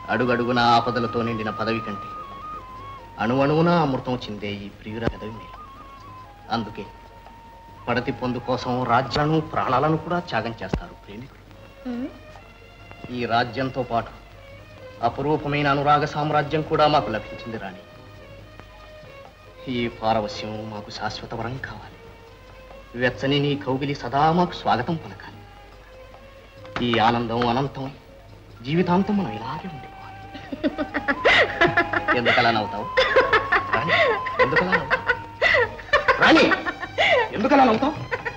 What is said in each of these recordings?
అడుగడుగునా ఆపదలతో నిండిన పదవి కంటే అణువణువునా అమృతం చిందే ఈ ప్రియుర పదవి మేలు అందుకే పడతి పొందు కోసం రాజ్యాలను ప్రాణాలను కూడా త్యాగం చేస్తారు ప్రేమికులు ఈ రాజ్యంతో పాటు అపురూపమైన అనురాగ సామ్రాజ్యం కూడా మాకు లభించింది రాణి ఈ పారవస్యం మాకు శాశ్వత వరం కావాలి వెచ్చని నీ కౌగిలి సదా మాకు స్వాగతం పలకాలి ఈ ఆనందం అనంతం జీవితాంతం మనం ఇలాగే ఉండిపోవాలి ఎందుకలా నవ్వుతావు రాణి, ఎందుకలా నవ్వుతావు రాణి ఎందుకలా నవ్వుతావు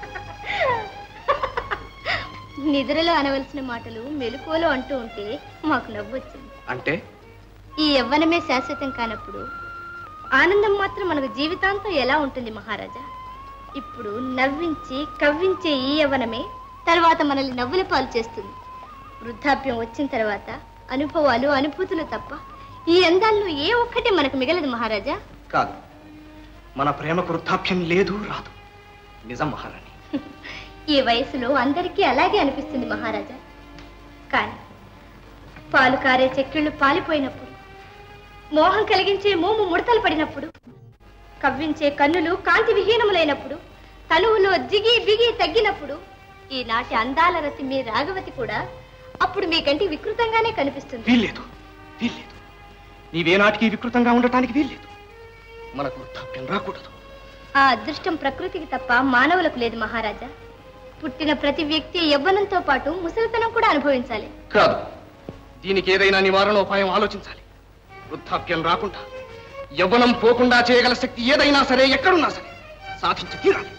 నిద్రలో అనవలసిన మాటలు మెలకువలో అంటూ ఉంటే మాకు నవ్వొచ్చింది అంటే ఈ యవ్వనమే శాశ్వతం కానప్పుడు ఆనందం మాత్రం మనకు జీవితాంతం ఎలా ఉంటుంది మహారాజా ఇప్పుడు నవ్వించి కవ్వించే ఈ యవ్వనమే తర్వాత మనల్ని నవ్వుల పాలు చేస్తుంది వృద్ధాప్యం వచ్చిన తర్వాత అనుభవాలు అనుభూతులు తప్ప ఈ అందాల్లో ఏ ఒక్కటి మనకు మిగలదు మహారాజా కాదు మన ప్రేమకు వృద్ధాప్యం లేదు రాదు నిజం మహారాణి ఈ వయసులో అందరికీ అలాగే అనిపిస్తుంది మహారాజా కానీ పాలు కారే చెక్కిళ్ళు పాలిపోయినప్పుడు మోహం కలిగించే మోము ముడతలు పడినప్పుడు కవ్వించే కన్నులు కాంతి విహీనములైనప్పుడు తనువులో జిగి బిగి తగ్గినప్పుడు ఈనాటి అందాల రతి మీ రాగవతి కూడా అప్పుడు మీ కంటి వికృతంగానే కనిపిస్తుంది వీల్లేదు వీల్లేదు నీవేనాటికి వికృతంగా ఉండటానికి వీల్లేదు మనకు వృద్ధాప్యం రాకూడదు ఆ అదృష్టం ప్రకృతికి తప్ప మానవులకు లేదు మహారాజా పుట్టిన ప్రతి వ్యక్తి యవ్వనంతో పాటు ముసలితనం కూడా అనుభవించాలి కాదు దీనికి ఏదైనా నివారణోపాయం ఆలోచించాలి వృద్ధాప్యం రాకుండా యవ్వనం పోకుండా చేయగల శక్తి ఏదైనా సరే ఎక్కడున్నా సరే సాధించి తీరాలి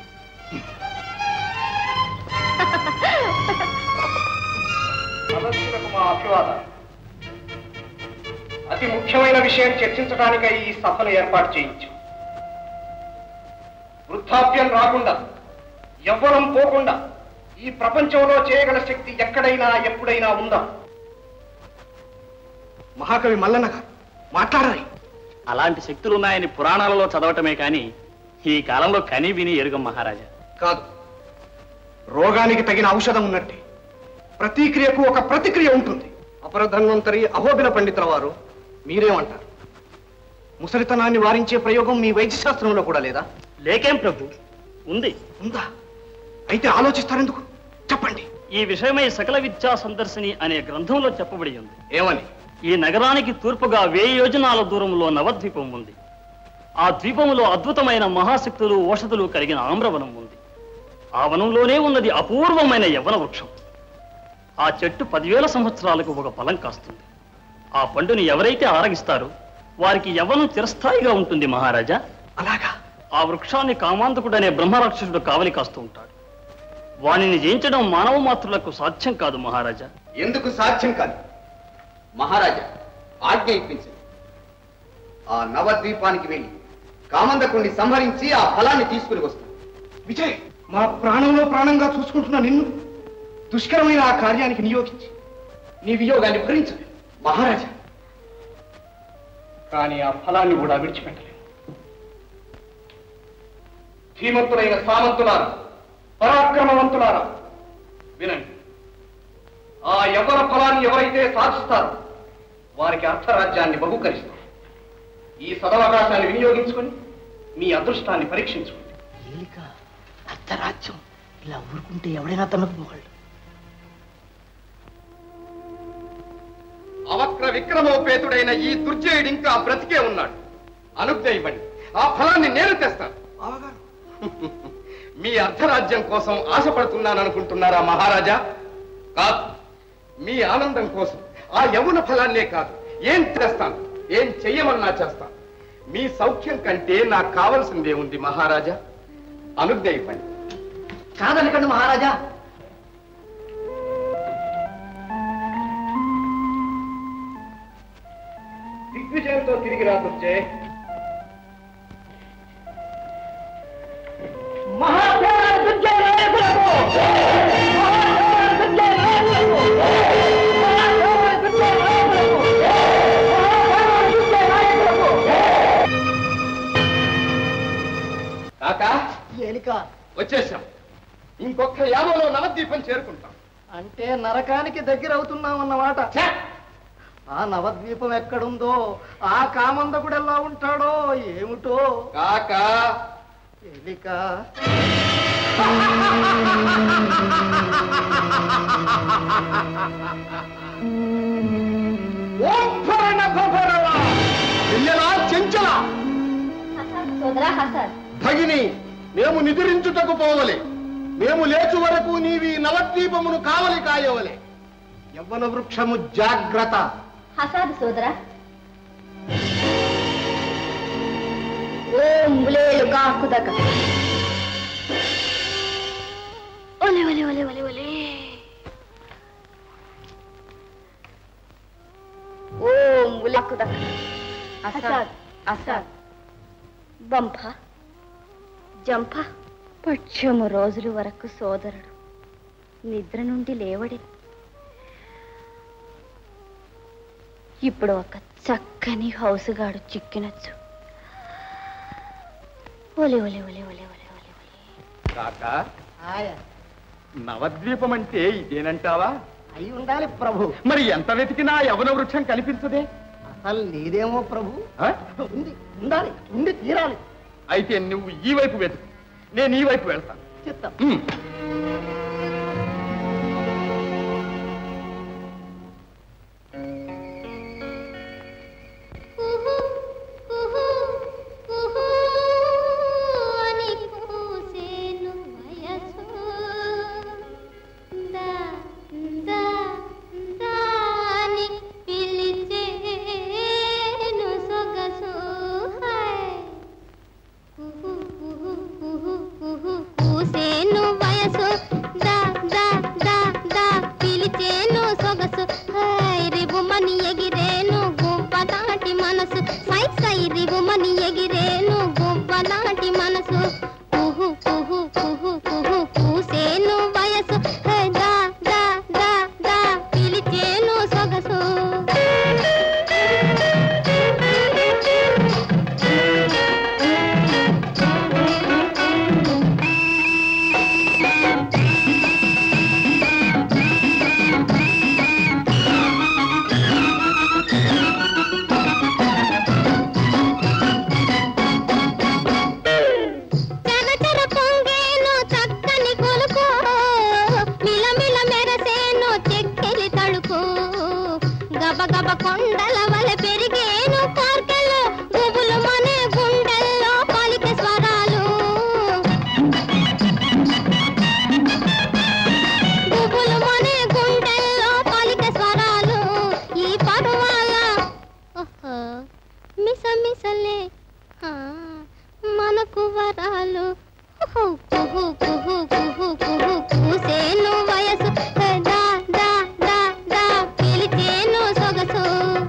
అతి ముఖ్యమైన విషయం చర్చించడానికై ఈ సభను ఏర్పాటు చేయించు వృద్ధాప్యం రాకుండా యవ్వనం పోకుండా ఈ ప్రపంచంలో చేయగల శక్తి ఎక్కడైనా ఎప్పుడైనా ఉందా మహాకవి మల్లన్న గారు మాట్లాడాలి అలాంటి శక్తులు ఉన్నాయని పురాణాలలో చదవటమే కానీ ఈ కాలంలో కని విని ఎరుగం మహారాజా కాదు రోగానికి తగిన ఔషధం ఉన్నట్టే ప్రతిక్రియకు ఒక ప్రతిక్రియ ఉంటుంది అపరధన్వంతరి అహోబిల పండితుల వారు మీరేమంటారు ముసలితనాన్ని వారించే ప్రయోగం మీ వైద్యశాస్త్రంలో కూడా లేదా లేకేం ప్రభు ఉంది ఉందా అయితే ఆలోచిస్తారెందుకు చెప్పండి ఈ విషయమై సకల విద్యా సందర్శిని అనే గ్రంథంలో చెప్పబడి ఉంది ఏమని ఈ నగరానికి తూర్పుగా వెయ్యి యోజనాల దూరంలో నవద్వీపం ఉంది ఆ ద్వీపములో అద్భుతమైన మహాశక్తులు ఔషధులు కలిగిన ఆమ్రవనం ఉంది ఆ వనంలోనే ఉన్నది అపూర్వమైన యవన వృక్షం ఆ చెట్టు పదివేల సంవత్సరాలకు ఒక ఫలం కాస్తుంది ఆ పండుని ఎవరైతే ఆరగిస్తారో వారికి యవ్వనం చిరస్థాయిగా ఉంటుంది మహారాజా అలాగా ఆ వృక్షాన్ని కామాంతకుడనే బ్రహ్మరాక్షసుడు కావలి కాస్తూ ఉంటాడు వానిని జయించడం మానవ మాతృలకు సాధ్యం కాదు మహారాజా ఎందుకు సాధ్యం కాదు మహారాజా ఆజ్ఞ ఇప్పించండి ఆ నవద్వీపానికి వెళ్ళి కామందకుణ్ణి సంహరించి ఆ ఫలాన్ని తీసుకుని వస్తాం విజయ్ మా ప్రాణంలో ప్రాణంగా చూసుకుంటున్న నిన్ను దుష్కరమైన ఆ కార్యానికి నియోగించి నీ వియోగాన్ని భరించలేదు మహారాజా కానీ ఆ ఫలాన్ని కూడా విడిచిపెట్టలేదు ధీమంతులైన సామంతులారా పరాక్రమవంతులారా వినండి ఆ యవ్వన ఫలాన్ని ఎవరైతే సాధిస్తారో వారికి అర్థరాజ్యాన్ని బహుకరిస్తారు ఈ సదవకాశాన్ని వినియోగించుకొని మీ అదృష్టాన్ని పరీక్షించుకోండి ఏలిక అర్ధరాజ్యం ఇలా ఊరుకుంటే ఎవడైనా తనకు మొగళ్ళు అవక్ర విక్రమోపేతుడైన ఈ దుర్జయుడు ఇంకా బ్రతికే ఉన్నాడు అనుజ్ఞ ఇవ్వండి ఆ ఫలాన్ని నేను తెస్తాను మీ అర్ధరాజ్యం కోసం ఆశపడుతున్నాను అనుకుంటున్నారా మహారాజా కాదు మీ ఆనందం కోసం ఆ యమున ఫలాన్నే కాదు ఏం తెస్తాను ఏం చెయ్యమన్నా చేస్తాను మీ సౌఖ్యం కంటే నాకు కావలసిందే ఉంది మహారాజా అనుజ్ఞ ఇవ్వండి కాదనకండి మహారాజా దిగ్విజయంతో తిరిగి రా దుర్జయ్ కాకా ఏలిక వచ్చేసాం ఇంకొక యామలో నవద్వీపం చేరుకుంటాం అంటే నరకానికి దగ్గర అవుతున్నాం అన్నమాట ఛే! ఆ నవద్వీపం ఎక్కడుందో ఆ కామందకుడు ఎలా ఉంటాడో ఏమిటో కాక ఎలిక ఓంభరణ భరణ చెయ్యలా చెంచల హసన్ సోదరా హసన్ భగిని మేము నిద్రించుటకు పోవలే మేము లేచు వరకు నీవి నవద్వీపమును కావలి కాయవలే యవ్వన వృక్షము జాగ్రత్త హసాదు సోదరా ఓం బులేలు కాకుదక ఒలే ఒలే ఒలే ఒలే ఒలే ఓం బులేకుదక అసాద్ అసాద్ బంప జంప పక్షము రోజుల వరకు సోదరుడు నిద్ర నుండి లేవడే ఇప్పుడు ఒక చక్కని హౌసుగాడు చిక్కినచ్చు ఒలి ఒలి ఒలి ఒలి ఒలి ఒలి ఒలి కాక ఆయా నవద్వీపం అంటే ఇదేనంటావా అయి ఉండాలి ప్రభు మరి ఎంత వెతికినా యవన వృక్షం కనిపించదే అసలు నీదేమో ప్రభు ఆ? ఉంది ఉండాలి ఉండి తీరాలి అయితే నువ్వు ఈ వైపు వెతుకు నేను ఈ వైపు వెళ్తాను చిత్తం ఉమ్. కుహు కుహు కుహు అని కూసేను వయసు దా దా దాని పిలిచేను సొగసు హై కుహు కుహు కుహు కుహు కూసేను వయసు దా దా దా దా పిలిచేను సొగసు హై రిబుమని ఎగిరేను గువ్వ నాటి మనసు సై సై రిబుమని ఎగిరేను గువ్వ నాటి మనసు కుహు కుహు కుహు కుహు కూసేను వయసు హై దా దా దా దా పిలిచేను సొగసు చర చర పొంగేను చక్కని కొలుకు మిలమిల మెరసేను చెక్కెలి తడుకు గబ గబ కొండల వలె పెరిగేను కార్కెలు గుబులు మనే గుండెల్లో పలికే స్వరాలు గుబులు మనే గుండెల్లో పలికే స్వరాలు ఈ పరువాల ఓహో మిస మిసలే ఆ, మనకు వరాలు కుహు కుహు కుహు కుహు కుహు కూసేను వయసు దా దా దా దా పిలిచేను సొగసు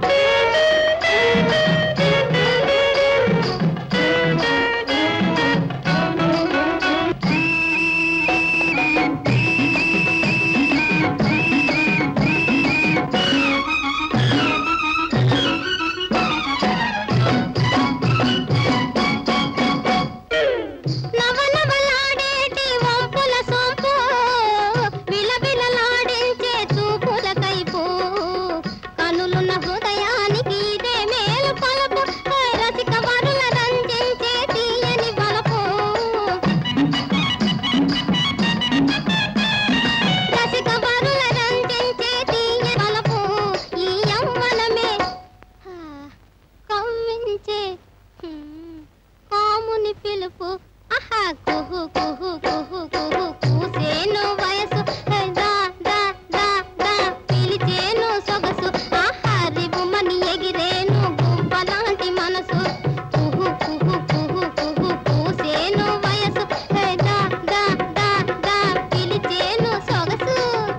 నవనవలాడేటి వంపుల సొంపు విలవిలలాడించే చూపుల కైపు కనులున్న హృదయానికి ఇదే మేలు కొలుపు రసిక వరుల రంజించే తీయని బలపు రసిక వరుల రంజించే తీయని బలపు ఈ యవ్వనమే ఆ, కవ్వించే హ్మ్, కాముని పిలుపు ఆహా కుహు కుహు కుహు కుహు కూసేను వయసు హే, దా దా దా దా పిలిచేను సొగసు ఆహా రిబుమని ఎగిరేను గువ్వ లాంటి మనసు కుహు కుహు కుహు కుహు కూసేను వయసు హే, దా దా దా దా పిలిచేను సొగసు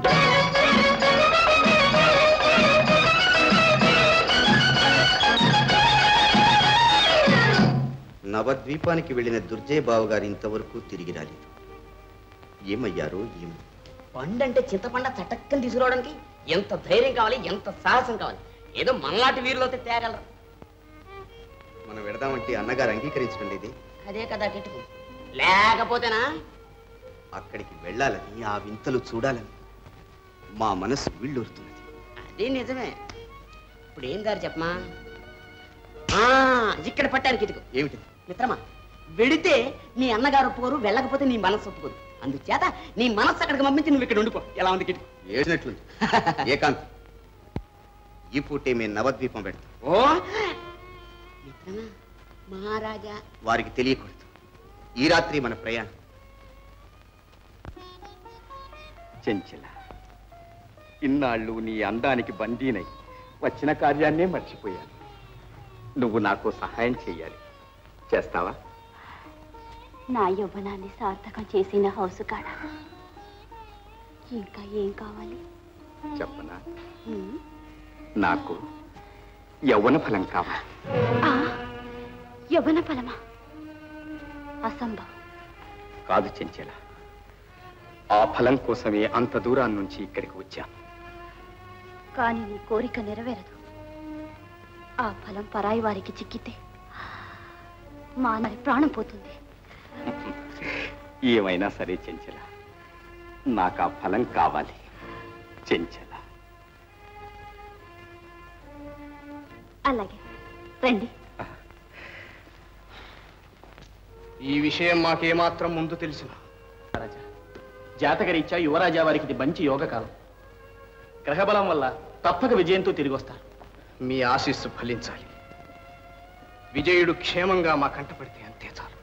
నవద్వీపానికి వెళ్ళిన దుర్జయ్ బావు గారు ఇంతవరకు తిరిగి రాలేదు ఏమయ్యారో ఏమో పండంటే చింతపండ చటక్కని తీసుకురావడానికి ఎంత ధైర్యం కావాలి ఎంత సాహసం కావాలి ఏదో మనలాంటి వీరులతో తేగలరు మనం వెడదామంటే అన్నగారు అంగీకరించడం లేదే అదే కదా కిటుకు లేకపోతేనా అక్కడికి వెళ్ళాలని ఆ వింతలు చూడాలని మా మనసు వీళ్ళూరుతున్నది అది నిజమే ఇప్పుడు ఏం దారి చెప్పమా ఆ, ఇక్కడ పట్టానికి ఇదిగో ఏమిటి మిత్రమా వెడితే నీ అన్నగారు ఒప్పుకోరు వెళ్ళకపోతే నీ మనస్సు ఒప్పుకోరు అందుచేత నీ మనస్సు అక్కడికి పంపించి నువ్వు ఇక్కడ ఉండిపో ఎలా ఉంది కిటికీ ఏసినట్లుంది ఏకాంత్ ఈ పూటే మేము నవద్వీపం పెడతాం ఓ మిత్రమా మహారాజా వారికి తెలియకూడదు ఈ రాత్రి మన ప్రయాణం చెంచల ఇన్నాళ్ళు నీ అందానికి బందీనై వచ్చిన కార్యాన్నే మర్చిపోయాను నువ్వు నాకు సహాయం చెయ్యాలి చేస్తావా నా యవ్వనాన్ని సార్థకం చేసిన హౌస్ కాడ ఇంకా ఏం కావాలి చెప్పనా ఉమ్, నాకు యవ్వన ఫలం కావాలి ఆ, యవ్వన ఫలమా అసంభవం కాదు చెంచల ఆ ఫలం కోసమే అంత దూరాన్ని నుంచి ఇక్కడికి వచ్చాను కానీ నీ కోరిక నెరవేరదు ఆ ఫలం పరాయి వారికి చిక్కితే మా మరి ప్రాణం పోతుంది ఏమైనా సరే చెంచల నాకు ఆ ఫలం కావాలి చెంచల అలాగే రండి ఈ విషయం మాకేమాత్రం ముందు తెలిసిన రాజా జాతకరీత్యా యువరాజా వారికి ఇది మంచి యోగకాలం గ్రహబలం వల్ల తప్పక విజయంతో తిరిగి వస్తారు మీ ఆశీస్సు ఫలించాలి విజయుడు క్షేమంగా మా కంటపడితే అంతే చాలు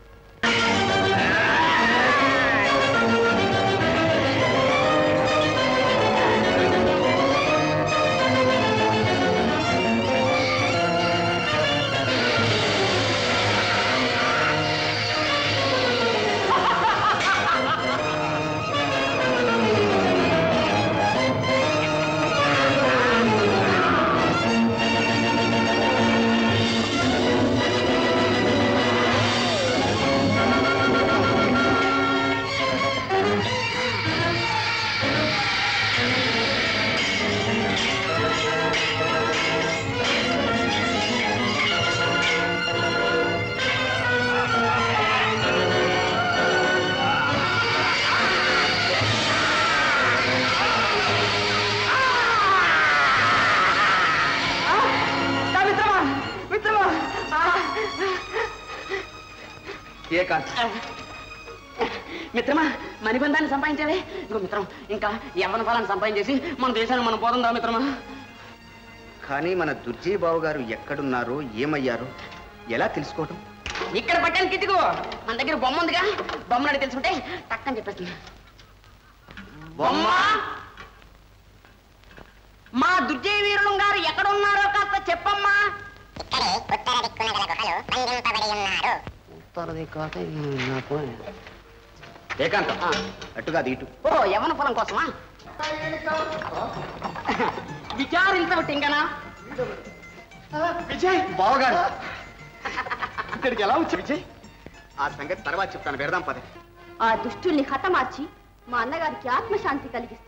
మిత్రమా మిత్రమా ఏకాంత్ మిత్రమా మణిబంధాన్ని సంపాదించావే ఇంకో మిత్రం ఇంకా యవ్వన ఫలాన్ని సంపాదించేసి మన దేశాన్ని మనం పోతుందా మిత్రమా కానీ మన దుర్జయ్ బాబు గారు ఎక్కడున్నారో ఏమయ్యారో ఎలా తెలుసుకోవటం ఇక్కడ పట్టాను కిట్టుకో మన దగ్గర బొమ్మ ఉందిగా బొమ్మను అడిగి తెలుసుకుంటే టక్కని చెప్పేస్తుంది బొమ్మ మా దుర్జయ వీరులు గారు ఎక్కడ ఉన్నారో కాస్త చెప్పమ్మా ఉత్తర దిక్కాక నాకు ఏకాంతం అటుగా ఇటు ఓ యవన ఫలం కోసమా విచారించబట్టి ఇంకనా విజయ్ బావగారు ఇక్కడికి ఎలా వచ్చా విజయ్ ఆ సంగతి తర్వాత చెప్తాను పెడదాం పదే ఆ దుష్టుల్ని హతమార్చి మా అన్నగారికి ఆత్మశాంతి కలిగిస్తాను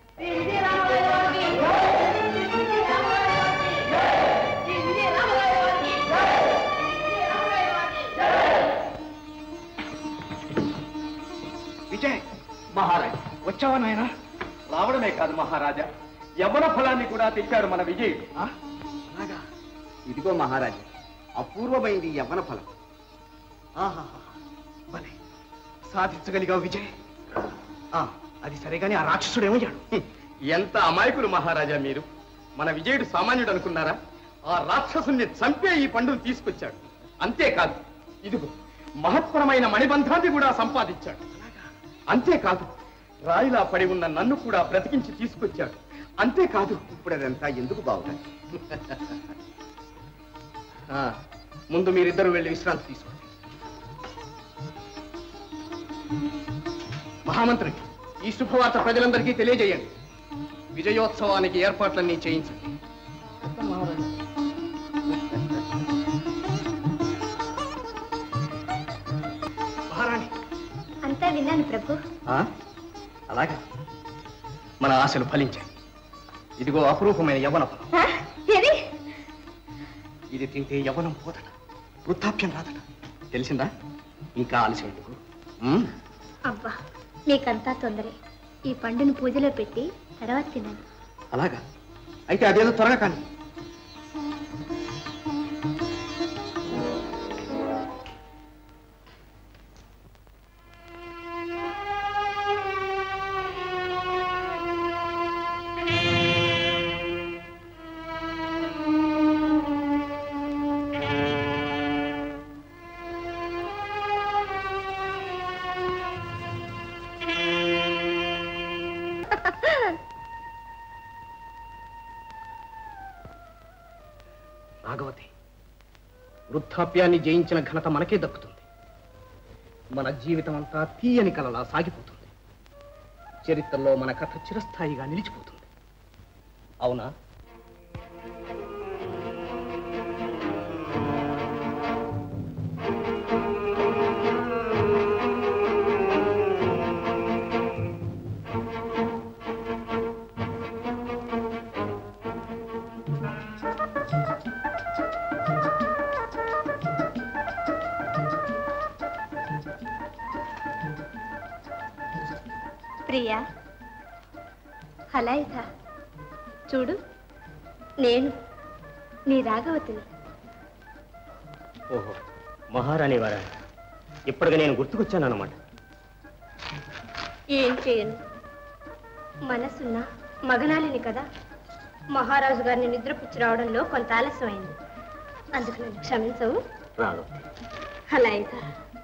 విజయ్ మహారాజ్ వచ్చావా నాయన రావడమే కాదు మహారాజా యవ్వన ఫలాన్ని కూడా తెచ్చాడు మన విజయుడు ఆ? అలాగా ఇదిగో మహారాజా అపూర్వమైంది యవ్వన ఫలం ఆహాహా. భలే సాధించగలిగావు విజయ్ ఆ, అది సరే కానీ ఆ రాక్షసుడు ఏమయ్యాడు హ్మ్. ఎంత అమాయకులు మహారాజా మీరు మన విజయుడు సామాన్యుడు అనుకున్నారా ఆ రాక్షసుని చంపే ఈ పండును తీసుకొచ్చాడు అంతేకాదు ఇదిగో మహత్తరమైన మణిబంధాన్ని కూడా సంపాదించాడు అంతేకాదు రాయిలా పడి ఉన్న నన్ను కూడా బ్రతికించి తీసుకొచ్చాడు అంతేకాదు ఇప్పుడు అదంతా ఎందుకు బావుగారు ఆ, ముందు మీరిద్దరు వెళ్ళి విశ్రాంతి తీసుకోండి మహామంత్రి ఈ శుభవార్త ప్రజలందరికీ తెలియజేయండి విజయోత్సవానికి ఏర్పాట్లన్నీ చేయించండి మహారాణి అంతా విన్నాను ప్రభు ఆ? అలాగా మన ఆశలు ఫలించాయి ఇదిగో అపురూపమైన యవన ఫలం ఆ, ఏది ఇది తింటే యవనం పోదట వృద్ధాప్యం రాదట తెలిసిందా ఇంకా ఆలస్యం ఎందుకు ఉమ్, అబ్బా మీకంతా తొందరే ఈ పండును పూజలో పెట్టి తర్వాత తినండి అలాగా అయితే అదేదో త్వరగా కానీ రాఘవతి వృద్ధాప్యాన్ని జయించిన ఘనత మనకే దక్కుతుంది మన జీవితం అంతా తీయని కలలా సాగిపోతుంది చరిత్రలో మన కథ చిరస్థాయిగా నిలిచిపోతుంది అవునా ప్రియా హలాయిత చూడు నేను నీ రాఘవతిని ఓహో మహారాణి వారా ఇప్పటికి నేను గుర్తుకొచ్చాను అనమాట ఏం చేయను మనసున్న మగనాలిని కదా మహారాజు గారిని నిద్రపుచ్చి రావడంలో కొంత ఆలస్యమైంది అందుకు నన్ను క్షమించవు రాఘవతి అలా అయితే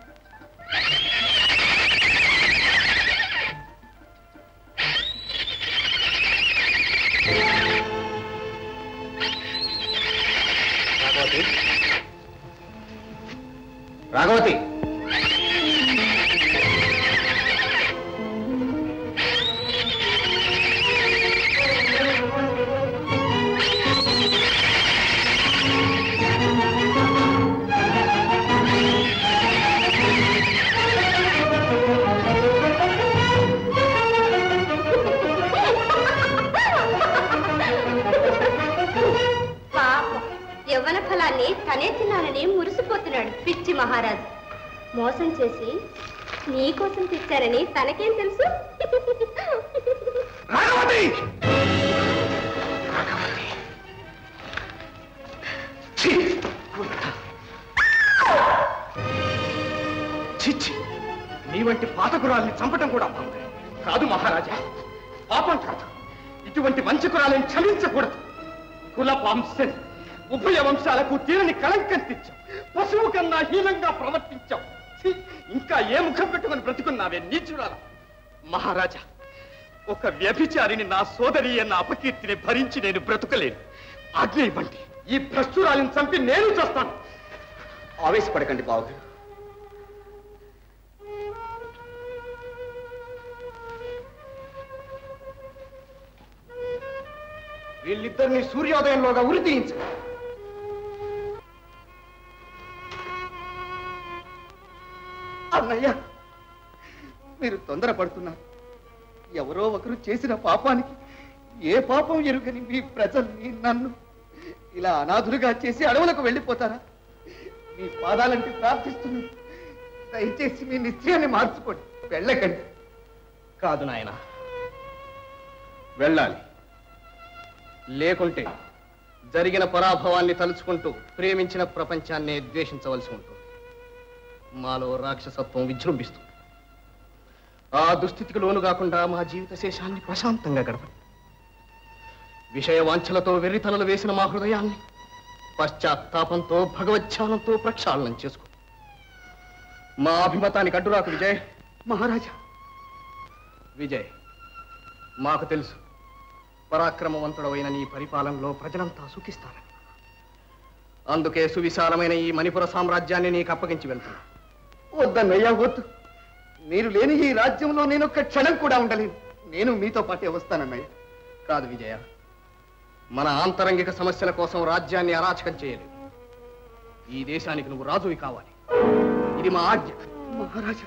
రాఘవతి రాఘవతి పాపం యవ్వన ఫలాన్ని తనే తినాలని మురిసిపోతున్నాడు పిచ్చి మహారాజు మోసం చేసి నీ కోసం తెచ్చారని తనకేం తెలుసు రాఘవతి ఛీ! చిచ్చి నీ వంటి పాతకురాల్ని చంపటం కూడా పాపం కాదు మహారాజా పాపం కాదు ఇటువంటి మంచి కురాలను క్షమించకూడదు కుల వంశం ఉభయ వంశాలకు తీరని కళంకం తెచ్చాం పశువు కన్నా హీనంగా ప్రవర్తించాం ఛీ! ఇంకా ఏ ముఖం పెట్టుకుని బ్రతుకున్నావే నీచురాలా మహారాజా ఒక వ్యభిచారిని నా సోదరి అన్న అపకీర్తిని భరించి నేను బ్రతుకలేను ఆజ్ఞ ఇవ్వండి ఈ భ్రష్టురాలిని చంపి నేను చేస్తాను ఆవేశపడకండి బావగారు వీళ్ళిద్దరిని సూర్యోదయంలోగా ఉరి తీయించండి అన్నయ్య మీరు తొందరపడుతున్నారు ఎవరో ఒకరు చేసిన పాపానికి ఏ పాపం ఎరుగని మీ ప్రజల్ని నన్ను ఇలా అనాథులుగా చేసి అడవులకు వెళ్ళిపోతారా మీ పాదాలంటే ప్రార్థిస్తున్నాను దయచేసి మీ నిశ్చయాన్ని మార్చుకోండి వెళ్ళకండి కాదు నాయన వెళ్ళాలి లేకుంటే జరిగిన పరాభవాన్ని తలుచుకుంటూ ప్రేమించిన ప్రపంచాన్నే ద్వేషించవలసి ఉంటుంది మాలో రాక్షసత్వం విజృంభిస్తుంది ఆ దుస్థితికి లోను కాకుండా మా జీవిత శేషాన్ని ప్రశాంతంగా గడపండి విషయ వాంఛలతో వెర్రితలలు వేసిన మా హృదయాన్ని పశ్చాత్తాపంతో భగవచ్ఛానంతో ప్రక్షాళనం చేసుకో మా అభిమతానికి అడ్డురాకు విజయ్ మహారాజా విజయ్ మాకు తెలుసు పరాక్రమవంతుడమైన నీ పరిపాలనలో ప్రజలంతా సుఖిస్తారని అందుకే సువిశాలమైన ఈ మణిపుర సామ్రాజ్యాన్ని నీకు అప్పగించి వెళ్తున్నా వద్దన్నయ్యా వద్దు మీరు లేని ఈ రాజ్యంలో నేను ఒక్క క్షణం కూడా ఉండలేను నేను మీతో పాటే వస్తానన్నయ్య కాదు విజయ మన ఆంతరంగిక సమస్యల కోసం రాజ్యాన్ని అరాచకం చేయలేదు ఈ దేశానికి నువ్వు రాజువి కావాలి ఇది మా ఆజ్ఞ మహారాజా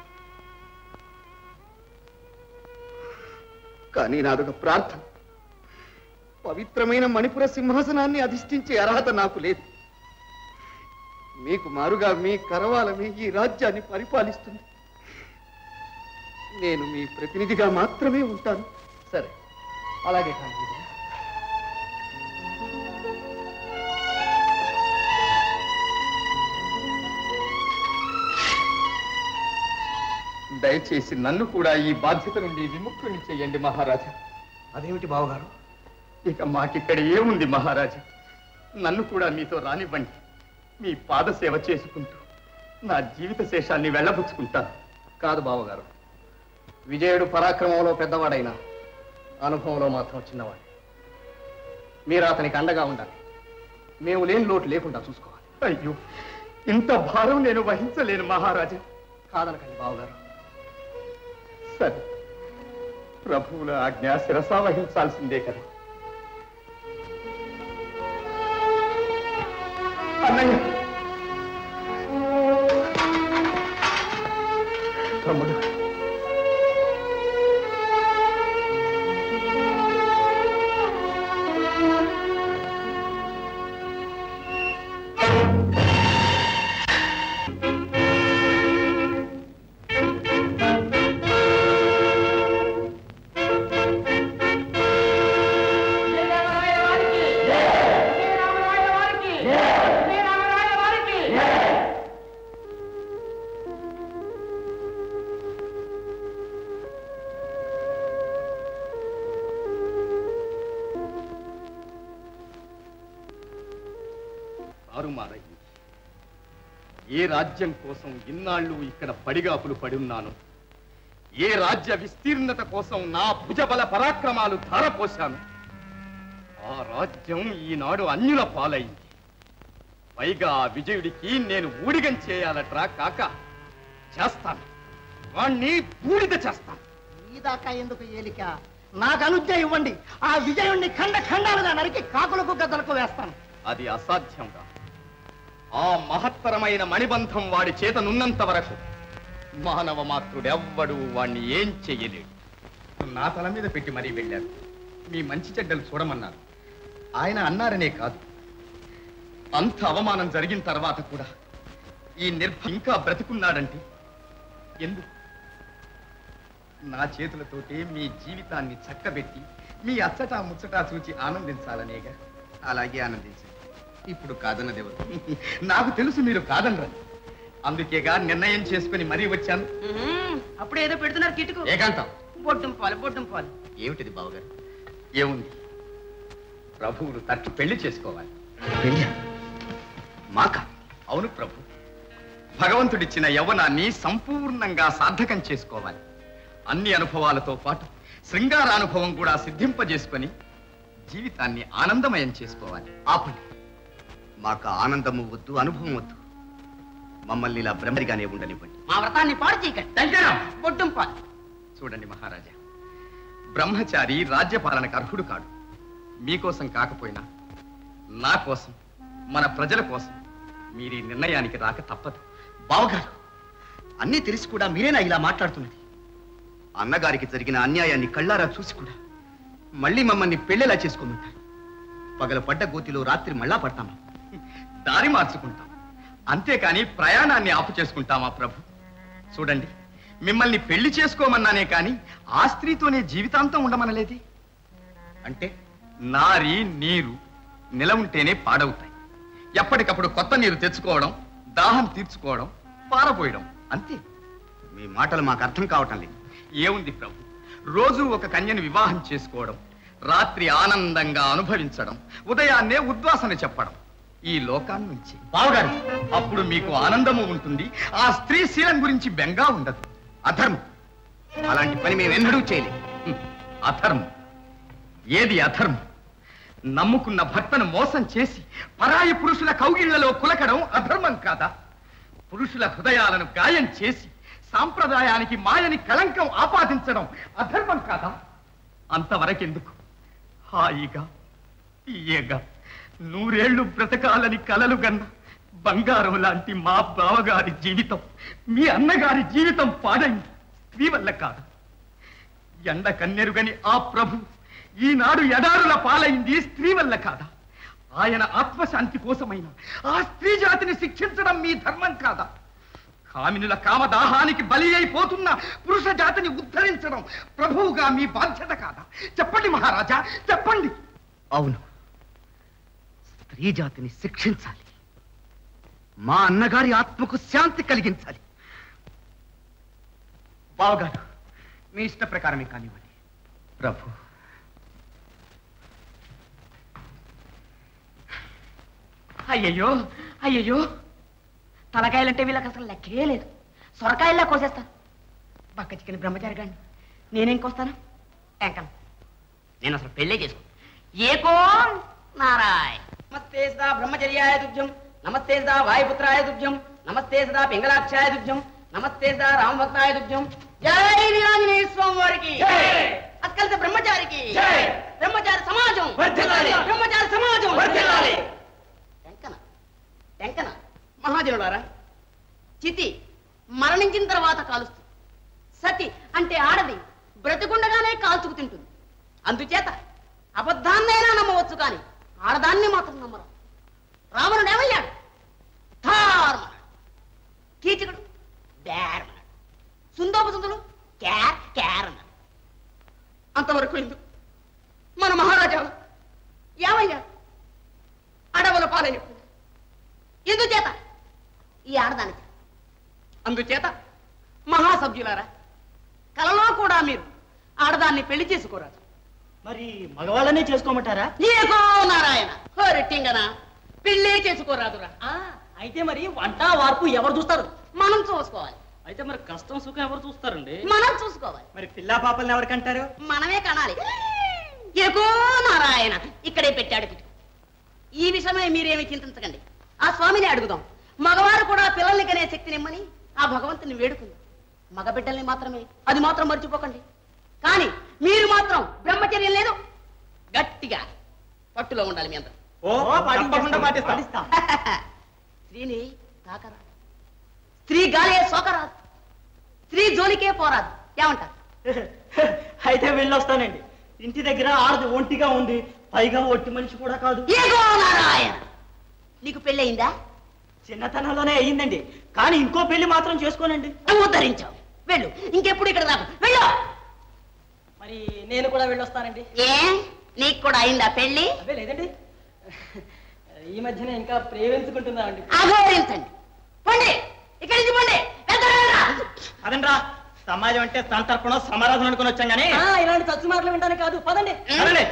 కానీ నాదొక ప్రార్థన పవిత్రమైన మణిపుర సింహాసనాన్ని అధిష్ఠించే అర్హత నాకు లేదు మీకు మారుగా మీ కరవాలమే ఈ రాజ్యాన్ని పరిపాలిస్తుంది నేను మీ ప్రతినిధిగా మాత్రమే ఉంటాను సరే అలాగే కానీ విజయ దయచేసి నన్ను కూడా ఈ బాధ్యత నుండి విముక్తుని చేయండి మహారాజా అదేమిటి బావగారు ఇక మాకిక్కడ ఏముంది మహారాజా నన్ను కూడా మీతో రానివ్వండి మీ పాద సేవ చేసుకుంటూ నా జీవిత శేషాన్ని వెళ్ళబుచ్చుకుంటాను కాదు బావగారు విజయుడు పరాక్రమంలో పెద్దవాడైనా అనుభవంలో మాత్రం చిన్నవాడు మీరు అతనికి అండగా ఉండాలి మేము లేని లోటు లేకుండా చూసుకోవాలి అయ్యో ఇంత భారం నేను వహించలేను మహారాజా కాదనకండి బావగారు సరే ప్రభువుల ఆజ్ఞ శిరసా వహించాల్సిందే కదా అన్నయ్య తమ్ముడు తారుమారయ్యింది ఏ రాజ్యం కోసం ఇన్నాళ్ళు ఇక్కడ పడిగాపులు పడి ఉన్నాను ఏ రాజ్య విస్తీర్ణత కోసం నా భుజబల పరాక్రమాలు ధారపోశాను ఆ రాజ్యం ఈనాడు అన్యుల పాలైంది పైగా ఆ విజయుడికి నేను ఊడిగం చేయాలట్రా కాక చేస్తాను వాణ్ణి బూడిద చేస్తాను ఈ దాకా ఎందుకు ఏలిక నాకు అనుజ్ఞ ఇవ్వండి ఆ విజయుణ్ణి ఖండ ఖండాలుగా నరికి కాకులకు గద్దలకు వేస్తాను అది అసాధ్యంగా ఆ మహత్తరమైన మణిబంధం వాడి చేతనున్నంత వరకు మానవ మాతృడెవ్వడు వాణ్ణి ఏం చెయ్యలేడు నా తల మీద పెట్టి మరీ వెళ్ళారు మీ మంచి చెడ్డలు చూడమన్నారు ఆయన అన్నారనే కాదు అంత అవమానం జరిగిన తర్వాత కూడా ఈ నిర్భ ఇంకా బ్రతికున్నాడంటే ఎందుకు నా చేతులతోటి మీ జీవితాన్ని చక్కబెట్టి మీ అచ్చటా ముచ్చటా చూచి ఆనందించాలనేగా అలాగే ఆనందించండి ఇప్పుడు కాదన్నదెవరు నాకు తెలుసు మీరు కాదనరని అందుకేగా నిర్ణయం చేసుకుని మరీ వచ్చాను అప్పుడు ఏదో పెడుతున్నారు కిటుకు ఏకాంతం బొడ్డం పాలు బొడ్డం పాలు ఏమిటిది బావగారు ఏముంది ప్రభువులు తట్టు పెళ్లి చేసుకోవాలి పెళ్ళా మాక అవును ప్రభు భగవంతుడిచ్చిన యవ్వనాన్ని సంపూర్ణంగా సార్థకం చేసుకోవాలి అన్ని అనుభవాలతో పాటు శృంగారానుభవం కూడా సిద్ధింపజేసుకొని జీవితాన్ని ఆనందమయం చేసుకోవాలి ఆపండి మాకు ఆనందము వద్దు అనుభవం వద్దు మమ్మల్ని ఇలా బ్రహ్మరిగానే ఉండనివ్వండి మా వ్రతాన్ని పాడు చేయకండి బొడ్డం పాలు చూడండి మహారాజా బ్రహ్మచారి రాజ్యపాలనకు అర్హుడు కాడు మీకోసం కాకపోయినా నా కోసం మన ప్రజల కోసం మీరు ఈ నిర్ణయానికి రాక తప్పదు బావగారు అన్నీ తెలిసి కూడా మీరేనా ఇలా మాట్లాడుతున్నది అన్నగారికి జరిగిన అన్యాయాన్ని కళ్ళారా చూసి కూడా మళ్ళీ మమ్మల్ని పెళ్ళేలా చేసుకోమంటారు పగల పడ్డ గోతిలో రాత్రి మళ్ళా పడతామా దారి మార్చుకుంటాం అంతేకాని ప్రయాణాన్ని ఆపు చేసుకుంటామా ప్రభు చూడండి మిమ్మల్ని పెళ్లి చేసుకోమన్నానే కాని ఆ స్త్రీతోనే జీవితాంతం ఉండమనలేది అంటే నారి నీరు నిల ఉంటేనే పాడవుతాయి ఎప్పటికప్పుడు కొత్త నీరు తెచ్చుకోవడం దాహం తీర్చుకోవడం పారపోయడం అంతే మీ మాటలు మాకు అర్థం కావటం లేదు ఏముంది ప్రభు రోజు ఒక కన్యను వివాహం చేసుకోవడం రాత్రి ఆనందంగా అనుభవించడం ఉదయాన్నే ఉద్వాసన చెప్పడం ఈ లోకాన్ని నుంచి బావగారు అప్పుడు మీకు ఆనందము ఉంటుంది ఆ స్త్రీ శీలం గురించి బెంగా ఉండదు అధర్మం అలాంటి పని మేము ఎన్నడూ చేయలేదు హ్మ్. అధర్మం ఏది అధర్మం నమ్ముకున్న భర్తను మోసం చేసి పరాయి పురుషుల కౌగిళ్లలో కులకడం అధర్మం కాదా పురుషుల హృదయాలను గాయం చేసి సాంప్రదాయానికి మాయని కళంకం ఆపాదించడం అధర్మం కాదా అంతవరకెందుకు హాయిగా తీయగా నూరేళ్లు బ్రతకాలని కలలు గన్న బంగారం లాంటి మా బావగారి జీవితం మీ అన్నగారి జీవితం పాడైంది స్త్రీ వల్ల కాదు ఎండ కన్నెరుగని ఆ ప్రభు ఈనాడు ఎడారుల పాలైంది స్త్రీ వల్ల కాదా ఆయన ఆత్మశాంతి కోసమైన ఆ స్త్రీ జాతిని శిక్షించడం మీ ధర్మం కాదా కామినుల కామదాహానికి బలి అయిపోతున్న పురుష జాతిని ఉద్ధరించడం ప్రభువుగా మీ బాధ్యత కాదా చెప్పండి మహారాజా చెప్పండి అవును స్త్రీ జాతిని శిక్షించాలి మా అన్నగారి ఆత్మకు శాంతి కలిగించాలి బావగారు మీ ఇష్ట ప్రకారమే కానివ్వండి ప్రభు అయ్యయ్యో అయ్యయ్యో తలకాయలంటే వీళ్ళకి అసలు లెక్కే లేదు సొరకాయల్లా కోసేస్తాను బక్క చికెన్ బ్రహ్మచారి గారిని నేనేం కోస్తాను ఎంకను నేను అసలు పెళ్ళే చేసుకో ఏకో నారాయ్ నమస్తే సదా బ్రహ్మచర్యాయ తుభ్యం నమస్తే సదా వాయుపుత్రాయ తుభ్యం నమస్తే సదా పింగళాక్షాయ తుభ్యం నమస్తే సదా రామభక్తాయ తుభ్యం జై వీరాంజనేయ స్వామి వారికి అత్కలిత బ్రహ్మచారికి బ్రహ్మచారి సమాజం బ్రహ్మచారి సమాజం టెంకన టెంకన మహాజనులారా చితి మరణించిన తర్వాత కాలుస్తుంది సతి అంటే ఆడది బ్రతికుండగానే కాల్చుకు తింటుంది అందుచేత అబద్ధాన్నైనా నమ్మవచ్చు కానీ ఆడదాన్ని మాత్రం నమ్మరు రావణుడు ఏమయ్యాడు ధార్మన్నాడు కీచకుడు బేరమన్నాడు సుందోపసుందులు క్యార్ క్యార్ అన్నాడు అంతవరకు ఎందుకు మన మహారాజా ఏమయ్యాడు అడవుల పాలైనప్పుడు ఎందుచేత ఈ ఆడదానికి అందుచేత మహాసభ్యులారా కలలో కూడా మీరు ఆడదాన్ని పెళ్లి చేసుకోరాదు మరి మగవాళ్ళనే చేసుకోమంటారా ఏకో నారాయణ హోరెట్టింగనా పెళ్ళే చేసుకోరాదురా అయితే మరి వంట వార్పు ఎవరు చూస్తారు మనం చూసుకోవాలి అయితే మరి కష్టం సుఖం ఎవరు చూస్తారండి మనం చూసుకోవాలి మరి పిల్లా పాపల్ని ఎవరికంటారు మనమే కనాలి ఏకో నారాయణ ఇక్కడే పెట్టాడు పిట్టు ఈ విషయమై మీరేమి చింతించకండి ఆ స్వామిని అడుగుదాం మగవారు కూడా పిల్లల్ని కనే శక్తినిమ్మని ఆ భగవంతుని వేడుకుంది మగ బిడ్డల్ని మాత్రమే అది మాత్రం మర్చిపోకండి కానీ మీరు మాత్రం బ్రహ్మచర్యం లేదు గట్టిగా పట్టులో ఉండాలి మీ అందరూ ఓ తప్పకుండా పాటిస్తాం స్త్రీని తాకరాదు స్త్రీ గాలే సోకరాదు స్త్రీ జోలికే పోరాదు ఏమంటారు అయితే వెళ్ళొస్తానండి ఇంటి దగ్గర ఆడది ఒంటిగా ఉంది పైగా ఒట్టి మనిషి కూడా కాదు ఏగో నారాయణ నీకు పెళ్ళయిందా చిన్నతనంలోనే అయ్యిందండి కానీ ఇంకో పెళ్లి మాత్రం చేసుకోనండి నువ్వు ధరించావు వెళ్ళు ఇంకెప్పుడు ఇక్కడ రాకు వెళ్ళు మరి నేను కూడా వెళ్ళొస్తానండి ఏ నీకు కూడా అయిందా పెళ్ళి అదే లేదండి ఈ మధ్యనే ఇంకా ప్రేమించుకుంటున్నామండి అఘోరించండి పండి ఇక్కడి నుంచి పండి వెళ్తారా అదండ్రా సమాజం అంటే సంతర్పణ సమారాధన అనుకుని వచ్చాం కానీ ఇలాంటి చచ్చు మాటలు వింటానే కాదు పదండి పదండి.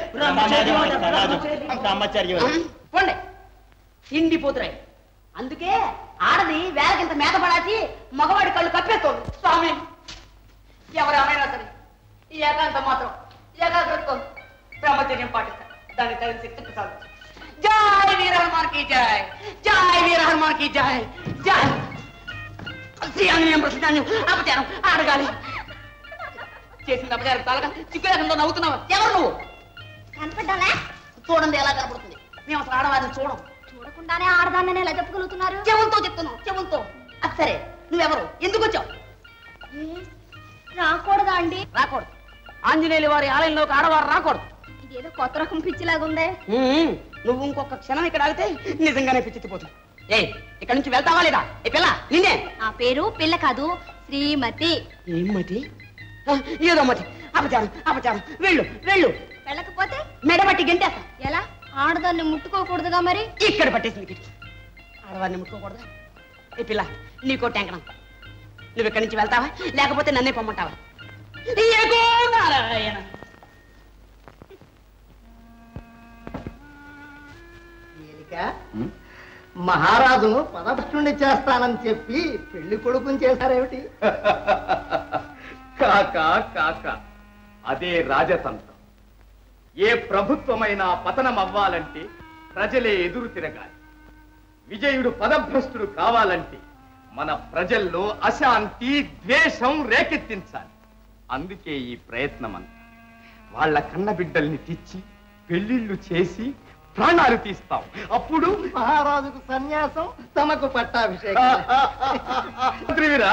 బ్రహ్మచర్యం. పోండి తిండిపోతురాయి అందుకే ఆడది వేలకింత మేత పడాచి మగవాడి కళ్ళు కప్పేస్తోంది స్వామి ఎవరేమైనా సరే ఈ ఏకాంతం మాత్రం ఏకాగ్రతతో బ్రహ్మచర్యం పాటిస్తారు దాన్ని తగిన శక్తికి చాలు జై వీర హనుమాన్ కి జై జై వీర హనుమాన్ కి జై జై శ్రీ ఆంజనేయం ప్రసిద్ధాన్ని అపచారం అడగాలి చేసింది అపచారం తాలక చిక్కులేకుండా నవ్వుతున్నావు ఎవరు నువ్వు కనపడ్డానా చూడండి ఎలా కనపడుతుంది మేము అసలు ఆడవారిని చూడం చూడకుండానే ఆడదాన్ని ఎలా చెప్పగలుగుతున్నారు చెవులతో చెప్తున్నావు చెవులతో అది సరే నువ్వెవరు ఎందుకు వచ్చావు ఏ, రాకూడదా అండి రాకూడదు ఆంజనేయుల వారి ఆలయంలోకి ఆడవారు రాకూడదు ఇదేదో కొత్త రకం పిచ్చిలాగుందే ఉమ్, నువ్వు ఇంకొక క్షణం ఇక్కడ ఆగితే నిజంగానే పిచ్చెత్తిపోతుంది ఏ ఇక్కడ నుంచి వెళ్తావా లేదా ఏ పిల్ల నిన్నే ఆ పేరు పిల్ల కాదు శ్రీమతి ఏం మతి ఆ, ఏదో మతి అపచారం అపచారం వెళ్ళు వెళ్ళు వెళ్ళకపోతే మెడబట్టి గెంటేస్తా ఎలా ఆడదాన్ని ముట్టుకోకూడదుగా మరి ఇక్కడ పట్టేసింది గిట్టి ఆడవారిని ముట్టుకోకూడదు ఏ పిల్ల నీకో ట్యాంకనం నువ్వు ఇక్కడి నుంచి వెళ్తావా లేకపోతే నన్నే పొమ్మంటావా ఏగో నారాయణ ఏలిక మహారాజును పదభ్రుణ్ణి చేస్తానని చెప్పి పెళ్లి కొడుకుని చేశారేమిటి కాక కాక అదే రాజతంత్రం ఏ ప్రభుత్వమైనా పతనం అవ్వాలంటే ప్రజలే ఎదురు తిరగాలి విజయుడు పదభ్రష్టుడు కావాలంటే మన ప్రజల్లో అశాంతి ద్వేషం రేకెత్తించాలి అందుకే ఈ ప్రయత్నం అంతా వాళ్ళ కన్న బిడ్డల్ని తెచ్చి పెళ్లిళ్ళు చేసి ప్రాణాలు తీస్తాం అప్పుడు మహారాజుకు సన్యాసం తమకు పట్టాభిషేకం మంత్రివిరా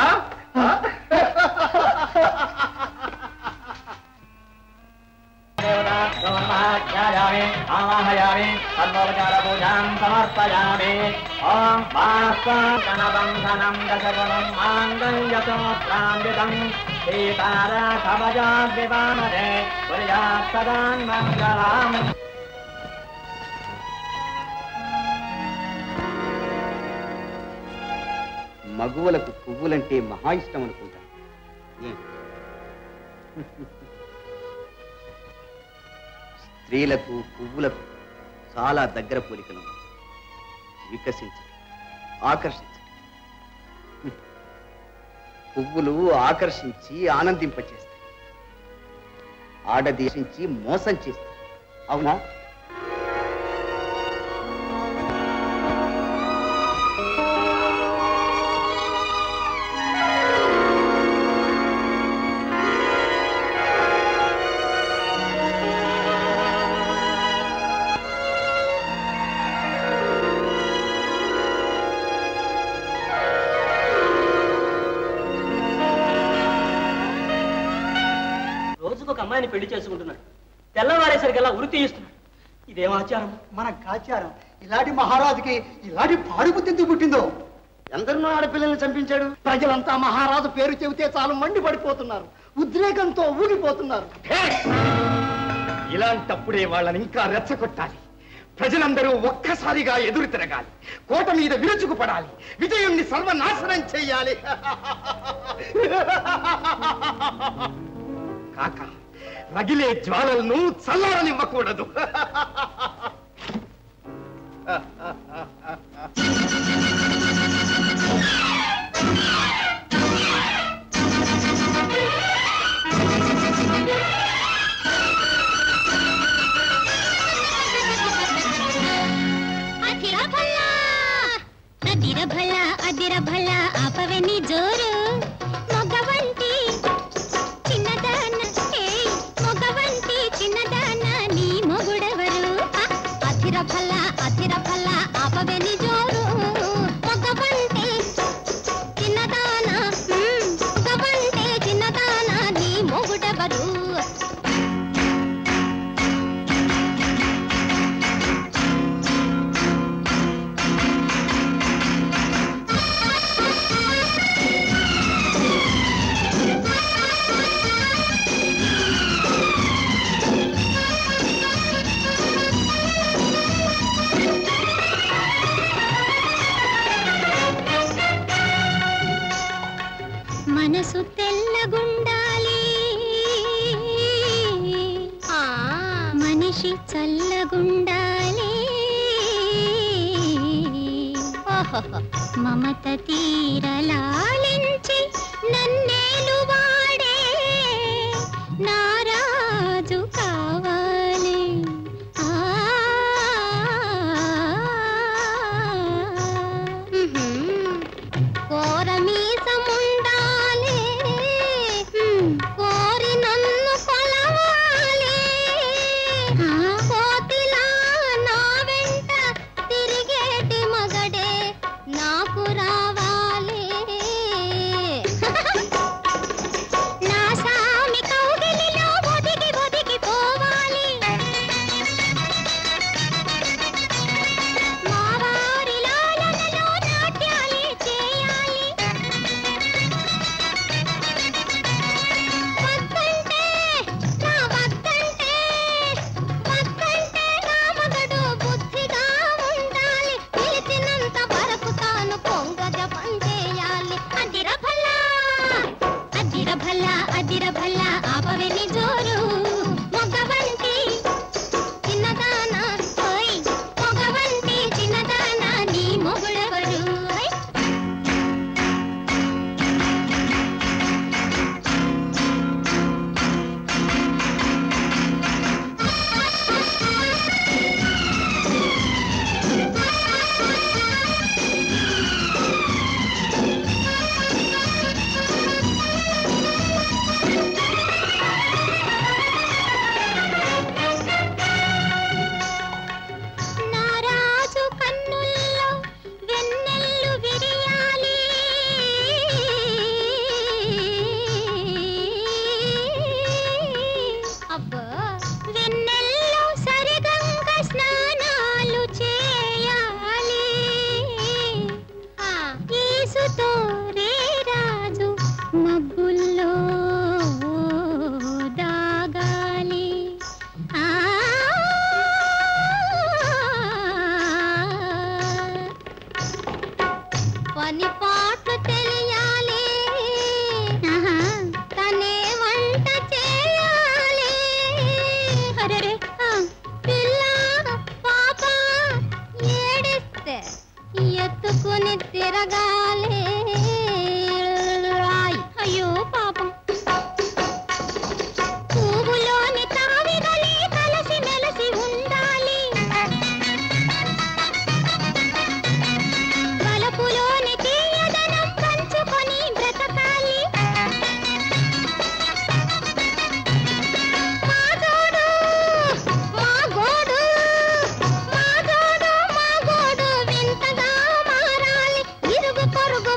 ధ్యాయామి ఆవాహయామి సర్వోపచారపూజాం సమర్పయామి ఓం వాస్వాకనబంధనం దశగుణం మాంగళ్యతోత్రాంబితం సీతారా కవచాద్వివానరే కుర్యాత్ సదాన్మంగళాం మగువలకు పువ్వులంటే మహా ఇష్టం అనుకుంటా ఏ? స్త్రీలకు పువ్వులకు చాలా దగ్గర పోలికలు ఉన్నాయి. వికసించడం ఆకర్షించడం పువ్వులు ఆకర్షించి ఆనందింపచేస్తాయి ఆడదేశించి మోసం చేస్తాయి అవునా అమ్మాయిని పెళ్లి చేసుకుంటున్నాడు తెల్లవారేసరికల్లా ఉరి తీయిస్తున్నాడు ఇదేం ఆచారం మన కాచారం ఇలాంటి మహారాజుకి ఇలాంటి పాడుబుద్ధి ఎందుకు పుట్టిందో ఎందరినో ఆడపిల్లల్ని చంపించాడు ప్రజలంతా మహారాజు పేరు చెబితే చాలు మండి పడిపోతున్నారు ఉద్రేకంతో ఊగిపోతున్నారు ఇలాంటప్పుడే వాళ్ళని ఇంకా రెచ్చగొట్టాలి ప్రజలందరూ ఒక్కసారిగా ఎదురు తిరగాలి కోట మీద విరుచుకుపడాలి విజయుణ్ణి సర్వనాశనం చెయ్యాలి కాక రగిలే జ్వాలలను చల్లారనివ్వకూడదు అదిర భల్ల అదిర భల్ల అదిర భల్ల ఆపవని జోరు మొగవంటి చిన్నదాన ఏయ్ మొగవంటి చిన్నదాన నీ మొగుడెవరు ఆ, అదిర భల్ల అదిర భల్ల ఆపవని జోరు మొగవంటి చిన్నదాన మ్, మొగవంటి చిన్నదాన నీ మొగుడెవరు మనసు తెల్లగుండాలి ఆ, మనిషి చల్లగుండాలి ఓహోహో. మమత తీరలాలించి నన్నేలు వాడే నారాజు కావాలి ఆ మ్హూ. కోరమీసముండాలి హ్మ్, కోరి నన్ను కొలవాలి ఆ, కోతిలా నా వెంట తిరిగేటి మగడే నాకు రావాలి నా సామి కౌగిలిలో ఒదిగి ఒదిగి పోవాలి మా వారి లాలనలో నాట్యాలే చేయాలి వద్దంటే నా వద్దంటే వద్దంటే నా మగడు బుద్ధిగా ఉండాలి పిలిచినంత వరకు తాను పొంగజ పనిచేయాలి అదిర భల్లా అదిర భల్లా అదిర భల్లా ఆపవెని జోరు మొగవంటి చిన్నదానా ఓయ్ మొగవంటి చిన్నదానా నీ మొగుడెవరు ఓయ్ నారాజు కన్నుల్లో వెన్నెల్లు విరియాలి అబ్బా వెన్నెల్లో సరిగంగ స్నానాలు చేయాలి ఆ, ఈసుతో రే రాజు మబ్బుల్లో దాగాలి ఆ పని పాటు తెలియాలి తనే వంట చేయాలి అరెరే ఆ, పిల్ల పాప ఏడిస్తే ఎత్తుకుని తిరగాలి రాయ్. అయ్యో పాపం పువ్వులోని తావిగలి కలసి మెలసి ఉండాలి వలపులోని తీయదనం పంచుకొని బ్రతకాలి మా తోడు మా గోడు మా తోడు మా గోడు వింతగా మారాలి ఇరుగు పొరుగు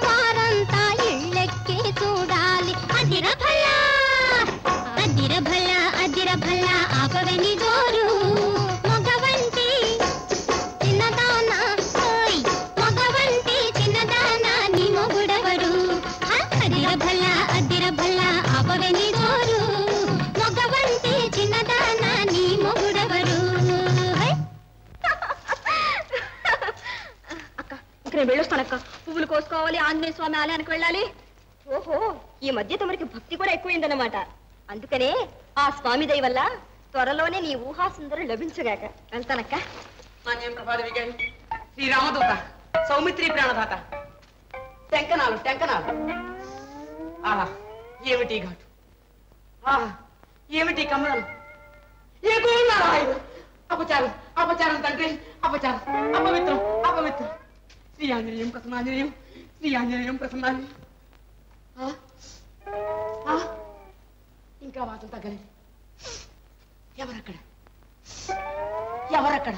ఇక నేను వెళ్ళొస్తానక్క పువ్వులు కోసుకోవాలి ఆంజనేయ స్వామి ఆలయానికి వెళ్ళాలి ఓహో ఈ మధ్య తమరికి భక్తి కూడా ఎక్కువైందన్నమాట అందుకనే ఆ స్వామి దయ వల్ల త్వరలోనే నీ ఊహా సుందరం లభించగాక వెళ్తానక్క మాన్యం ప్రభాత విజయ్ శ్రీరామదూత సౌమిత్రి ప్రాణదాత టెంకనాలు టెంకనాలు ఆహా ఏమిటి ఈ ఘాటు ఆహా ఏమిటి ఈ కమలం ఏ నారాయణ అపచారం అపచారం తండ్రి అపచారం అపవిత్రం అపవిత్రం శ్రీ ఆంజనేయం ప్రసన్నాంజనేయం శ్రీ ఆంజనేయం ప్రసన్నాంజనేయం ఆ? ఆ? ఇంకా వాతం తగ్గలేదు ఎవరక్కడ ఎవరక్కడ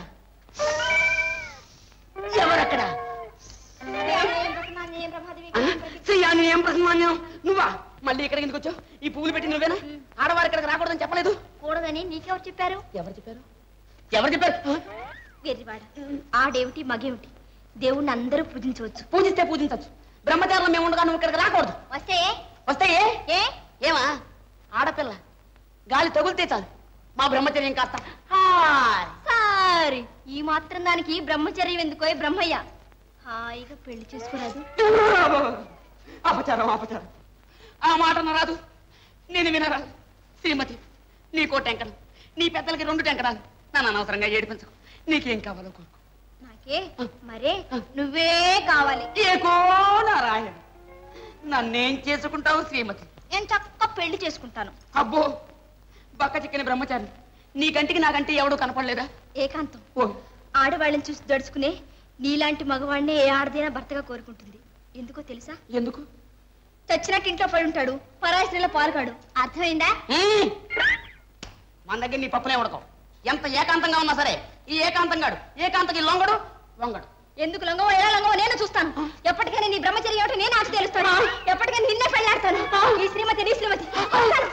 ఎవరక్కడ ఆ? శ్రీ ఆంజనేయం ప్రసన్నాంజనేయం నువ్వా మళ్ళీ ఇక్కడికి ఎందుకు వచ్చావు ఈ పువ్వులు పెట్టి నువ్వేనా ఆడవారు ఇక్కడికి రాకూడదని చెప్పలేదు కూడదని నీకెవరు చెప్పారు ఎవరు చెప్పారు ఎవరు చెప్పారు ఆ? వెర్రివాడ ఆడేమిటి మగేమిటి దేవుణ్ణి అందరూ పూజించవచ్చు పూజిస్తే పూజించవచ్చు బ్రహ్మచారులు మేము ఉండగా నువ్వు ఇక్కడికి రాకూడదు వస్తే వస్తే ఏ ఏ ఏమా ఆడపిల్ల గాలి తగులితే చాలు మా బ్రహ్మచర్యం కాస్త హాయ్. సారీ ఈ మాత్రం దానికి బ్రహ్మచర్యం ఎందుకో బ్రహ్మయ్య హాయిగా పెళ్లి చేసుకోరాదు అపచారం అపచారం ఆ మాట రాదు నేను వినరాదు శ్రీమతి నీకో టెంకరం నీ పెద్దలకి రెండు టెంకరాలు నన్ను అనవసరంగా ఏడిపించకు నీకేం కావాలో కోరుకో నాకే మరే నువ్వే కావాలి ఏకో నారాయణ నన్నేం చేసుకుంటావు శ్రీమతి నేను చక్క పెళ్లి చేసుకుంటాను అబ్బో బక్క చిక్కని బ్రహ్మచారి నీ కంటికి నా కంటి ఎవడూ కనపడలేదా ఏకాంతం ఓ ఆడవాళ్ళని చూసి దడుచుకునే నీలాంటి మగవాడినే ఏ ఆడదైనా భర్తగా కోరుకుంటుంది ఎందుకో తెలుసా ఎందుకు చచ్చినట్టు ఇంట్లో పడి ఉంటాడు పరాయి స్త్రీల పాల్గాడు అర్థమైందా మ్మ్. మన దగ్గర నీ పప్పులే ఉడకవు ఎంత ఏకాంతంగా ఉన్నా సరే ఈ ఏకాంతంగాడు ఏకాంతకి లొంగడు వంగడు ఎందుకు లొంగవో ఎలా లొంగవో నేను చూస్తాను ఎప్పటికైనా నీ బ్రహ్మచర్యం ఏమిటో నేను ఆచి తెలుస్తాను ఎప్పటికైనా నిన్నే పెళ్ళాడతాను ఈ శ్రీమతి నీ శ్రీమతి వస్తాను.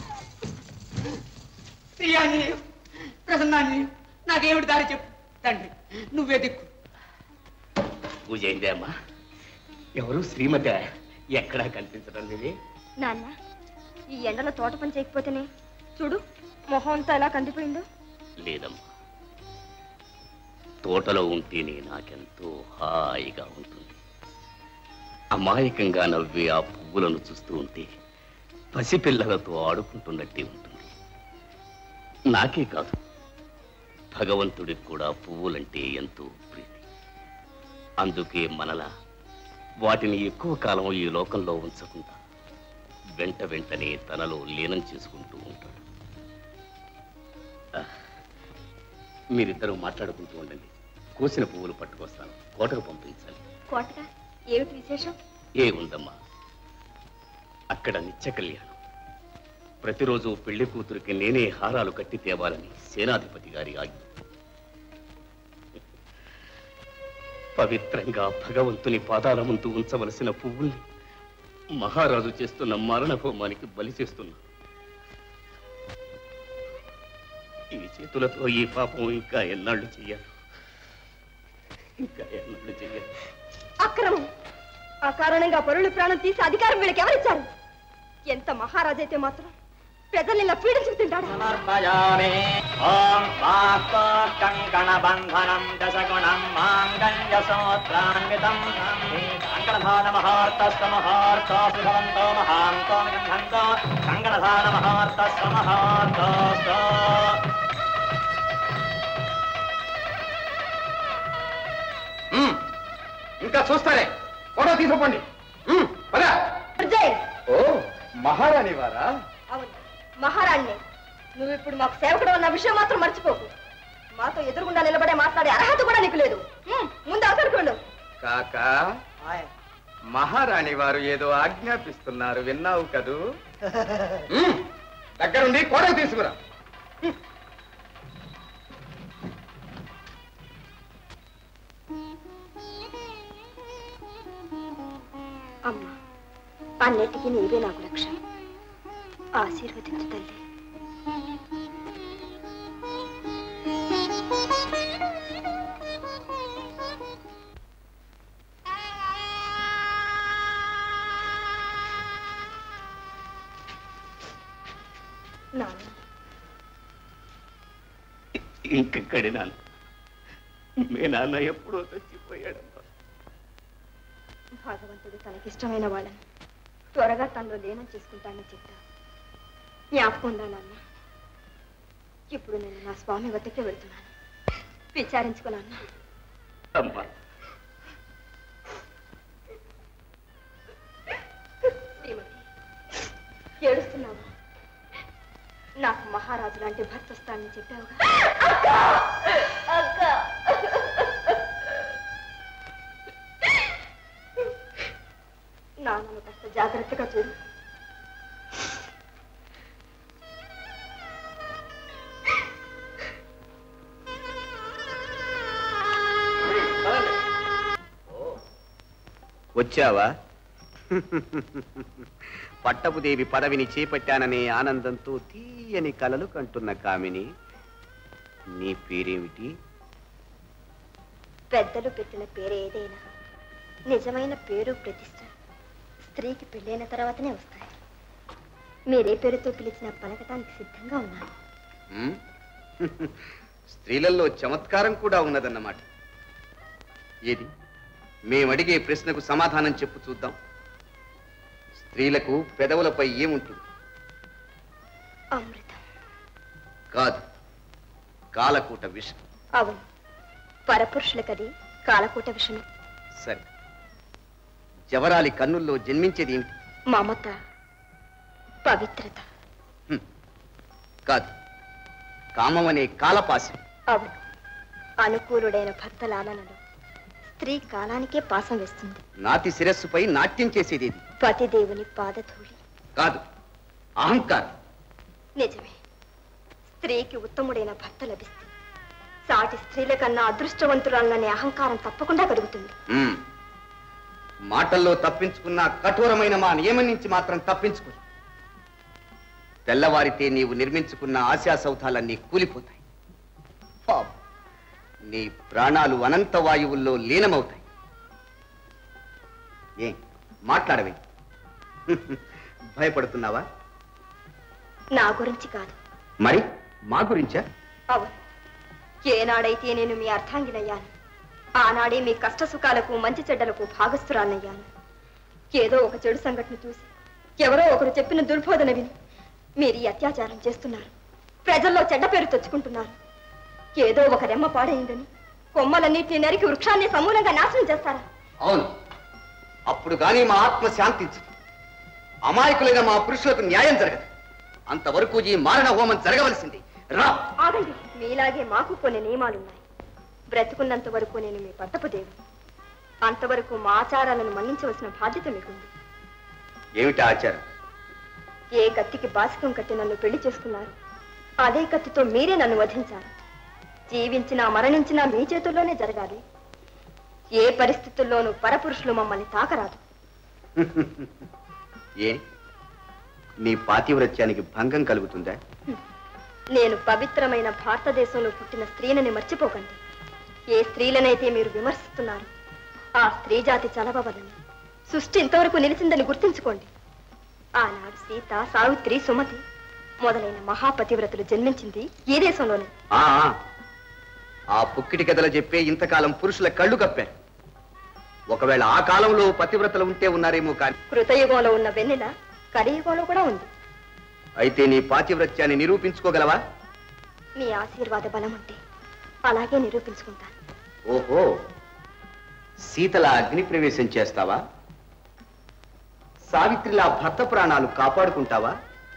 శ్రీ ఆంజనేయం ప్రసన్నాంజనేయం నాకేమిటి దారి చెప్పు తండ్రి నువ్వే దిక్కు పూజ అయిందే అమ్మా ఎవరు శ్రీమతి ఎక్కడా కనిపించడం లేదే నాన్న ఈ ఎండలో తోట పని చేయకపోతేనే చూడు మొహం అంతా ఎలా కందిపోయిందో లేదమ్మా తోటలో ఉంటేనే నాకెంతో హాయిగా ఉంటుంది అమాయకంగా నవ్వే ఆ పువ్వులను చూస్తూ ఉంటే పసిపిల్లలతో ఆడుకుంటున్నట్టే ఉంటుంది నాకే కాదు భగవంతుడికి కూడా పువ్వులంటే ఎంతో ప్రీతి అందుకే మనలా వాటిని ఎక్కువ కాలం ఈ లోకంలో ఉంచకుండా వెంట వెంటనే తనలో లీనం చేసుకుంటూ ఉంటాడు ఆ, మీరిద్దరూ మాట్లాడుకుంటూ ఉండండి కోసిన పువ్వులు పట్టుకొస్తాను కోటకు పంపించాలి కోటగా ఏమిటి విశేషం ఏ ఉందమ్మా అక్కడ నిత్య కళ్యాణం ప్రతిరోజు పెళ్లి కూతురికి నేనే హారాలు కట్టి తేవాలని సేనాధిపతి గారి ఆజ్ఞ పవిత్రంగా భగవంతుని పాదాల ముందు ఉంచవలసిన పువ్వుల్ని మహారాజు చేస్తున్న మరణ హోమానికి బలి చేస్తున్నా ఈ చేతులతో ఈ పాపం ఇంకా ఎన్నాళ్ళు చెయ్యాలి ఇంకా ఎన్నాళ్ళు చెయ్యాలి అక్రమం ఆ కారణంగా పరుల ప్రాణం తీసి అధికారం వీళ్ళకి ఎవరిచ్చారు ఎంత మహారాజైతే మాత్రం ప్రజల్ని ఇలా పీడించుకుంటాడా సమర్పయామి ఓం స్వాస్తో కంకణ బంధనం దశగుణం మాంగళ్య సూత్రాన్వితం కంకణధాన మహార్తస్వ మహార్తోస్తి భవంతో మహాంతో గంధంతో కంకణధాన మహార్తస్వ మహార్తోస్తో మ్మ్. ఇంకా చూస్తారే ఫోటో తీసుకోండి మ్మ్. పద. ఓ మహారాణి వారా అవును మహారాణ్ణి నువ్వు ఇప్పుడు మాకు సేవకుడు అన్న విషయం మాత్రం మర్చిపోకు మాతో ఎదురుగుండా నిలబడే మాట్లాడే అర్హత కూడా నీకు లేదు హ్మ్, ముందు అవసరం కాక మహారాణి వారు ఏదో ఆజ్ఞాపిస్తున్నారు విన్నావు కదూ మ్మ్. దగ్గరుండి కోడలు తీసుకురా అమ్మా అన్నిటికీ నీవే నాకు రక్ష ఆశీర్వదించు తల్లి నాన్న ఇంకెక్కడి నాన్న మీ నాన్న ఎప్పుడో చచ్చిపోయాడమ్మా భగవంతుడు తనకిష్టమైన వాళ్ళని త్వరగా తనలో లీనం చేసుకుంటానని చెప్తా జ్ఞాపకం ఉందా నాన్న ఇప్పుడు నేను నా స్వామి వద్దకే వెళ్తున్నాను విచారించుకున్నాను అమ్మా శ్రీమతి ఏడుస్తున్నావా నాకు మహారాజు లాంటి భర్త వస్తానని చెప్పావుగా అక్క నాన్నను కాస్త జాగ్రత్తగా చూడు వచ్చావా పట్టపుదేవి పదవిని చేపట్టాననే ఆనందంతో తీయని కలలు కంటున్న కామిని నీ పేరేమిటి పెద్దలు పెట్టిన పేరు ఏదైనా నిజమైన పేరు ప్రతిష్ట స్త్రీకి పెళ్ళైన తర్వాతనే వస్తాయి మీరే పేరుతో పిలిచిన పలకటానికి సిద్ధంగా ఉన్నాను ఉమ్? స్త్రీలలో చమత్కారం కూడా ఉన్నదన్నమాట ఏది మేమడిగే ప్రశ్నకు సమాధానం చెప్పు చూద్దాం స్త్రీలకు పెదవులపై ఏముంటుంది అమృతం కాదు కాలకూట విషం అవును పరపురుషులకది కాలకూట విషయం సరే జవరాలి కన్నుల్లో జన్మించేది ఏమిటి మమత పవిత్రత కాదు కామం అనే కాలపాశం అవును అనుకూలుడైన భర్త లాలనలో స్త్రీ కాలానికే పాసం వేస్తుంది నాతి శిరస్సుపై నాట్యం చేసేది ఇది పతిదేవుని పాదధూళి కాదు అహంకారం నిజమే స్త్రీకి ఉత్తముడైన భర్త లభిస్తే సాటి స్త్రీల కన్నా అదృష్టవంతురాలనే అహంకారం తప్పకుండా కలుగుతుంది ఉమ్. మాటల్లో తప్పించుకున్న కఠోరమైన మా నియమం నుంచి మాత్రం తప్పించుకో తెల్లవారితే నీవు నిర్మించుకున్న ఆశా సౌధాలన్నీ కూలిపోతాయి పాపం. నీ ప్రాణాలు అనంత వాయువుల్లో లీనమవుతాయి ఏ మాట్లాడవే భయపడుతున్నావా నా గురించి కాదు మరి మా గురించా అవును ఏనాడైతే నేను మీ అర్థాంగినయ్యాను ఆనాడే మీ కష్ట సుఖాలకు మంచి చెడ్డలకు భాగస్థురాలయ్యాను ఏదో ఒక చెడు సంఘటన చూసి ఎవరో ఒకరు చెప్పిన దుర్బోధన విని మీరు ఈ అత్యాచారం చేస్తున్నారు ప్రజల్లో చెడ్డ పేరు తెచ్చుకుంటున్నారు ఏదో ఒక రెమ్మ పాడైందని కొమ్మలన్నింటినీ నరికి వృక్షాన్ని సమూలంగా నాశనం చేస్తారా అవును అప్పుడు గాని మా ఆత్మ శాంతించదు అమాయకులైన మా పురుషులకు న్యాయం జరగదు అంతవరకు ఈ మారణ హోమం జరగవలసింది రా ఆగండి మీలాగే మాకు కొన్ని నియమాలున్నాయి బ్రతుకున్నంత వరకు నేను మీ పట్టపు దేవుడు అంతవరకు మా ఆచారాలను మన్నించవలసిన బాధ్యత మీకుంది ఏమిటి ఆచారం ఏ కత్తికి బాసికం కట్టి నన్ను పెళ్లి చేసుకున్నారు అదే కత్తితో మీరే నన్ను వధించారు జీవించినా మరణించినా మీ చేతుల్లోనే జరగాలి ఏ పరిస్థితుల్లోనూ పరపురుషులు మమ్మల్ని తాకరాదు ఏ నీ పాతివ్రత్యానికి భంగం కలుగుతుందా నేను పవిత్రమైన భారతదేశంలో పుట్టిన స్త్రీలని మర్చిపోకండి ఏ స్త్రీలనైతే మీరు విమర్శిస్తున్నారు ఆ స్త్రీ జాతి చలవవలని సృష్టి ఇంతవరకు నిలిచిందని గుర్తుంచుకోండి ఆనాడు సీత సావిత్రి సుమతి మొదలైన మహాపతివ్రతలు జన్మించింది ఈ దేశంలోనే ఆ ఆ. ఆ పుక్కిటి కథలు చెప్పే ఇంతకాలం పురుషుల కళ్ళు కప్పారు ఒకవేళ ఆ కాలంలో పతివ్రతలు ఉంటే ఉన్నారేమో కానీ కృతయుగంలో ఉన్న వెన్నెల కలియుగంలో కూడా ఉంది అయితే నీ పాతివ్రత్యాన్ని నిరూపించుకోగలవా మీ ఆశీర్వాద బలం ఉంటే అలాగే నిరూపించుకుంటాను ఓహో సీతల అగ్ని ప్రవేశం చేస్తావా సావిత్రిలా భర్త ప్రాణాలు కాపాడుకుంటావా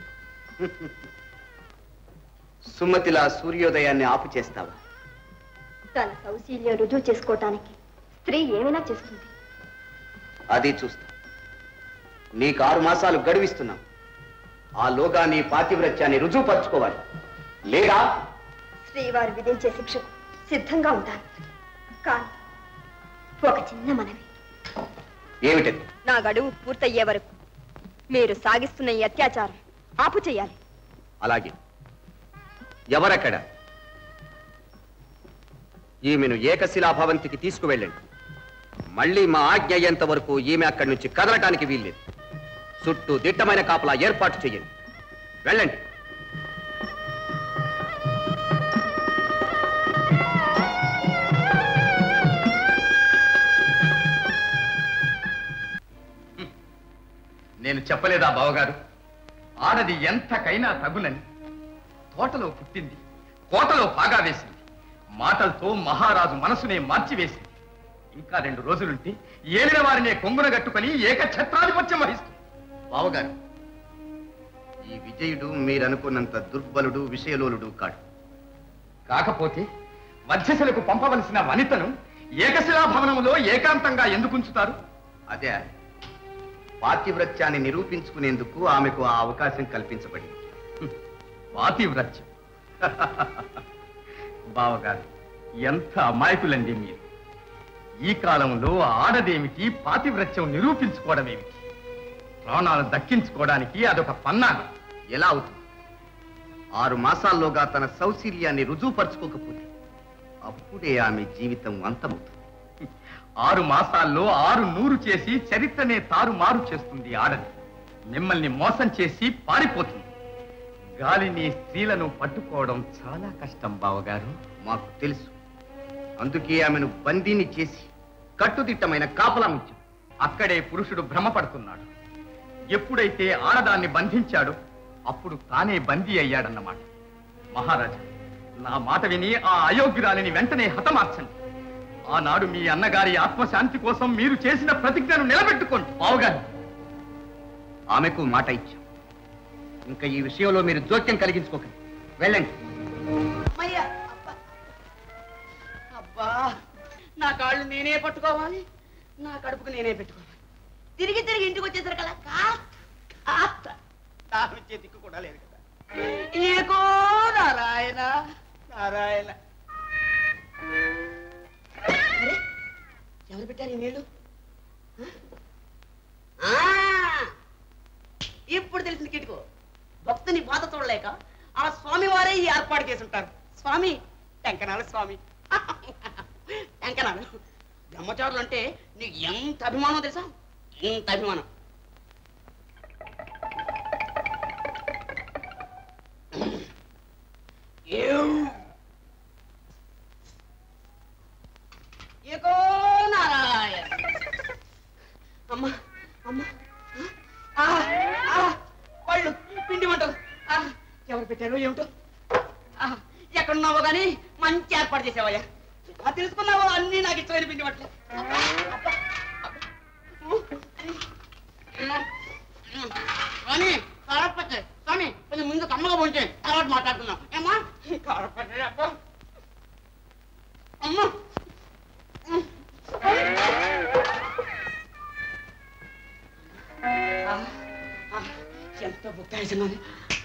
సుమతిలా సూర్యోదయాన్ని ఆపు చేస్తావా తన సౌశీల్యం రుజువు చేసుకోవటానికి స్త్రీ ఏమైనా చేస్తుంది అది చూస్తా నీకు ఆరు మాసాలు గడువిస్తున్నాం ఆ లోగా నీ పాతివ్రత్యాన్ని రుజువుపరచుకోవాలి లేదా శ్రీవారు విధించే శిక్షకు సిద్ధంగా ఉంటాను కానీ ఒక చిన్న మనవి ఏమిటది నా గడువు పూర్తయ్యే వరకు మీరు సాగిస్తున్న ఈ అత్యాచారం ఆపు చేయాలి అలాగే ఎవరక్కడ ఈమెను ఏకశిలాభవంతికి తీసుకువెళ్ళండి మళ్ళీ మా ఆజ్ఞ అయ్యేంత వరకు ఈమె అక్కడి నుంచి కదలటానికి వీల్లేదు చుట్టూ దిట్టమైన కాపలా ఏర్పాటు చేయండి వెళ్ళండి నేను చెప్పలేదా బావగారు ఆడది ఎంతకైనా తగునని తోటలో పుట్టింది కోటలో పాగా వేసింది మాటలతో మహారాజు మనసునే మార్చివేసింది ఇంకా రెండు రోజులుంటే ఏలిన వారినే కొంగున గట్టుకొని ఏకఛత్రాధిపత్యం వహిస్తుంది బావగారు ఈ విజయుడు మీరనుకున్నంత దుర్బలుడు విషయలోలుడు కాడు కాకపోతే మధ్యశలకు పంపవలసిన వనితను ఏకశిలా భవనంలో ఏకాంతంగా ఎందుకు ఉంచుతారు అదే పాతివ్రత్యాన్ని నిరూపించుకునేందుకు ఆమెకు ఆ అవకాశం కల్పించబడింది పాతివ్రత్యం బావగారు ఎంత అమాయకులండి మీరు ఈ కాలంలో ఆడదేమిటి పాతివ్రత్యం నిరూపించుకోవడమేమిటి ప్రాణాలు దక్కించుకోవడానికి అదొక పన్నాగం ఎలా అవుతుంది ఆరు మాసాల్లోగా తన సౌశీల్యాన్ని రుజువుపరచుకోకపోతే అప్పుడే ఆమె జీవితం అంతమవుతుంది ఆరు మాసాల్లో ఆరు నూరు చేసి చరిత్రనే తారుమారు చేస్తుంది ఆడది మిమ్మల్ని మోసం చేసి పారిపోతుంది గాలిని స్త్రీలను పట్టుకోవడం చాలా కష్టం బావగారు మాకు తెలుసు అందుకే ఆమెను బందీని చేసి కట్టుదిట్టమైన కాపలా ఉంచాం అక్కడే పురుషుడు భ్రమపడుతున్నాడు ఎప్పుడైతే ఆడదాన్ని బంధించాడో అప్పుడు తానే బందీ అయ్యాడన్నమాట మహారాజా నా మాట విని ఆ అయోగ్యురాలిని వెంటనే హతమార్చండి ఆనాడు మీ అన్నగారి ఆత్మశాంతి కోసం మీరు చేసిన ప్రతిజ్ఞను నిలబెట్టుకోండి బావుగారు ఆమెకు మాట ఇచ్చాం ఇంకా ఈ విషయంలో మీరు జోక్యం కలిగించుకోకండి వెళ్ళండి అమ్మయ్యా అబ్బా. అబ్బా నా కాళ్ళు నేనే పట్టుకోవాలి నా కడుపుకు నేనే పెట్టుకోవాలి తిరిగి తిరిగి ఇంటికి వచ్చేసరికి అలా కాస్త కాస్త దాహమిచ్చే దిక్కు కూడా లేదు కదా ఏకో నారాయణ నారాయణ అరే, ఎవరు పెట్టారు ఈ నీళ్ళు ఆ, ఇప్పుడు తెలిసింది కిటుకు భక్తుని బాధ చూడలేక ఆ స్వామి వారే ఈ ఏర్పాటు చేసి ఉంటారు స్వామి టెంకనాల స్వామి టెంకనాలు బ్రహ్మచారులు అంటే నీకు ఎంత అభిమానం తెలుసా ఎంత అభిమానం ఏం? ఏకో నారాయణ అమ్మ అమ్మ ఆ, ఆ, పళ్ళు పిండి వంటలు ఆ, ఎవరు పెట్టారు ఏమిటో ఆ, ఎక్కడున్నావో కానీ మంచి ఏర్పాటు చేసావయ్యా ఆ, తెలుసుకున్నావో అన్ని నాకు ఇష్టమైన పిండి వంటలు అబ్బా, అబ్బా, అబ్బా. స్వామి కారపచ్చే స్వామి కొంచెం ముందు కమ్మగా పోంచే తర్వాత మాట్లాడుతున్నాం ఏమా కారపచ్చే అబ్బా అమ్మ ఆ, ఆ, ఎంత బుక్కాయిస్తున్నది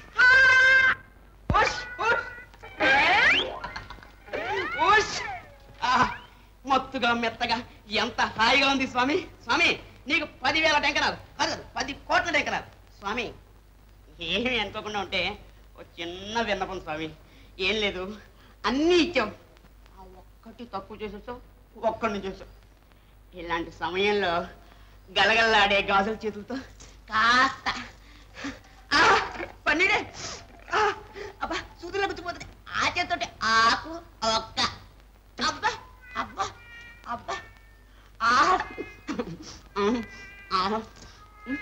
మత్తుగా మెత్తగా ఎంత హాయిగా ఉంది స్వామి స్వామి నీకు పదివేల టెంకనాలు కాదు కాదు, పది కోట్ల టెంకనాలు స్వామి ఏమీ అనుకోకుండా ఉంటే ఒక చిన్న విన్నపం స్వామి ఏం లేదు అన్నీ ఇచ్చాం ఆ ఒక్కటి తక్కువ చేసేసావు ఒక్కడిని చేసావు ఇలాంటి సమయంలో గలగల్లాడే గాజుల చేతులతో కాస్త ఆ, పన్నీరే ఆ, అబ్బా సూదులో గుర్తుపోతుంది ఆ చేతితోటి ఆకు ఒక్క అబ్బా అబ్బా అబ్బా ఆ ఉమ్, ఆ. ఉమ్.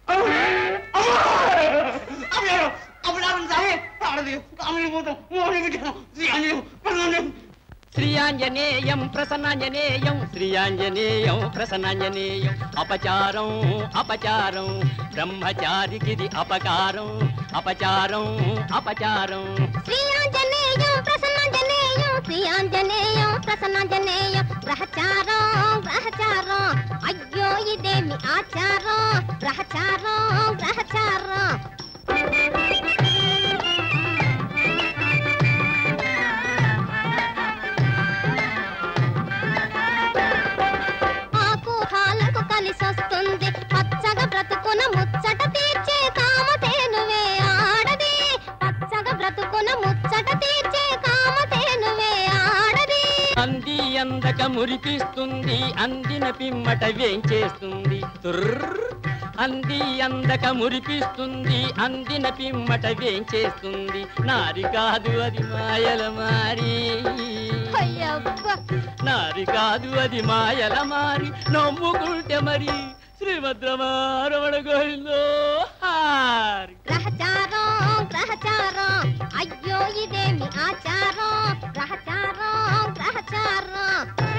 అబ్బో, అప్పుడు ఆవిడ సామి, ఆడది, కామిని పోతాం, మోహిని విగ్రహం, శ్రీ ఆంజనేయం, ప్రసన్నం. శ్రీయాంజనేయం ప్రసన్నాంజనేయం శ్రీయాంజనేయం ప్రసన్నాంజనేయం అపచారం అపచారం బ్రహ్మచారికిది అపకారం అపచారం అపచారం శ్రీయాంజనేయం ప్రసన్నాంజనేయం శ్రీయాంజనేయం ప్రసన్నాంజనేయం గ్రహచారం గ్రహచారం అయ్యో ఇదేమి ఆచారం గ్రహచారం గ్రహచారం ఆకు హాలకు కలిసొస్తుంది పచ్చగా బ్రతుకున ముచ్చట తీర్చే కామధేనువే ఆడది పచ్చగా బ్రతుకున ముచ్చట తీర్చే కామధేనువే ఆడది అంది అందక మురిపిస్తుంది అందిన పిమ్మట వేంచేస్తుంది తుర్ర్ అంది అందక మురిపిస్తుంది అందిన పిమ్మట వేంచేస్తుంది నారి కాదు అది మాయల మారి అయ్యబ్బ నారి కాదు అది మాయల మారి నమ్ముకుంటే మరి శ్రీభద్రమారమణ గోవిందో హారి గ్రహచారం గ్రహచారం అయ్యో ఇదేమి ఆచారం గ్రహచారం గ్రహచారం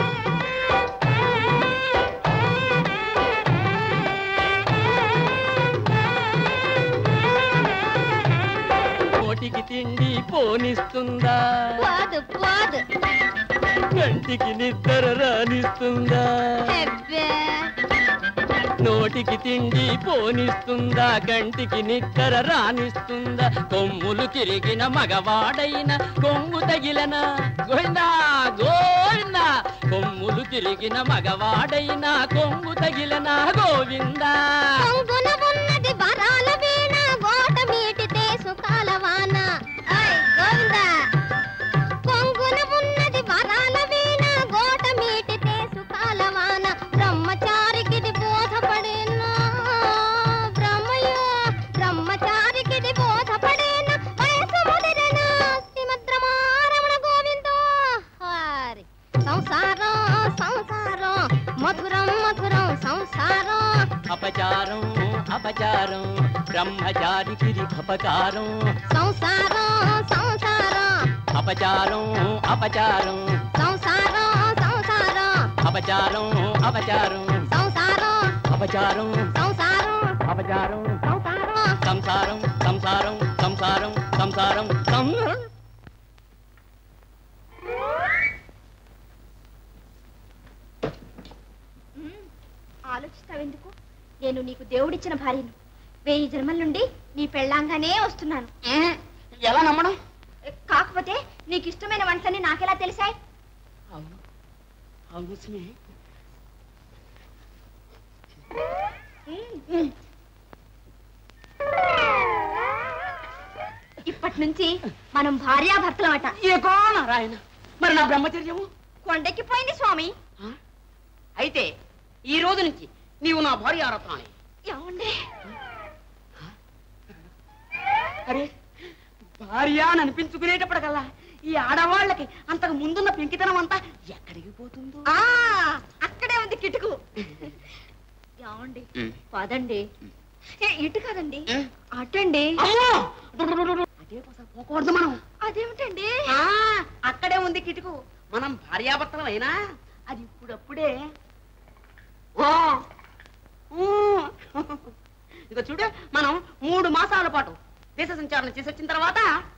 కోటికి తిండి పోనిస్తుందా పోదు పోదు కంటికి నిద్ర రానిస్తుందా హెబ్బే నోటికి తిండి పోనిస్తుందా కంటికి నిద్ర రానిస్తుందా కొమ్ములు తిరిగిన మగవాడైన కొమ్ము తగిలన గోవిందా గోవిందా కొమ్ములు తిరిగిన మగవాడైన కొమ్ము తగిలన గోవిందా కొంగున ఉన్నది వరాల వీణ గోట మీటితే సుఖాల వాన ఓయ్ గోవిందా కొంగున ఉన్నది వరాల వీణ గోట మీటితే సుఖాల వాన బ్రహ్మచారికిది బోధపడేనా బ్రహ్మయో బ్రహ్మచారికిది బోధపడేనా వయసు ముదిరేనా శ్రీమద్రమారమణ గోవిందో హరి సంసారం సంసారం మధురం మధురం సంసారం అపచారం అపచారం బ్రహ్మచారికి అపచారం సంసారం సంసారం అపచారం అపచారం సంసారం సంసారం అపచారం అపచారం సంసారం అపచారం సంసారం అపచారం సంసారం సంసారం సంసారం సంసారం సంసారం సంసారం ఆలోచిస్తావెందుకు నేను నీకు దేవుడిచ్చిన భార్యను వెయ్యి జన్మల నుండి నీ పెళ్ళాంగానే వస్తున్నాను ఎలా నమ్మడం కాకపోతే నీకు ఇష్టమైన వంటని నాకెలా తెలిసాయి అవును అవును సుమే ఇప్పటి నుంచి మనం భార్యాభర్తలం అట ఏకో నారాయణ మరి నా బ్రహ్మచర్యము కొండెక్కిపోయింది స్వామి అయితే ఈ రోజు నుంచి నీవు నా భార్య ఆరత్నాని ఏమండి అరే భార్య అని అనిపించుకునేటప్పటికల్లా ఈ ఆడవాళ్ళకి అంతకు ముందున్న పెంకితనం అంతా ఎక్కడికి పోతుందో ఆ అక్కడే ఉంది కిటుకు ఏమండి పదండి ఏ, ఇటు కాదండి అటండి అమ్మో! అదే కోసం పోకూడదు మనం అదేమిటండి ఆ, అక్కడే ఉంది కిటుకు మనం భార్యాభర్తలం అయినా అది ఇప్పుడప్పుడే ఓ ఊ. ఇదిగో చూడు మనం మూడు మాసాల పాటు దేశ సంచారణ చేసి వచ్చిన తర్వాత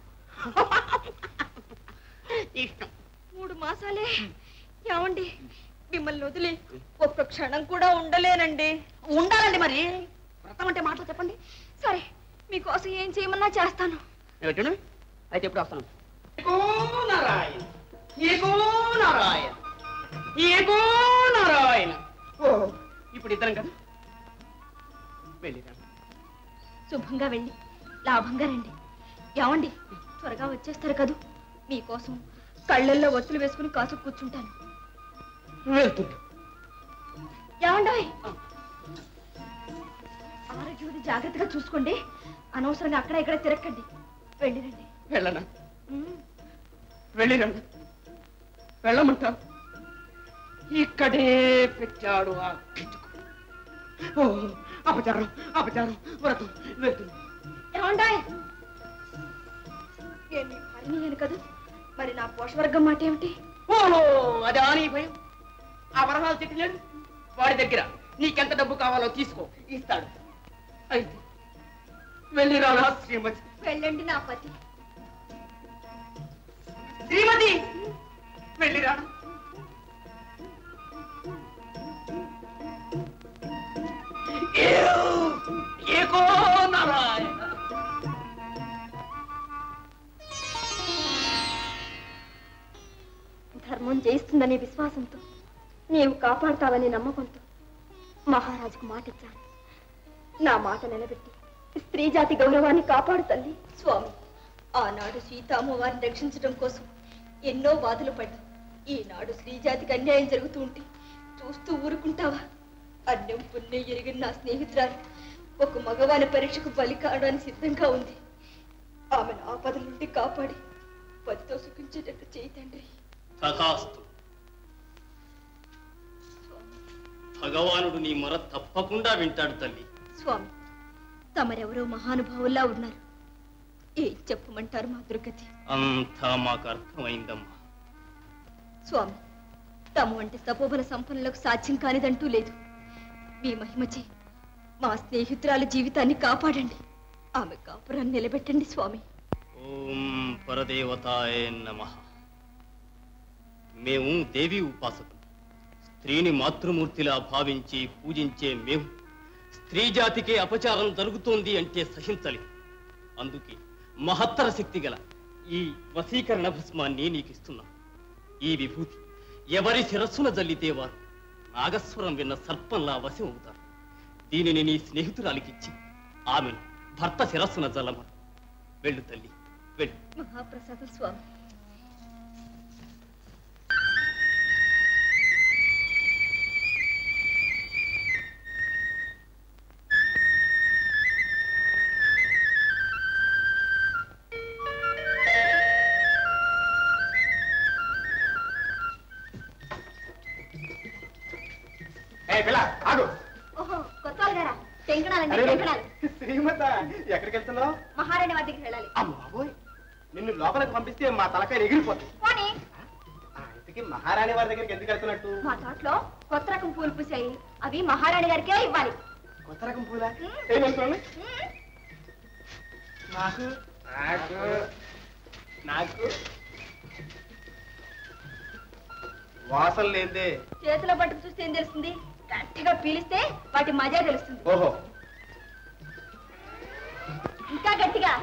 ఇష్టం మూడు మాసాలే ఏమండి మిమ్మల్ని వదిలి ఒక్క క్షణం కూడా ఉండలేనండి ఉండాలండి మరి వ్రతం అంటే మాటలు చెప్పండి సరే మీకోసం ఏం చేయమన్నా చేస్తాను ఏమిటండి అయితే ఎప్పుడు వస్తాను ఏకో నారాయణ ఏకో నారాయణ ఏకో నారాయణ ఓ ఇప్పుడు ఇద్దరం కదా వెళ్ళిరా శుభంగా వెళ్ళి లాభంగా రండి ఏమండి త్వరగా వచ్చేస్తారు కదూ మీకోసం కళ్ళల్లో ఒత్తులు వేసుకుని కాసు కూర్చుంటాను వెళ్తున్నా ఏమండోయ్ ఆరోగ్యం జాగ్రత్తగా చూసుకోండి అనవసరంగా అక్కడ ఇక్కడ తిరక్కండి వెళ్ళిరండి వెళ్ళనా ఉమ్. వెళ్ళిరండి వెళ్ళమంటా ఇక్కడే పెట్టాడు ఆ కిటుకు ఓ అపచారం అపచారం వ్రతం వెళ్తున్నా ఏమండాయ్ నేను నీ భార్యని అయ్యాను కదా మరి నా పోషవర్గం మాట ఏమిటి ఓహో అదా నీ భయం ఆ వరహాలు చెట్టిలేడు వాడి దగ్గర నీకెంత డబ్బు కావాలో తీసుకో ఇస్తాడు అయితే వెళ్ళి రానా శ్రీమతి వెళ్ళండి నా పతి శ్రీమతి వెళ్ళి రానా ఏకో నారాయణ ధర్మం జయిస్తుందనే విశ్వాసంతో నీవు కాపాడుతావనే నమ్మకంతో మహారాజుకు మాట ఇచ్చాను నా మాట నిలబెట్టి స్త్రీ జాతి గౌరవాన్ని కాపాడు తల్లి స్వామి ఆనాడు సీతామ్మవారిని రక్షించడం కోసం ఎన్నో బాధలు పడి ఈనాడు స్త్రీ జాతికి అన్యాయం జరుగుతూ ఉంటే చూస్తూ ఊరుకుంటావా అన్యం పుణ్యం ఎరిగిన నా స్నేహితురాలు ఒక మగవాని పరీక్షకు బలి కావడానికి సిద్ధంగా ఉంది ఆమెను ఆపదల నుండి కాపాడి పతితో సుఖించేటట్టు చేయి తండ్రి తథాస్తు భగవానుడు నీ మొర తప్పకుండా వింటాడు తల్లి స్వామి తమరెవరో మహానుభావుల్లా ఉన్నారు ఏం చెప్పమంటారు మా దుర్గతి అంతా మాకు అర్థమైందమ్మా స్వామి తమ వంటి తపోబల సంపన్నులకు సాధ్యం కానిదంటూ లేదు మీ మహిమచే మా స్నేహితురాలి జీవితాన్ని కాపాడండి ఆమె కాపురాన్ని నిలబెట్టండి స్వామి ఓం పరదేవతాయ నమ మేము దేవి ఉపాసకులు స్త్రీని మాతృమూర్తిలా భావించి పూజించే మేము స్త్రీ జాతికే అపచారం జరుగుతోంది అంటే సహించలే అందుకే మహత్తర శక్తి గల ఈ వశీకరణ భస్మాన్ని నీకు ఇస్తున్నాం ఈ విభూతి ఎవరి శిరస్సున జల్లితే వారు నాగస్వరం విన్న సర్పంలా వశం అవుతారు దీనిని నీ స్నేహితురాలికిచ్చి ఆమెను భర్త శిరస్సున జల్లమను వెళ్ళు తల్లి వెళ్ళు మహాప్రసాదం స్వామి ఏ పిల్ల ఆగు ఓహో కొత్త గారా టెంకణాలండి అరే, టెంకణాలు శ్రీమత ఎక్కడికి వెళ్తున్నావు మహారాణి వారి దగ్గరికి వెళ్ళాలి అమ్మ బాబోయ్ నిన్ను లోపలికి పంపిస్తే మా తలకాయ ఎగిరిపోతుంది పోనీ ఆ, ఇంతకీ మహారాణి వారి దగ్గరికి ఎందుకు వెళ్తున్నట్టు మా తోటలో కొత్త రకం పూలు పూసాయి అవి మహారాణి గారికే ఇవ్వాలి కొత్త రకం పూలా ఏం వెళ్తున్నాను నాకు నాకు నాకు వాసన లేదే చేతిలో పట్టుకు చూస్తే ఏం తెలుస్తుంది గట్టిగా పీలిస్తే వాటి మజా తెలుస్తుంది ఓహో ఇంకా గట్టిగా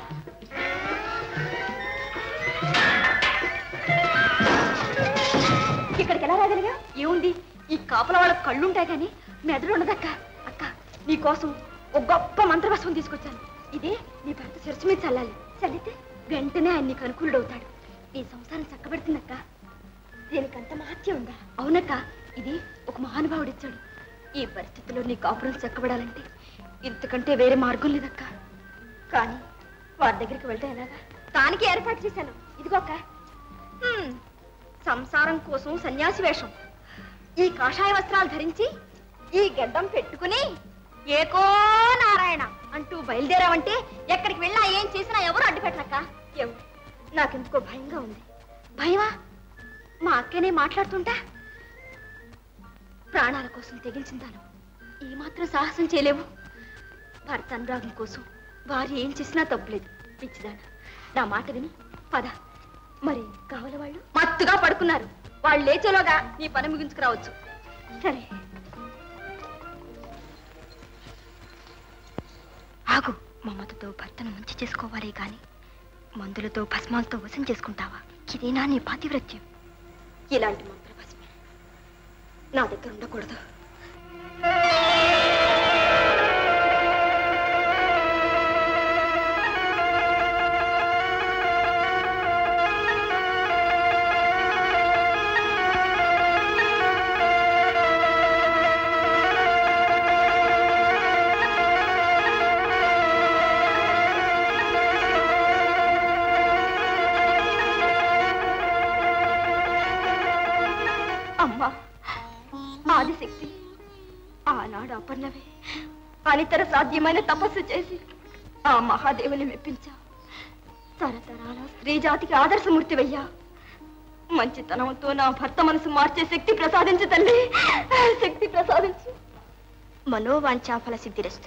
ఇక్కడికి ఎలా రాగలిగా ఏముంది ఈ కాపల వాళ్ళ కళ్ళుంటాయి కానీ మెదడు ఉండదక్క అక్క నీ కోసం ఒక గొప్ప మంత్రభస్వం తీసుకొచ్చాను ఇది నీ భర్త శిరస్సు మీద చల్లాలి చల్లితే వెంటనే ఆయన నీకు అనుకూలుడు అవుతాడు నీ సంసారం చక్కబెడుతుందక్క దీనికంత మహత్యం ఉందా అవునక్క ఇది ఒక మహానుభావుడు ఇచ్చాడు ఈ పరిస్థితిలో నీ కాపురం చక్కబడాలంటే ఇంతకంటే వేరే మార్గం లేదక్క కానీ వారి దగ్గరికి వెళ్తే ఎలాగా దానికి ఏర్పాటు చేశాను ఇదిగోక హ్మ్, సంసారం కోసం సన్యాసి వేషం ఈ కాషాయ వస్త్రాలు ధరించి ఈ గడ్డం పెట్టుకుని ఏకో నారాయణ అంటూ బయలుదేరావంటే ఎక్కడికి వెళ్ళా ఏం చేసినా ఎవరు అడ్డుపెట్టనక్క ఏమో నాకెందుకో భయంగా ఉంది భయమా మా అక్కనే మాట్లాడుతుంటా ప్రాణాల కోసం తెగించిందాను ఈ మాత్రం సాహసం చేయలేవు భర్త అనురాగం కోసం వారు ఏం చేసినా తప్పులేదు పిచ్చిదాన నా మాట విని పద మరి కావాలి వాళ్ళు మత్తుగా పడుకున్నారు వాళ్ళు లేచేలోగా నీ పని ముగించుకురావచ్చు సరే ఆగు మమతతో భర్తను మంచి చేసుకోవాలి గాని మందులతో భస్మాలతో వశం చేసుకుంటావా ఇదేనా నీ పాతివ్రత్యం ఇలాంటి మంత్ర భస్మం నా దగ్గర ఉండకూడదు అమ్మా ఆదిశక్తి ఆనాడు అపర్ణవే అనితర సాధ్యమైన తపస్సు చేసి ఆ మహాదేవుని మెప్పించా తరతరాల స్త్రీ జాతికి ఆదర్శమూర్తివయ్యా మంచితనంతో నా భర్త మనసు మార్చే శక్తి ప్రసాదించు తల్లి శక్తి ప్రసాదించు మనోవాంఛాఫల సిద్ధిరస్తు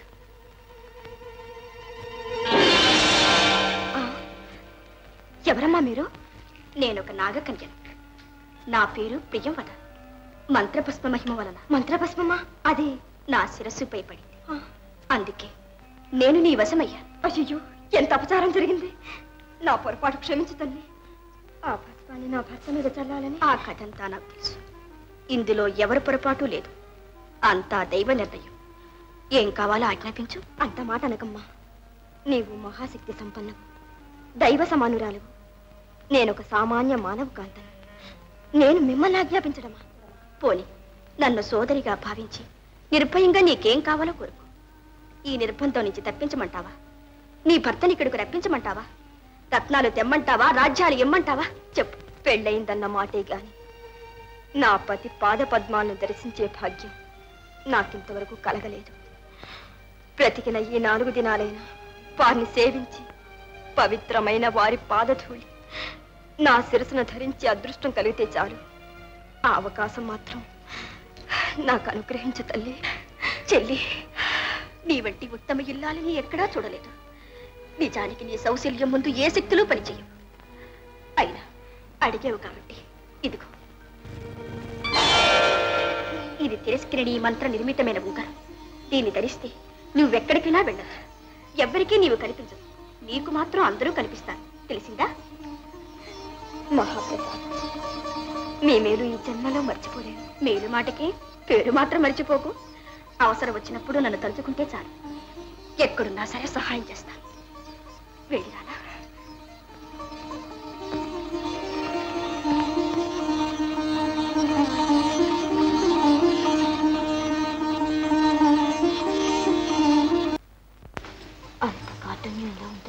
ఆ, ఎవరమ్మా మీరు నేనొక నాగకన్యను నా పేరు ప్రియంవద మంత్రపుష్ప మహిమ వలన మంత్రపుష్పమా అది నా శిరస్సుపై పడింది అందుకే నేను నీ వశమయ్యా అయ్యో ఎంత అపచారం జరిగింది నా పొరపాటు క్షమించు తల్లి ఆ పుష్పాన్ని నా భర్త మీద చల్లాలని ఆ కథంతా నాకు తెలుసు ఇందులో ఎవరి పొరపాటు లేదు అంతా దైవ నిర్ణయం ఏం కావాలో ఆజ్ఞాపించు అంత మాట అనకమ్మా నీవు మహాశక్తి సంపన్నవు దైవ సమానురాలువు నేనొక సామాన్య మానవ కాంతను నేను మిమ్మల్ని ఆజ్ఞాపించడమా పోని నన్ను సోదరిగా భావించి నిర్భయంగా నీకేం కావాలో కోరుకో ఈ నిర్బంధం నుంచి తప్పించమంటావా నీ భర్తని ఇక్కడికి రప్పించమంటావా రత్నాలు తెమ్మంటావా రాజ్యాలు ఇమ్మంటావా చెప్పు పెళ్ళయిందన్న మాటే గాని నా పతి పాద పద్మాలను దర్శించే భాగ్యం నాకింతవరకు కలగలేదు బ్రతికిన ఈ నాలుగు దినాలైనా వారిని సేవించి పవిత్రమైన వారి పాదధూళి నా శిరసున ధరించి అదృష్టం కలిగితే చాలు ఆ అవకాశం మాత్రం నాకు అనుగ్రహించు తల్లి చెల్లి నీ వంటి ఉత్తమ ఇల్లాలని ఎక్కడా చూడలేదు నిజానికి నీ సౌశల్యం ముందు ఏ శక్తులు పనిచేయవు అయినా అడిగావు కాబట్టి ఇదిగో ఇది తిరస్కరణి ఈ మంత్ర నిర్మితమైన ఉంగరం దీన్ని ధరిస్తే నువ్వెక్కడికైనా వెళ్ళదు ఎవ్వరికీ నీవు కనిపించదు నీకు మాత్రం అందరూ కనిపిస్తారు తెలిసిందా మహాప్రసాద్ మీ మేలు ఈ జన్మలో మర్చిపోలేను మేలు మాటకి పేరు మాత్రం మర్చిపోకు అవసరం వచ్చినప్పుడు నన్ను తలుచుకుంటే చాలు ఎక్కడున్నా సరే సహాయం చేస్తాను వెళ్ళిరానా అంత కాఠిన్యం ఎలా ఉంది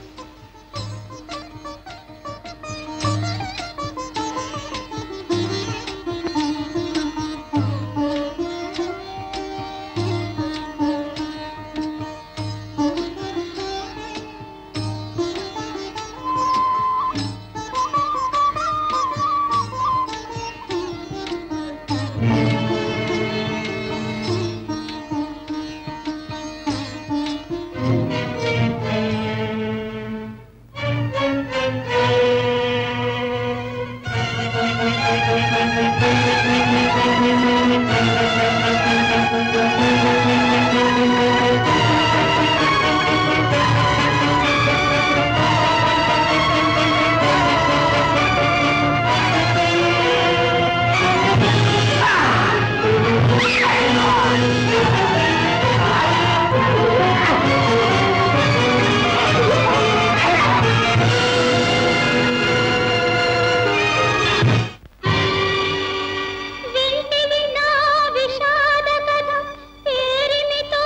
వింటివి నా విషాద కథ పేరిమితో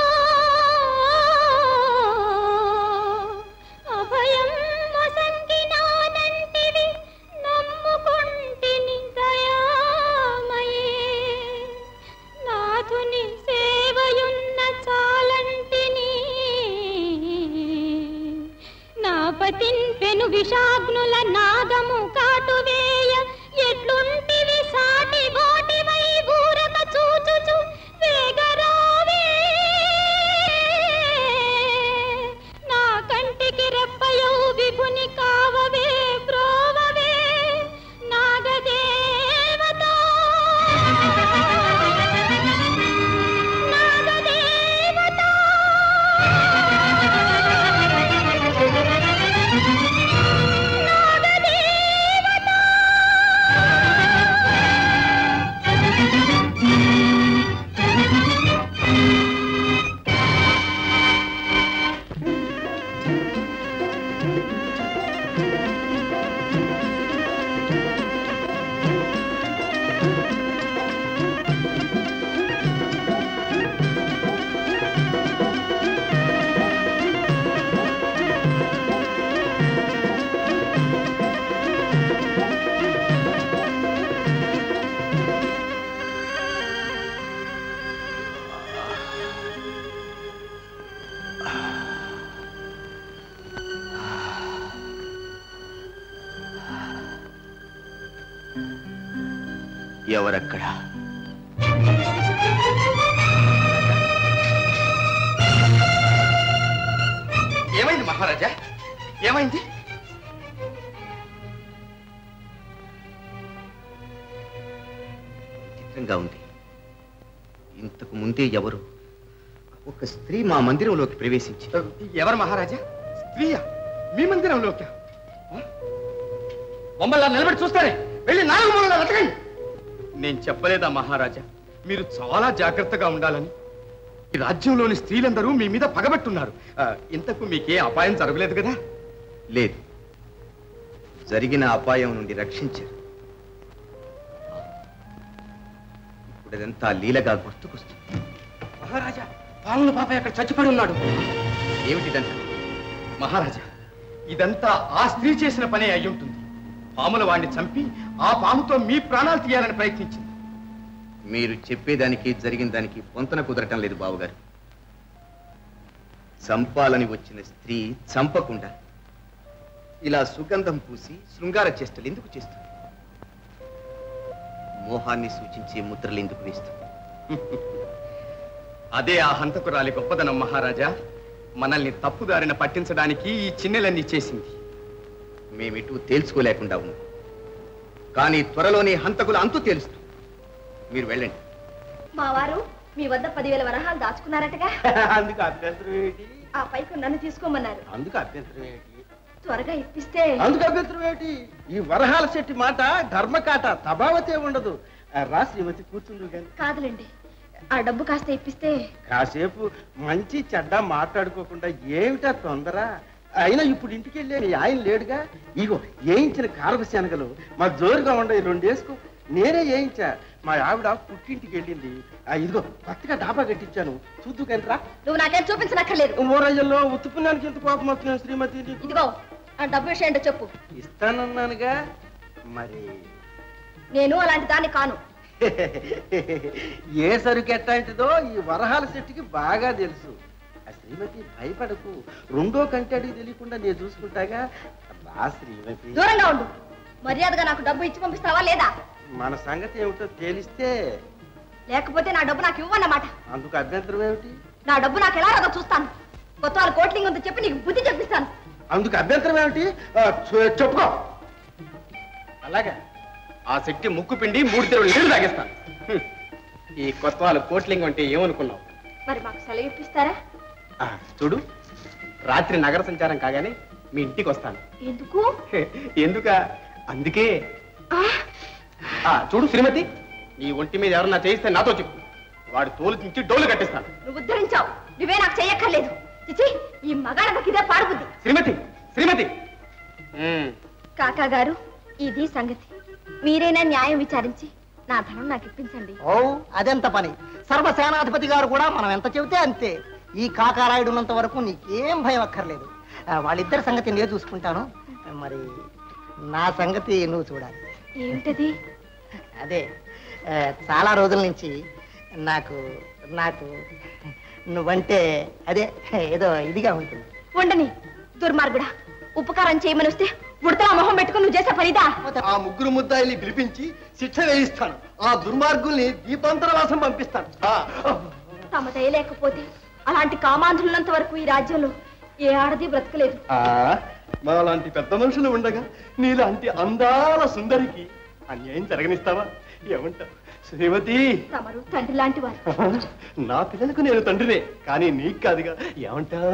అభయం వసంగినానంటివి నమ్ముకుంటిని దయామయే నాథుని సేవయున్న చాలంటిని నా పతిన్ పెను విషాగ్నుల నాగము కాటువేయ ఎట్లుంటివి సాటి గోటివై బూరక చూచుచు వేగరావే నా కంటికి రెప్పయౌ విభుని కావవే బ్రోవవే నాగదేవత ఎవరక్కడ ఏమైంది మహారాజా ఏమైంది చిత్రంగా ఉంది ఇంతకు ముందే ఎవరు ఒక స్త్రీ మా మందిరంలోకి ప్రవేశించి ఎవరు మహారాజా స్త్రీయా మీ మందిరంలోకి బొమ్మల్లా నిలబడి చూస్తారే వెళ్ళి నాలుగు మూలలో వెతకండి నేను చెప్పలేదా మహారాజా మీరు చాలా జాగ్రత్తగా ఉండాలని ఈ రాజ్యంలోని స్త్రీలందరూ మీ మీద పగబట్టున్నారు ఆ, ఇంతకు మీకే అపాయం జరగలేదు కదా లేదు జరిగిన అపాయం నుండి రక్షించారు ఇప్పుడు ఇదంతా లీలగా గుర్తుకొస్తుంది మహారాజా పాముల పాప అక్కడ చచ్చిపడి ఉన్నాడు ఏమిటిదంతా మహారాజా ఇదంతా ఆ స్త్రీ చేసిన పనే అయ్యుంటుంది పాముల వాణ్ణి చంపి ఆ పాముతో మీ ప్రాణాలు తీయాలని ప్రయత్నించింది మీరు చెప్పేదానికి జరిగిన దానికి పొంతన కుదరటం లేదు బావగారు చంపాలని వచ్చిన స్త్రీ చంపకుండా ఇలా సుగంధం పూసి శృంగార చేష్టలు ఎందుకు చేస్తుంది మోహాన్ని సూచించే ముద్రలు ఎందుకు వేస్తుంది అదే ఆ హంతకురాలి గొప్పదనం మహారాజా మనల్ని తప్పుదారిన పట్టించడానికి ఈ చిన్నెలన్నీ చేసింది మేమిటు తేల్చుకోలేకుండా ఉన్నాం కానీ త్వరలోనే హంతకుల అంతు తేలుస్తాం మీరు వెళ్ళండి మా వారు మీ వద్ద పదివేల వరహాలు దాచుకున్నారటగా అందుకు అభ్యంతరం ఏంటి ఆ పైకి నన్ను తీసుకోమన్నారు అందుకు అభ్యంతరం ఏంటి త్వరగా ఇప్పిస్తే అందుకు అభ్యంతరం ఏంటి ఈ వరహాల శెట్టి మాట ధర్మకాట తభావతే ఉండదు ఆ, రా శ్రీమతి కూర్చుండు గాని కాదులేండి ఆ డబ్బు కాస్త ఇప్పిస్తే కాసేపు మంచి చెడ్డ మాట్లాడుకోకుండా ఏమిటా తొందర అయినా ఇప్పుడు ఇంటికి వెళ్ళే నీ ఆయన లేడుగా ఇగో ఏయించిన కారప శనగలు మా జోరుగా ఉండవు రెండు వేసుకో నేనే ఏయించా మా ఆవిడ పుట్టింటికి వెళ్ళింది ఆ, ఇదిగో కొత్తగా డాబా కట్టించాను చూద్దు కానీ రా నువ్వు నాకేం చూపించనక్కర్లేదు ఊరయ్యలో ఉత్తుపున్నానికి ఎంత కోపం వస్తున్నాను శ్రీమతి నీకు? ఇదిగో ఆ డబ్బు విషయం ఏంటో చెప్పు ఇస్తానన్నానుగా మరి నేను అలాంటి దాన్ని కాను ఏ సరుకు ఎట్టాంటిదో ఈ వరహాల చెట్టుకి బాగా తెలుసు ఆ శ్రీమతి భయపడకు రెండో కంటాడికి తెలియకుండా నేను చూసుకుంటాగా రా శ్రీమతి దూరంగా ఉండు మర్యాదగా నాకు డబ్బు ఇచ్చి పంపిస్తావా లేదా మన సంగతి ఏమిటో తేలిస్తే లేకపోతే నా డబ్బు నాకు ఇవ్వన్నమాట అందుకు అభ్యంతరం ఏమిటి నా డబ్బు నాకు ఎలా రాదో చూస్తాను కొత్త వాళ్ళు కోట్లింగ్ ఉందో చెప్పి నీకు బుద్ధి చెప్పిస్తాను అందుకు అభ్యంతరం ఏమిటి ఆ, చె- చెప్పుకో అలాగా ఆ శక్తి ముక్కు పిండి మూడు తెరువులు నీళ్లు తాగేస్తాను హ్మ్. ఈ కొత్త వాళ్ళు కోట్లింగ్ అంటే ఏమనుకున్నావు మరి మాకు సెలవు ఇప్పిస్తారా ఆ, చూడు రాత్రి నగర సంచారం కాగానే మీ ఇంటికి వస్తాను ఎందుకు ఎందుక అందుకే ఆ, చూడు శ్రీమతి నీ ఒంటి మీద ఎవరన్నా చేయిస్తే నాతో చెప్పు వాడు తోలు చించి డోలు కట్టిస్తాను నువ్వు ఉద్ధరించావు నువ్వే నాకు చెయ్యక్కర్లేదు చిచి ఈ మగాళ్ళకి ఇదే పాడుబుద్ధి శ్రీమతి శ్రీమతి కాకా గారు ఇది సంగతి మీరైనా న్యాయం విచారించి నా ధనం నాకు ఇప్పించండి ఓ అదెంత పని సర్వసేనాధిపతి గారు కూడా మనం ఎంత చెబితే అంతే ఈ కాకారాయుడు ఉన్నంత వరకు నీకేం భయం అక్కర్లేదు ఆ, వాళ్ళిద్దరి సంగతి నేను చూసుకుంటాను మరి నా సంగతి నువ్వు చూడాలి ఏమిటది అదే ఆ, చాలా రోజుల నుంచి నాకు నాకు నువ్వంటే అదే ఏదో ఇదిగా ఉంటుంది ఉండని దుర్మార్గుడా ఉపకారం చేయమని వస్తే ఉడతలా మొహం పెట్టుకుని నువ్వు చేసే పనిదా ఆ ముగ్గురు ముద్దాయిల్ని పిలిపించి శిక్ష వేయిస్తాను ఆ దుర్మార్గుల్ని దీపాంతరవాసం పంపిస్తాను తమ దయ లేకపోతే అలాంటి కామాంధులున్నంత వరకు ఈ రాజ్యంలో ఏ ఆడది బ్రతకలేదు మాలాంటి పెద్ద మనుషులు ఉండగా నీలాంటి అందాల సుందరికి అన్యాయం జరగనిస్తావా ఏమంటావు శ్రీమతి తమరు తండ్రి లాంటి వారు నా పిల్లలకు నేను తండ్రినే కానీ నీకు కాదుగా ఏమంటావు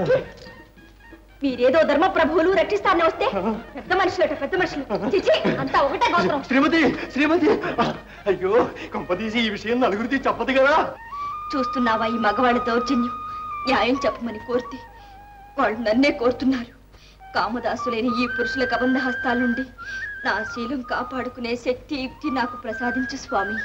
మీరేదో ధర్మ ప్రభువులు రక్షిస్తారని వస్తే పెద్ద మనుషులట పెద్ద మనుషులు చిచి అంతా ఒకటే గోత్రం శ్రీమతి శ్రీమతి అయ్యో కొంపదీసి ఈ విషయం నలుగురికి చెప్పదు కదా చూస్తున్నావా ఈ మగవాళ్ళ దౌర్జన్యం న్యాయం చెప్పమని కోరితే వాళ్ళు నన్నే కోరుతున్నారు కామదాసులైన ఈ పురుషుల కబంధ హస్తాల నుండి నా శీలం కాపాడుకునే శక్తి యుక్తి నాకు ప్రసాదించు స్వామి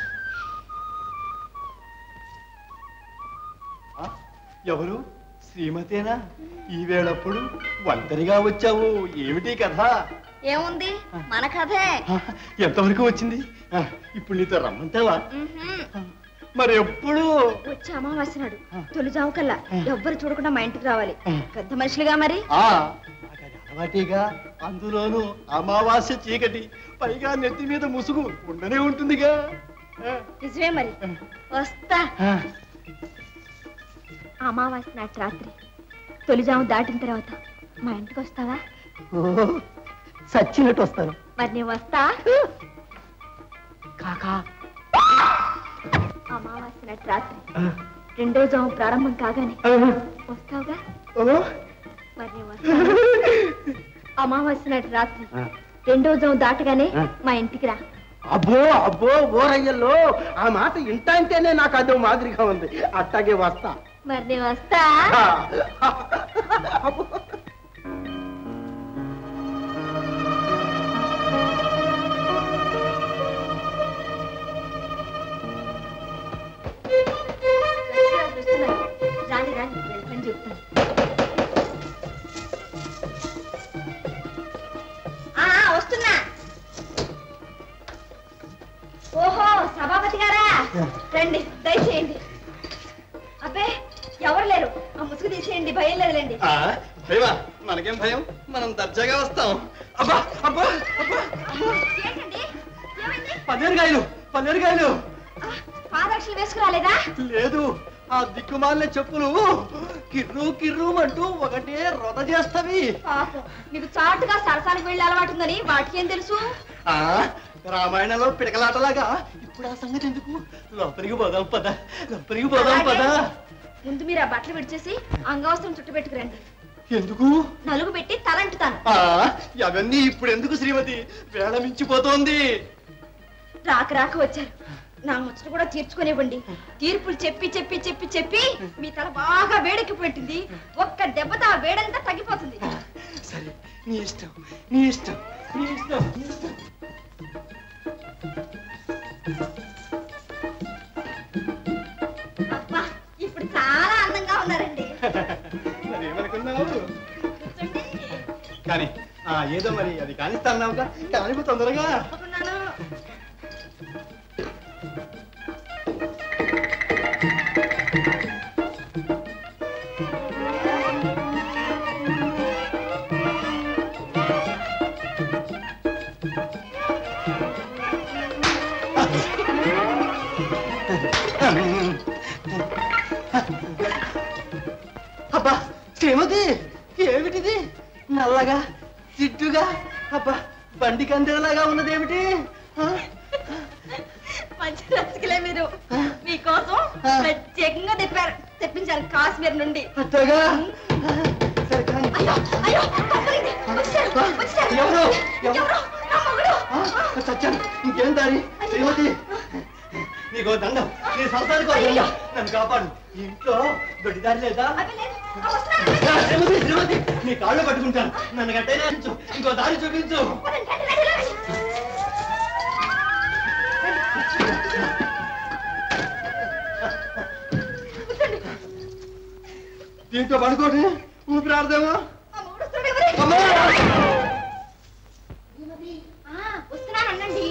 ఎవరు శ్రీమతేనా ఈ వేళప్పుడు ఒంటరిగా వచ్చావు ఏమిటి కథ ఏముంది మన కథే ఎంతవరకు వచ్చింది ఆ, ఇప్పుడు నీతో రమ్మంటావా మరి ఎప్పుడు వచ్చి అమావాస్య నాడు తొలిజాము కల్లా ఎవ్వరు చూడకుండా మా ఇంటికి రావాలి పెద్ద మనుషులుగా మరి ఆ నాకు అది అలవాటిగా అందులోనూ అమావాస్య చీకటి పైగా నెత్తి మీద ముసుగు ఉండనే ఉంటుందిగా ఆ, నిజమే మరి వస్తా ఆ. అమావాస్య నాటి రాత్రి తొలిజాము దాటిన తర్వాత మా ఇంటికి వస్తావా ఓ, చచ్చినట్టు వస్తాను మరి నేను వస్తా కాకా అమావాస్య నాటి రాత్రి రెండో జాము ప్రారంభం కాగానే వస్తావుగా మరి నేను వస్తాను అమావాస్య నాటి రాత్రి రెండో జాము దాటగానే మా ఇంటికి రా అబ్బో అబ్బో ఓరయ్యల్లో ఆ మాట ఇంటంటేనే నాకు అదో మాదిరిగా ఉంది అట్టాగే వస్తా మరి నేను వస్తా వస్తున్నారు, వస్తున్నారు. రాండి రాండి వెళ్ళిపోయి చెప్తాను ఆ, ఆ, వస్తున్నా ఓహో సభాపతి గారా రండి ఏమీ భయం లేదులేండి ఆ, భయమా మనకేం భయం మనం దర్జాగా వస్తాం అబ్బా అబ్బా అబ్బా ఏంటండి ఏమైంది పన్నీరుగాయలు పన్నీరుగాయలు పాదరక్షలు వేసుకురాలేదా లేదు ఆ దిక్కుమాలిన చెప్పులు కిర్రు కిర్రు అంటూ ఒకటే రొద చేస్తవి పాపం మీకు చాటుగా సరసానికి వెళ్ళి అలవాటు ఉందని వాటికి ఏం తెలుసు ఆ రామాయణంలో పిడకలాటలాగా ఇప్పుడు ఆ సంగతి ఎందుకు లోపలికి పోదాం పద లోపలికి పోదాం పద ముందు మీరు ఆ బట్టలు విడిచేసి అంగవస్త్రం చుట్టు పెట్టుకురండి ఎందుకు నలుగు పెట్టి తలంటుతాను ఆ అవన్నీ ఇప్పుడు ఎందుకు శ్రీమతి వేళ మించిపోతోంది రాక రాక వచ్చారు నా ముచ్చట కూడా తీర్చుకునివ్వండి తీర్పులు చెప్పి చెప్పి చెప్పి చెప్పి మీ తల బాగా వేడెక్కి పెట్టింది ఒక్క దెబ్బతో ఆ వేడంతా తగ్గిపోతుంది సరే నీ ఇష్టం నీ ఇష్టం నీ ఇష్టం నీ ఇష్టం అబ్బా ఇప్పుడు చాలా అందంగా ఉన్నారండి మరి ఏమనుకున్నావు కూర్చోండి. కానీ ఆ ఏదో మరి అది కానిస్తాన్నావుగా కానిపో తొందరగా తప్పకుండాను. అబ్బా శ్రీమతి ఏమిటిది నల్లగా జిడ్డుగా అబ్బా బండి కందెలాగా ఉన్నదేమిటి ఆ? మంచి రసికలే మీరు మీకోసం ప్రత్యేకంగా తెప్పారు తెప్పించాను కాశ్మీర్ నుండి అత్తగా సరే కానీ అయ్యో అయ్యో తప్పలేదు. వచ్చారు, వచ్చారు. ఎవరు? ఎవరు? నా మొగుడు. ఆ, చచ్చాను ఇంకేం దారి శ్రీమతి నీకో దండం నీ సంసారికో దండం నన్ను కాపాడు ఇంట్లో దొడ్డిదారి లేదా అవి లేదు. ఆ, వస్తున్నాను. ఆ, శ్రీమతి శ్రీమతి నీ కాళ్ళు పట్టుకుంటాను నన్ను గట్టైనా ఉంచు. ఇంకో దారి చూపించు రండి, రండి, రండి, రండి. కూర్చోండి. దీంట్లో పడుకోటి ఊపిరాడదేమో ఆ మొగుడు వస్తున్నాడు ఎవరే? అమ్మా ఆ, వస్తున్నాను అనండి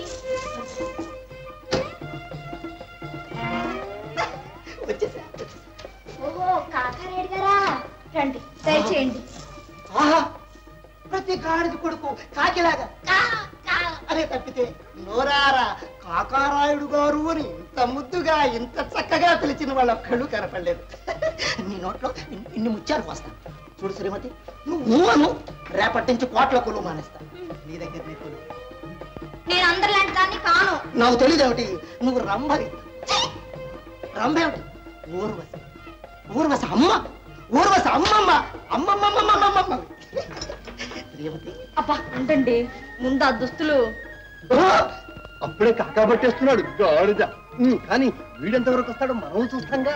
వచ్చేసా ఓహో కాకారేడు గారా రండి దయచేయండి ఆహా ప్రతి గాడిద కొడుకు కాకిలాగా కా, కా అనే తప్పితే నోరారా కాకారాయుడు గారు అని ఇంత ముద్దుగా ఇంత చక్కగా పిలిచిన వాళ్ళు ఒక్కళ్ళు కనపడలేదు నీ నోట్లో ఇన్ని- ఇన్ని ముత్యాలు పోస్తాను చూడు శ్రీమతి నువ్వు అను రేపటి నుంచి కోట్ల కొలువు మానేస్తా నీ దగ్గర నీ కొలువు నేను అందరిలాంటి దాన్ని కాను నాకు తెలియదేమిటి నువ్వు రంభవి రంభేమిటి ఊర్వశి ఊర్వశ అమ్మ ఊర్వశ అమ్మమ్మ అమ్మమ్మమ్మమ్మమ్మమ్మ శ్రీమతి అబ్బా ఉండండి ముందు ఆ దుస్తులు అప్పుడే కాకా పట్టేస్తున్నాడు గాడిద ఉమ్, కానీ వీడెంత వరకు వస్తాడో మనం చూస్తాంగా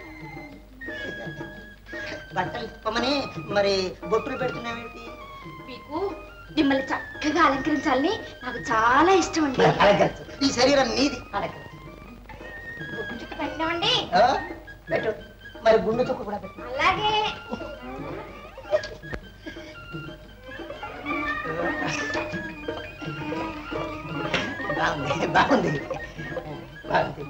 బట్టలు ఇప్పమని మరి బొట్టులు పెడుతున్నావేంటి మీకు మిమ్మల్ని చక్కగా అలంకరించాలని నాకు చాలా ఇష్టం అండి మరి అలంకరించు ఈ శరీరం నీది అలంకరించు చుట్టూ పెట్టినామండి ఆ? పెట్టు మరి గుండు చుక్కు కూడా పెట్టు అలాగే బాగుంది బాగుంది బాగుంది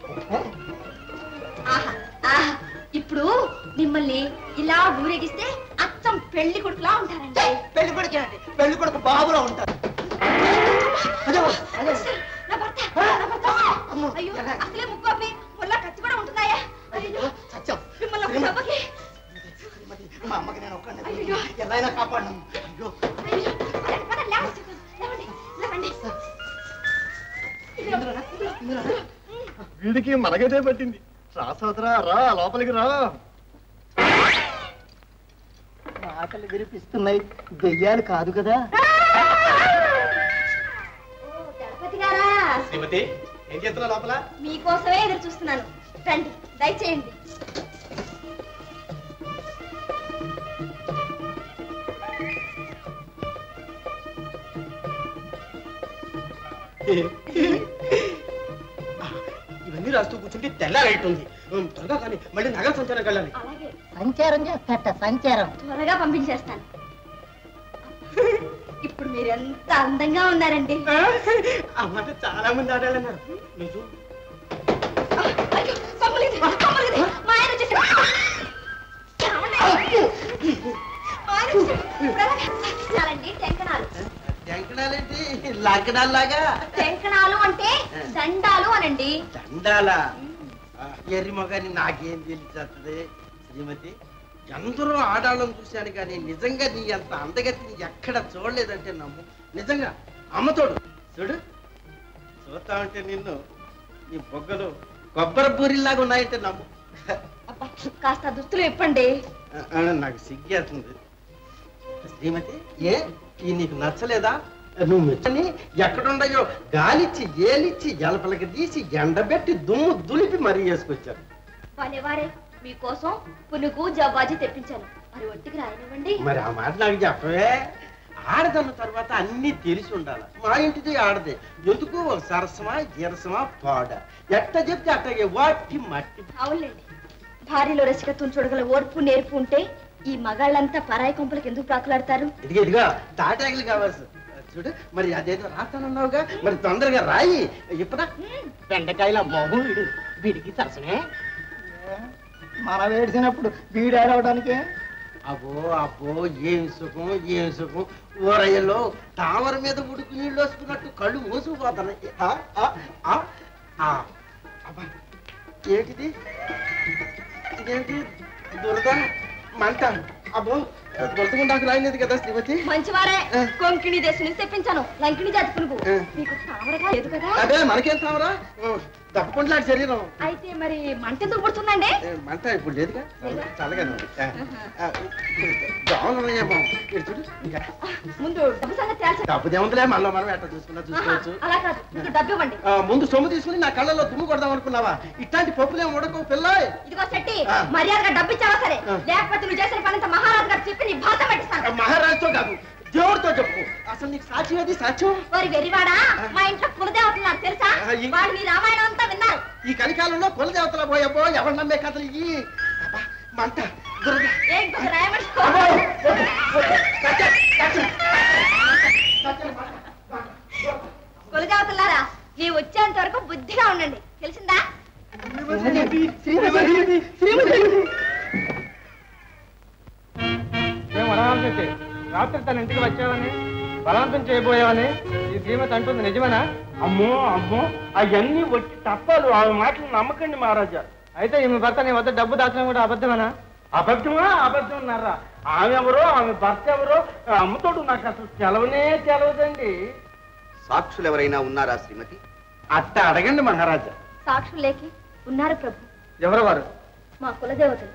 ఆహా ఆహా ఇప్పుడు మిమ్మల్ని ఇలా ఊరేగిస్తే అచ్చం పెళ్లి కొడుకులా ఉంటారండి పెళ్లి కొడుకు ఏంటి పెళ్లి కొడుకు బాబులో ఉంటారు అదో అదే నా భర్త నా భర్త అయ్యో అసలే ముక్కోపి ముళ్ళ కత్తి కూడా ఉంటున్నాయా అయ్యో సత్యం మిమ్మల్ని ఒక దెబ్బకి శ్రీమతి, మా అమ్మకి నేను ఒక్కడిని అయ్యో. ఎలాగైనా కాపాడు అయ్యో అయ్యో పదండి, పదండి, లేవండి, లేవండి, లేవండి. ఇందులో, ఇందులో, ఇందులో. వీడికి మనగదే పట్టింది రా సోదరా రా లోపలికి రా ఆకలి విరిపిస్తున్నాయి దెయ్యాలు కాదు కదా ఓ, దళపతి గారా శ్రీమతి ఏం చేస్తున్నావు లోపల మీకోసమే ఎదురు చూస్తున్నాను రండి దయచేయండి ఇవన్నీ రాస్తూ కూర్చుంటే తెల్లారైతుంది ఉమ్, త్వరగా కానీ మళ్ళీ నగర సంచారం వెళ్ళాలి అలాగే సంచారం చేస్తాట సంచారం త్వరగా పంపించేస్తాను ఇప్పుడు మీరు ఎంత అందంగా ఉన్నారండి ఆ మాట చాలా మంది ఆడాలన్నారు నిజం అయ్యో, కొమ్మలిది, కొమ్మలిది. మా ఆయన వచ్చేసాడు. ఏమండి? లగ్నాల్లాగా శంకణాలు అంటే దండాలు అనండి దండాల ఎర్రి మొగాని నాకేం తెలిసేస్తుంది శ్రీమతి ఎందరో ఆడాళ్ళని చూశాను కానీ నిజంగా నీ అంత అందగతిని ఎక్కడ చూడలేదంటే నమ్ము నిజంగా అమ్మతోడు చూడు చూస్తా ఉంటే నిన్ను నీ బొగ్గలు కొబ్బరి పూరిలాగా ఉన్నాయంటే నమ్ము అబ్బా కాస్త దుస్తులు ఇప్పండి ఆ, ఆ, నాకు సిగ్గేస్తుంది శ్రీమతి ఏ ఈ నీకు నచ్చలేదా నువ్వు మెచ్చని ఎక్కడుండయో గాలిచ్చి ఏలిచ్చి జలపలకి తీసి ఎండబెట్టి దుమ్ము దులిపి మరీ వేసుకొచ్చారు వారే మీకోసం పునుగు జవ్వాజి తెప్పించాను మరి ఒట్టికి రాయనివ్వండి మరి ఆ మాట నాకు చెప్పవే ఆడదన్న తర్వాత అన్ని తెలిసి ఉండాలి మా ఇంటిది ఆడదే ఎందుకు ఒక సరసమా గిరసమా పాడ ఎట్ట చెప్తే అట్టగే వాటి మట్టి అవునులేండి భార్యలో రసికత్వం చూడగల ఓర్పు నేర్పు ఉంటే ఈ మగాళ్ళంతా పరాయి కొంపలకు ఎందుకు ప్రాకులాడతారు ఇదిగో ఇదిగో తాటాకులు కావాలి చూడు మరి అదేదో రాస్తానన్నావుగా మరి తొందరగా రాయి ఇప్పుడా బెండకాయల మొహం వీడు వీడికి సరసనే మనం ఏడ్చినప్పుడు వీడు ఏడవడానికే అబ్బో అబ్బో ఏం సుఖం ఏం సుఖం ఊరయ్యలో తామర మీద ఉడుకు నీళ్ళు వేసుకున్నట్టు కళ్ళు మూసుకుపోతున్నాయి ఆ, ఆ, ఆ, ఆ. అబ్బా ఏంటిది ఇదేంటి దురద మంట అబ్బో దొరకకుండా రాయలేదు కదా శ్రీమతి మంచివారే కొంకిణి దేశం నుంచి తెప్పించాను లంకిణి జాతి పునుగు మీకు తామరగా లేదు కదా అదే మనకేం తామరా దప్పకుంట్లాంటి శరీరం అయితే మరి మంట ఎందుకు పుడుతుందండి ఏ, మంట ఇప్పుడు లేదుగా చల్లగా ఉంది. ఆ, ఆ, దోమలు ఉన్నాయేమో ఇక్కడ చూడు ఇంకా ముందు డబ్బు సంగతి తేల్చండి. డబ్బు దేముందిలే మనలో మనం ఎట్లా చూసుకున్నా ఆహా, చూసుకోవచ్చు అలా కాదు ముందు డబ్బు ఇవ్వండి ఆ, ముందు సొమ్ము తీసుకుని నా కళ్ళలో దుమ్ము కొడదాం అనుకున్నావా ఇట్లాంటి పప్పులేం ఉడకవు పిల్ల ఇదిగో శెట్టి ఆ. మర్యాదగా డబ్బు ఇచ్చావా సరే ఆ. లేకపోతే నువ్వు చేసిన పనంతా మహారాజు గారు చెప్పి నీ భాష పట్టిస్తాను మహారాజుతో కాదు దేవుడితో చెప్పు అసలు నీకు సాక్ష్యం ఏది సాక్ష్యం ఓరి వెరివాడా మా ఇంట్లో కులదేవతలు నాకు తెలుసా ఆ, ఈ- వాళ్ళు నీ రామాయణం అంతా విన్నారు ఈ కలికాలంలో కులదేవతల పోయబో ఎవరు నమ్మే కథలు ఇయ్యి అబ్బా, మంట దురద ఏం కొంచెం రాయమని అబ్బో, వద్దు, వద్దు, సత్యం, సత్యం. కులదేవతలారా నీ వచ్చేంత వరకు బుద్ధిగా ఉండండి తెలిసిందా మేము వనవాల్సి రాత్రి తన ఇంటికి వచ్చావని బలవంతం చేయబోయావని ఈ శ్రీమతి అంటుంది నిజమేనా అమ్మో అమ్మో అవన్నీ వచ్చి తప్పదు ఆమె మాటలు నమ్మకండి మహారాజా అయితే ఈమె భర్త నీ వద్ద డబ్బు దాచడం కూడా అబద్ధమేనా అబద్ధమా అబద్ధం ఉన్నారా ఆమె ఎవరో ఆమె భర్త ఎవరో అమ్మతోడు నాకు అసలు తెలవనే తెలవదండి సాక్షులు ఎవరైనా ఉన్నారా శ్రీమతి అట్ట అడగండి మహారాజా సాక్షులు లేకి ఉన్నారు ప్రభు ఎవరు వారు మా కులదేవతలు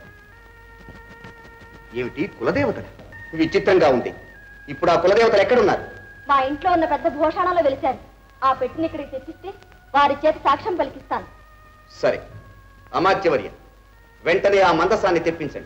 ఏమిటి కులదేవతలు విచిత్రంగా ఉంది ఇప్పుడు ఆ కులదేవతలు ఎక్కడున్నారు మా ఇంట్లో ఉన్న పెద్ద భూషణాలు వెలిశారు ఆ పెట్టిని ఇక్కడికి తెచ్చిస్తే వారి చేతి సాక్ష్యం పలికిస్తాను సరే అమాత్యవర్య వెంటనే ఆ మందసాన్ని తెప్పించండి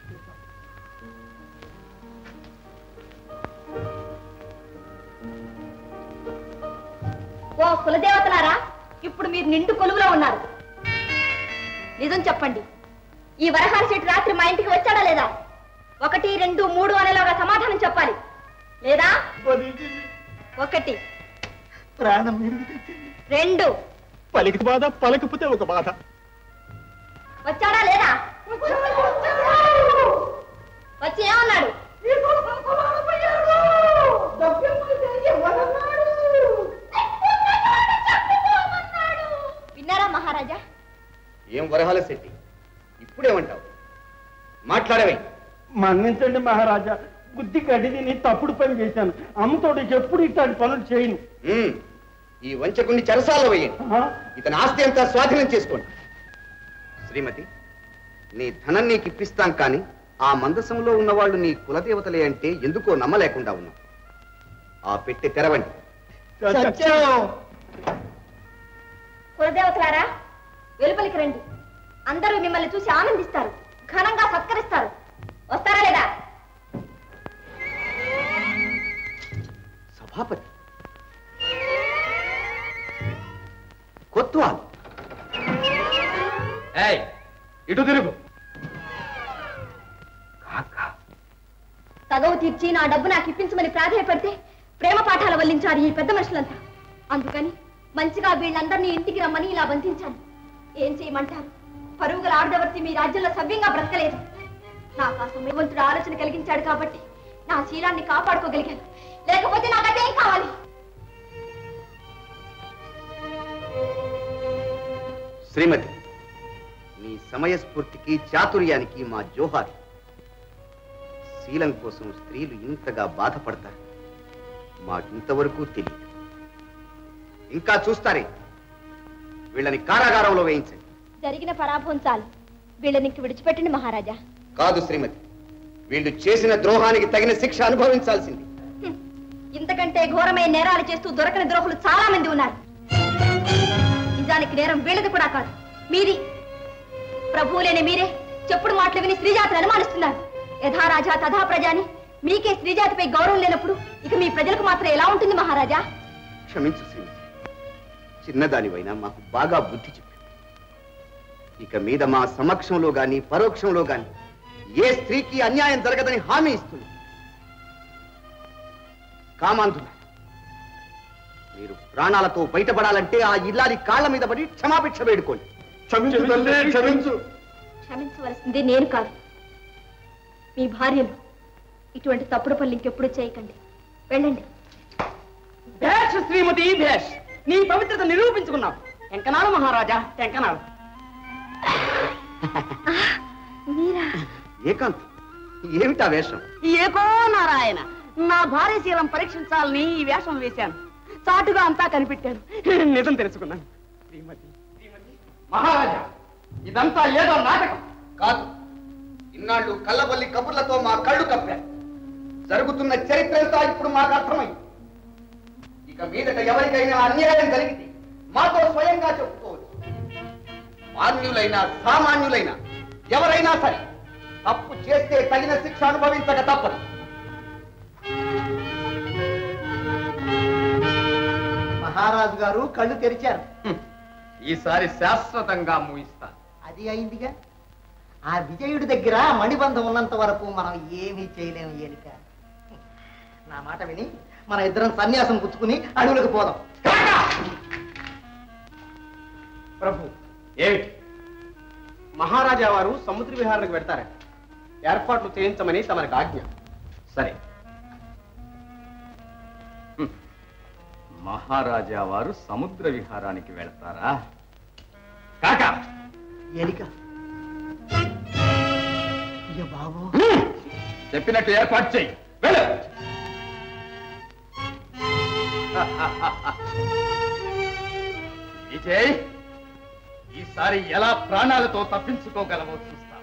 ఓ కులదేవతలారా ఇప్పుడు మీరు నిండు కొలువులో ఉన్నారు నిజం చెప్పండి ఈ వరహాల చెట్టు రాత్రి మా ఇంటికి వచ్చాడా లేదా ఒకటి రెండు మూడు అనేలాగా సమాధానం చెప్పాలి లేదా ఒకటి ప్రాణం రెండు పలికి బాధ పలకపోతే ఒక బాధ వచ్చాడా లేదా వచ్చి ఏమన్నాడు విన్నారా మహారాజా ఏం వరహాల శెట్టి ఇప్పుడేమంటావు మాట్లాడవే మన్నించండి మహారాజా బుద్ధి గడ్డి తిని తప్పుడు పని చేశాను అమ్మతోడు ఎప్పుడు ఇట్లాంటి పనులు చేయను ఉమ్, ఈ వంచకుని చెరసాల వేయండి ఇతని ఆస్తి అంతా స్వాధీనం చేసుకోండి శ్రీమతి నీ ధనం నీకు ఇప్పిస్తాం కానీ ఆ మందసంలో ఉన్నవాళ్ళు నీ కులదేవతలే అంటే ఎందుకో నమ్మలేకుండా ఉన్నాం ఆ పెట్టి తెరవండి కులదేవతలారా వెలుపలికి రండి అందరూ మిమ్మల్ని చూసి ఆనందిస్తారు ఘనంగా సత్కరిస్తారు వస్తారా లేదా సభాపతి కొత్వాల్ ఏయ్ ఇటు తిరుగు తగవు తీర్చి నా డబ్బు నాకు ఇప్పించమని ప్రాధాయపడితే ప్రేమ పాఠాలు వల్లించారు ఈ పెద్ద మనుషులంతా అందుకని మంచిగా వీళ్ళందరినీ ఇంటికి రమ్మని ఇలా బంధించాను ఏం చేయమంటారు పరుగుల ఆడదవర్తి మీ రాజ్యంలో సవ్యంగా బ్రతకలేదు నాకు ఆ సమయవంతుడు ఆలోచన కలిగించాడు కాబట్టి నా శీలాన్ని కాపాడుకోగలిగాను లేకపోతే నాకు అదేం కావాలి శ్రీమతి నీ సమయస్ఫూర్తికి చాతుర్యానికి మా జోహార్ శీలం కోసం స్త్రీలు ఇంతగా బాధపడతారు మాకింతవరకు తెలియదు ఇంకా చూస్తారే వీళ్ళని కారాగారంలో వేయించండి జరిగిన పరాభవం చాలు వీళ్ళని ఇంక విడిచిపెట్టండి మహారాజా కాదు శ్రీమతి వీళ్ళు చేసిన ద్రోహానికి తగిన శిక్ష అనుభవించాల్సింది ఇంతకంటే ఘోరమైన నేరాలు చేస్తూ దొరకని ద్రోహులు చాలా మంది ఉన్నారు నిజానికి నేరం వీళ్ళది కూడా కాదు మీది ప్రభువు లేని మీరే చెప్పుడు మాటలు విని స్త్రీజాతిని అనుమానిస్తున్నారు యథా రాజా తథా ప్రజాని మీకే స్త్రీజాతిపై గౌరవం లేనప్పుడు ఇక మీ ప్రజలకు మాత్రం ఎలా ఉంటుంది మహారాజా క్షమించు శ్రీమతి చిన్నదానివైనా మాకు బాగా బుద్ధి చెప్పి ఇక మీద మా సమక్షంలో గాని పరోక్షంలో గాని ఏ స్త్రీకి అన్యాయం జరగదని హామీ ఇస్తుంది కామాంధుల మీరు ప్రాణాలతో బయటపడాలంటే ఆ ఇల్లాలి కాళ్ళ మీద పడి క్షమాభిక్ష వేడుకోండి క్షమించు తల్లి క్షమించు క్షమించవలసింది నేను కాదు మీ భార్యలు ఇటువంటి తప్పుడు పనులు ఇంకెప్పుడు చేయకండి వెళ్ళండి భేష్ శ్రీమతి భేష్ నీ పవిత్రత నిరూపించుకున్నావు ఎంకనాలు మహారాజా ఎంకనాలు మీరా ఏకాంత్ ఏమిటా వేషం ఏకో నారాయణ నా భార్య శీలం పరీక్షించాలని ఈ వేషం వేశాను చాటుగా అంతా కనిపెట్టాను నిజం తెలుసుకున్నాను శ్రీమతి మహారాజా ఇదంతా ఏదో నాటకం కాదు ఇన్నాళ్ళు కళ్ళబల్లి కబుర్లతో మా కళ్ళు కప్పారు జరుగుతున్న చరిత్ర అంతా ఇప్పుడు మాకు అర్థమైంది ఇక మీదట ఎవరికైనా అన్యాయం జరిగితే మాతో స్వయంగా చెప్పుకోవచ్చు మాన్యులైనా సామాన్యులైనా ఎవరైనా సరే తప్పు చేస్తే తగిన శిక్ష అనుభవించక తప్పదు మహారాజు గారు కళ్ళు తెరిచారు ఈసారి శాశ్వతంగా ముగిస్తా అది అయిందిగా ఆ విజయుడి దగ్గర మణిబంధం ఉన్నంత వరకు మనం ఏమీ చేయలేము ఏలిక నా మాట విని మన ఇద్దరం సన్యాసం పుచ్చుకుని అడవులకు పోదాం ప్రభు ఏమిటి మహారాజా వారు సముద్ర విహారానికి పెడతారట ఏర్పాట్లు చేయించమని తమరికి ఆజ్ఞ సరే హ్మ్. మహారాజా వారు సముద్ర విహారానికి వెళ్తారా కాకా ఏలిక అయ్య బాబు చెప్పినట్టు ఏర్పాటు చేయి వెళ్ళు విజయ్ ఈసారి ఎలా ప్రాణాలతో తప్పించుకోగలవో చూస్తాను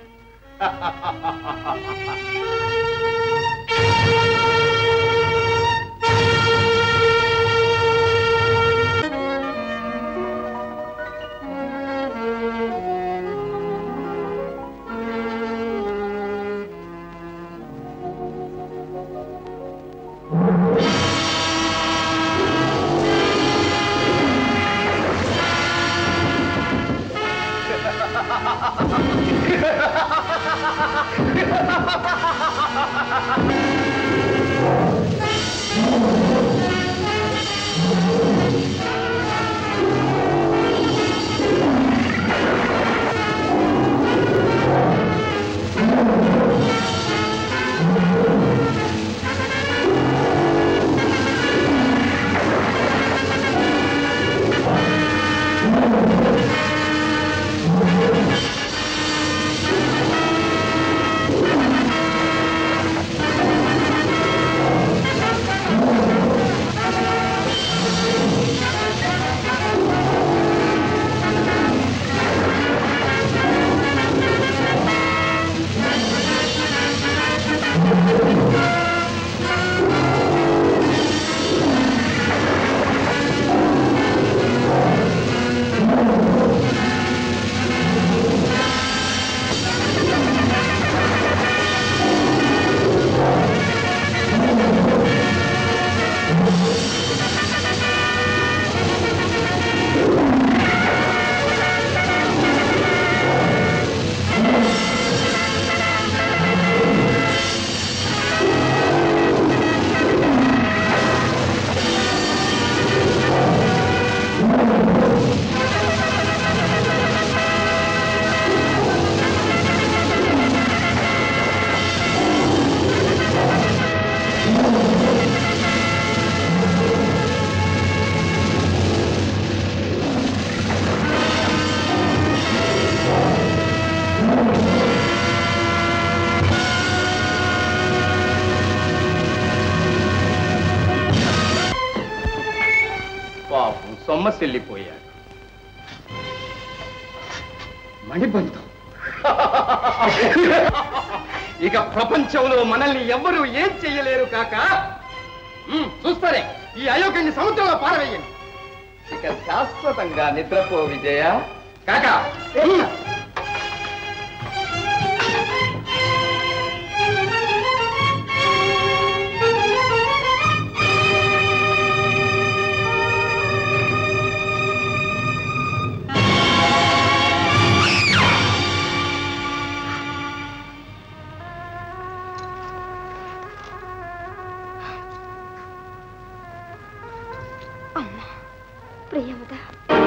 ఆ సొమ్మసిల్లిపోయాడు మణిబంధం ఇక ప్రపంచంలో మనల్ని ఎవ్వరూ ఏం చెయ్యలేరు కాక ఉమ్, చూస్తారే ఈ అయోగ్యాన్ని సముద్రంలో పారవేయండి ఇక శాశ్వతంగా నిద్రపో విజయ కాక ఉమ్. ప్రియమదా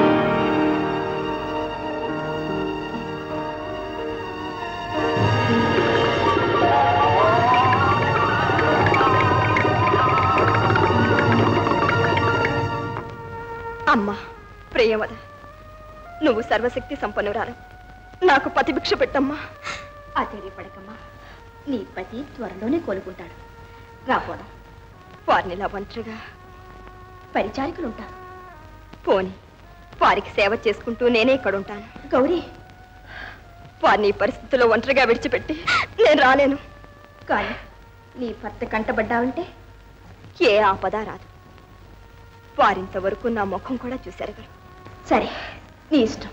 అమ్మా ప్రియవద నువ్వు సర్వశక్తి సంపన్నురాలు నాకు పతిభిక్ష పెట్టమ్మా ఆశ్చర్యపడకమ్మా నీ పతి త్వరలోనే కోలుకుంటాడు రాపోదా వారిని ఇలా ఒంటరిగా పరిచారికులుంటారు పోని వారికి సేవ చేసుకుంటూ నేనే ఇక్కడ ఉంటాను గౌరీ వారిని ఈ పరిస్థితిలో ఒంటరిగా విడిచిపెట్టి నేను రాలేను కానీ నీ భర్త కంటబడ్డావంటే ఏ ఆపద రాదు వారింతవరకు నా ముఖం కూడా చూశారు కదా సరే నీ ఇష్టం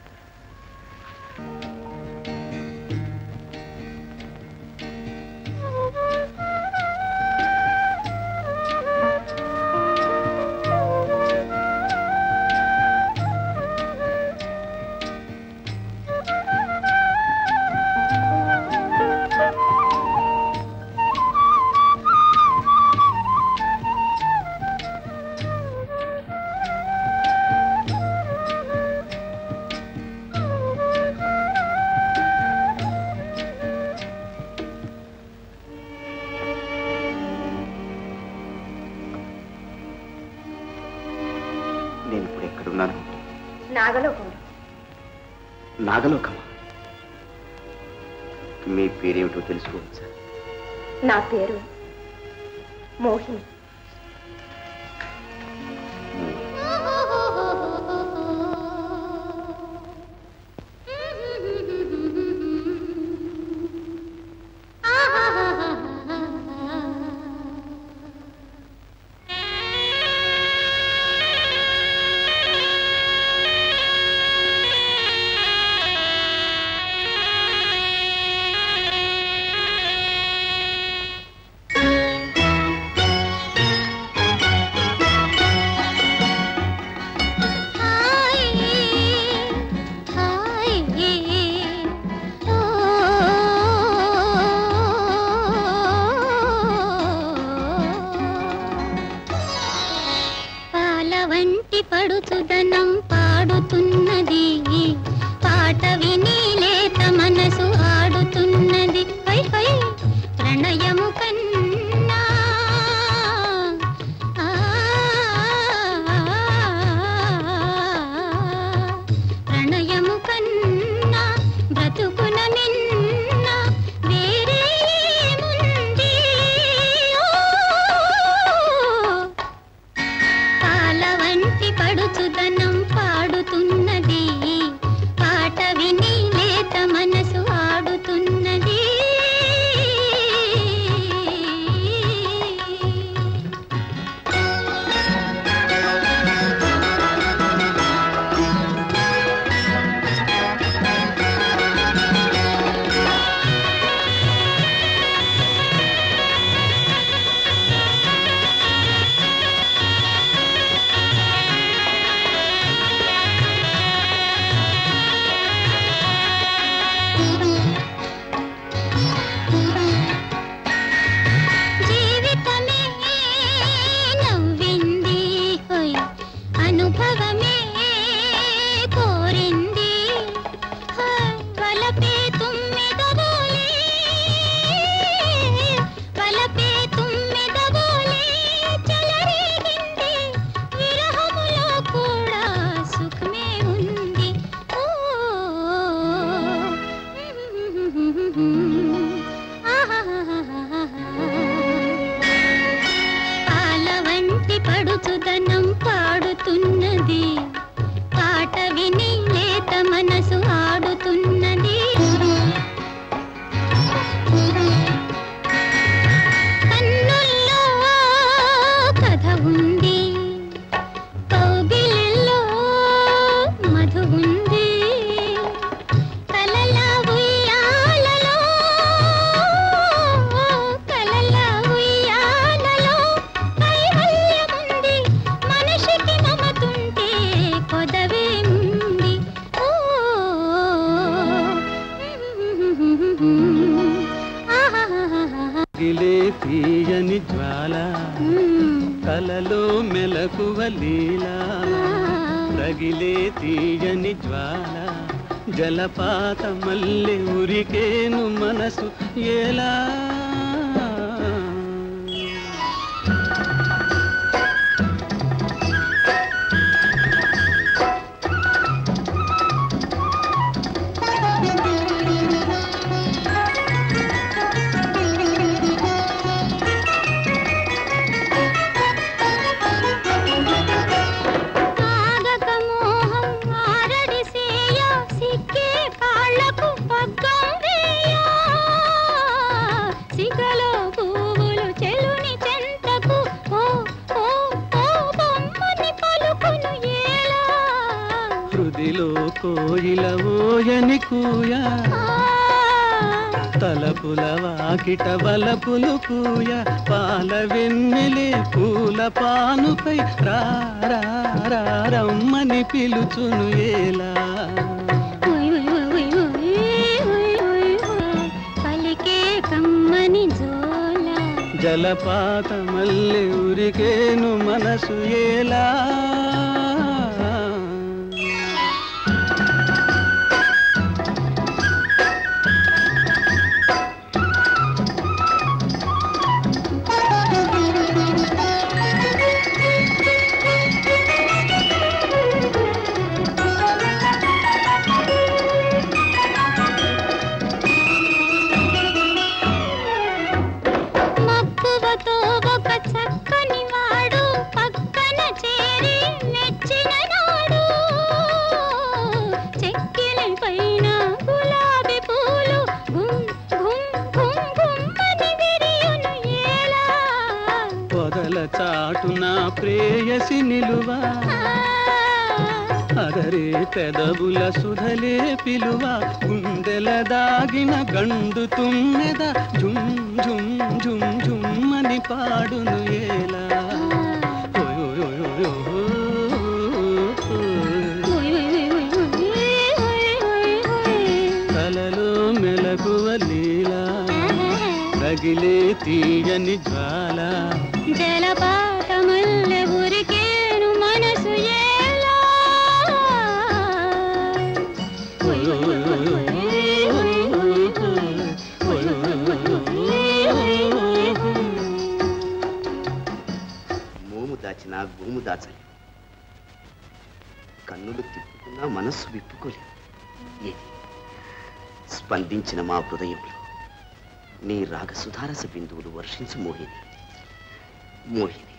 నేను ఇప్పుడు ఎక్కడున్నాను నాగలోకంలో నాగలోకమా మీ పేరేమిటో తెలుసుకోవచ్చా నా పేరు మోహిని గిలే తీయని జ్వాల కలలో మెలకువ లీలా రగిలే తీయని జ్వాల జలపాత మల్లె ఉరికేను మనసు ఎలా ఆగక మోహం ఆరడిసేయ సిక్కే కాళ్ళకు పగ్గం వేయ సిగలో పువ్వులు చెలుని చెంతకు ఓ ఓ ఓ బొమ్మని పలుకును ఏలా హృదిలో కోయిల ఓయని కూయా తలపుల వాకిట వలపులు కూయ పాల వెన్నెలే పూల పానుపై రా రా రా రమ్మని పిలుచును ఏలా ఉయ్ ఉయ్ ఉయ్ ఉయ్ ఉయ్ ఉయ్ ఉయ్ పలికే కమ్మని జోల జలపాత మల్లె ఉరికేను మనసు ఏలా మక్కువతో ఒక చక్కని వాడు పక్కన చేరి మెచ్చిన నాడు చెక్కిలి పైన గులాబీ పూలు గుమ్ గుమ్ గుమ్ గుమ్మని విరియును ఏలా పొదల చాటున ప్రేయసి నిలువా అదరే పెదవుల సుధలే పిలువ గుండెల దాగిన గండు తుమ్మెద జుమ్ జుమ్ జుమ్ జుమ్మని పాడును ఏలా ఓయ్ ఓయ్ ఓయ్ ఓయ్ ఓయ్. ఉయ్ ఉయ్ ఉయ్ ఉయ్ ఉయ్ ఉయ్ ఉయ్ కలలో మెలకువ లీలా రగిలే తీయని జ్వాల జలపాతమల్లె ఉరికేను మనసు ఏలా ఓయ్ ఓయ్ ఓయ్ ఓయ్ ఓయ్. ఓయ్ ఓయ్ ఓయ్ ఓయ్ ఓయ్. మోము దాచినా భూము దాచలేం కన్నులు తిప్పుకున్నా మనస్సు విప్పుకోలేం ఏది స్పందించిన మా హృదయంలో నీ రాగ సుధారస బిందువులు వర్షించు మోహిని మోహిని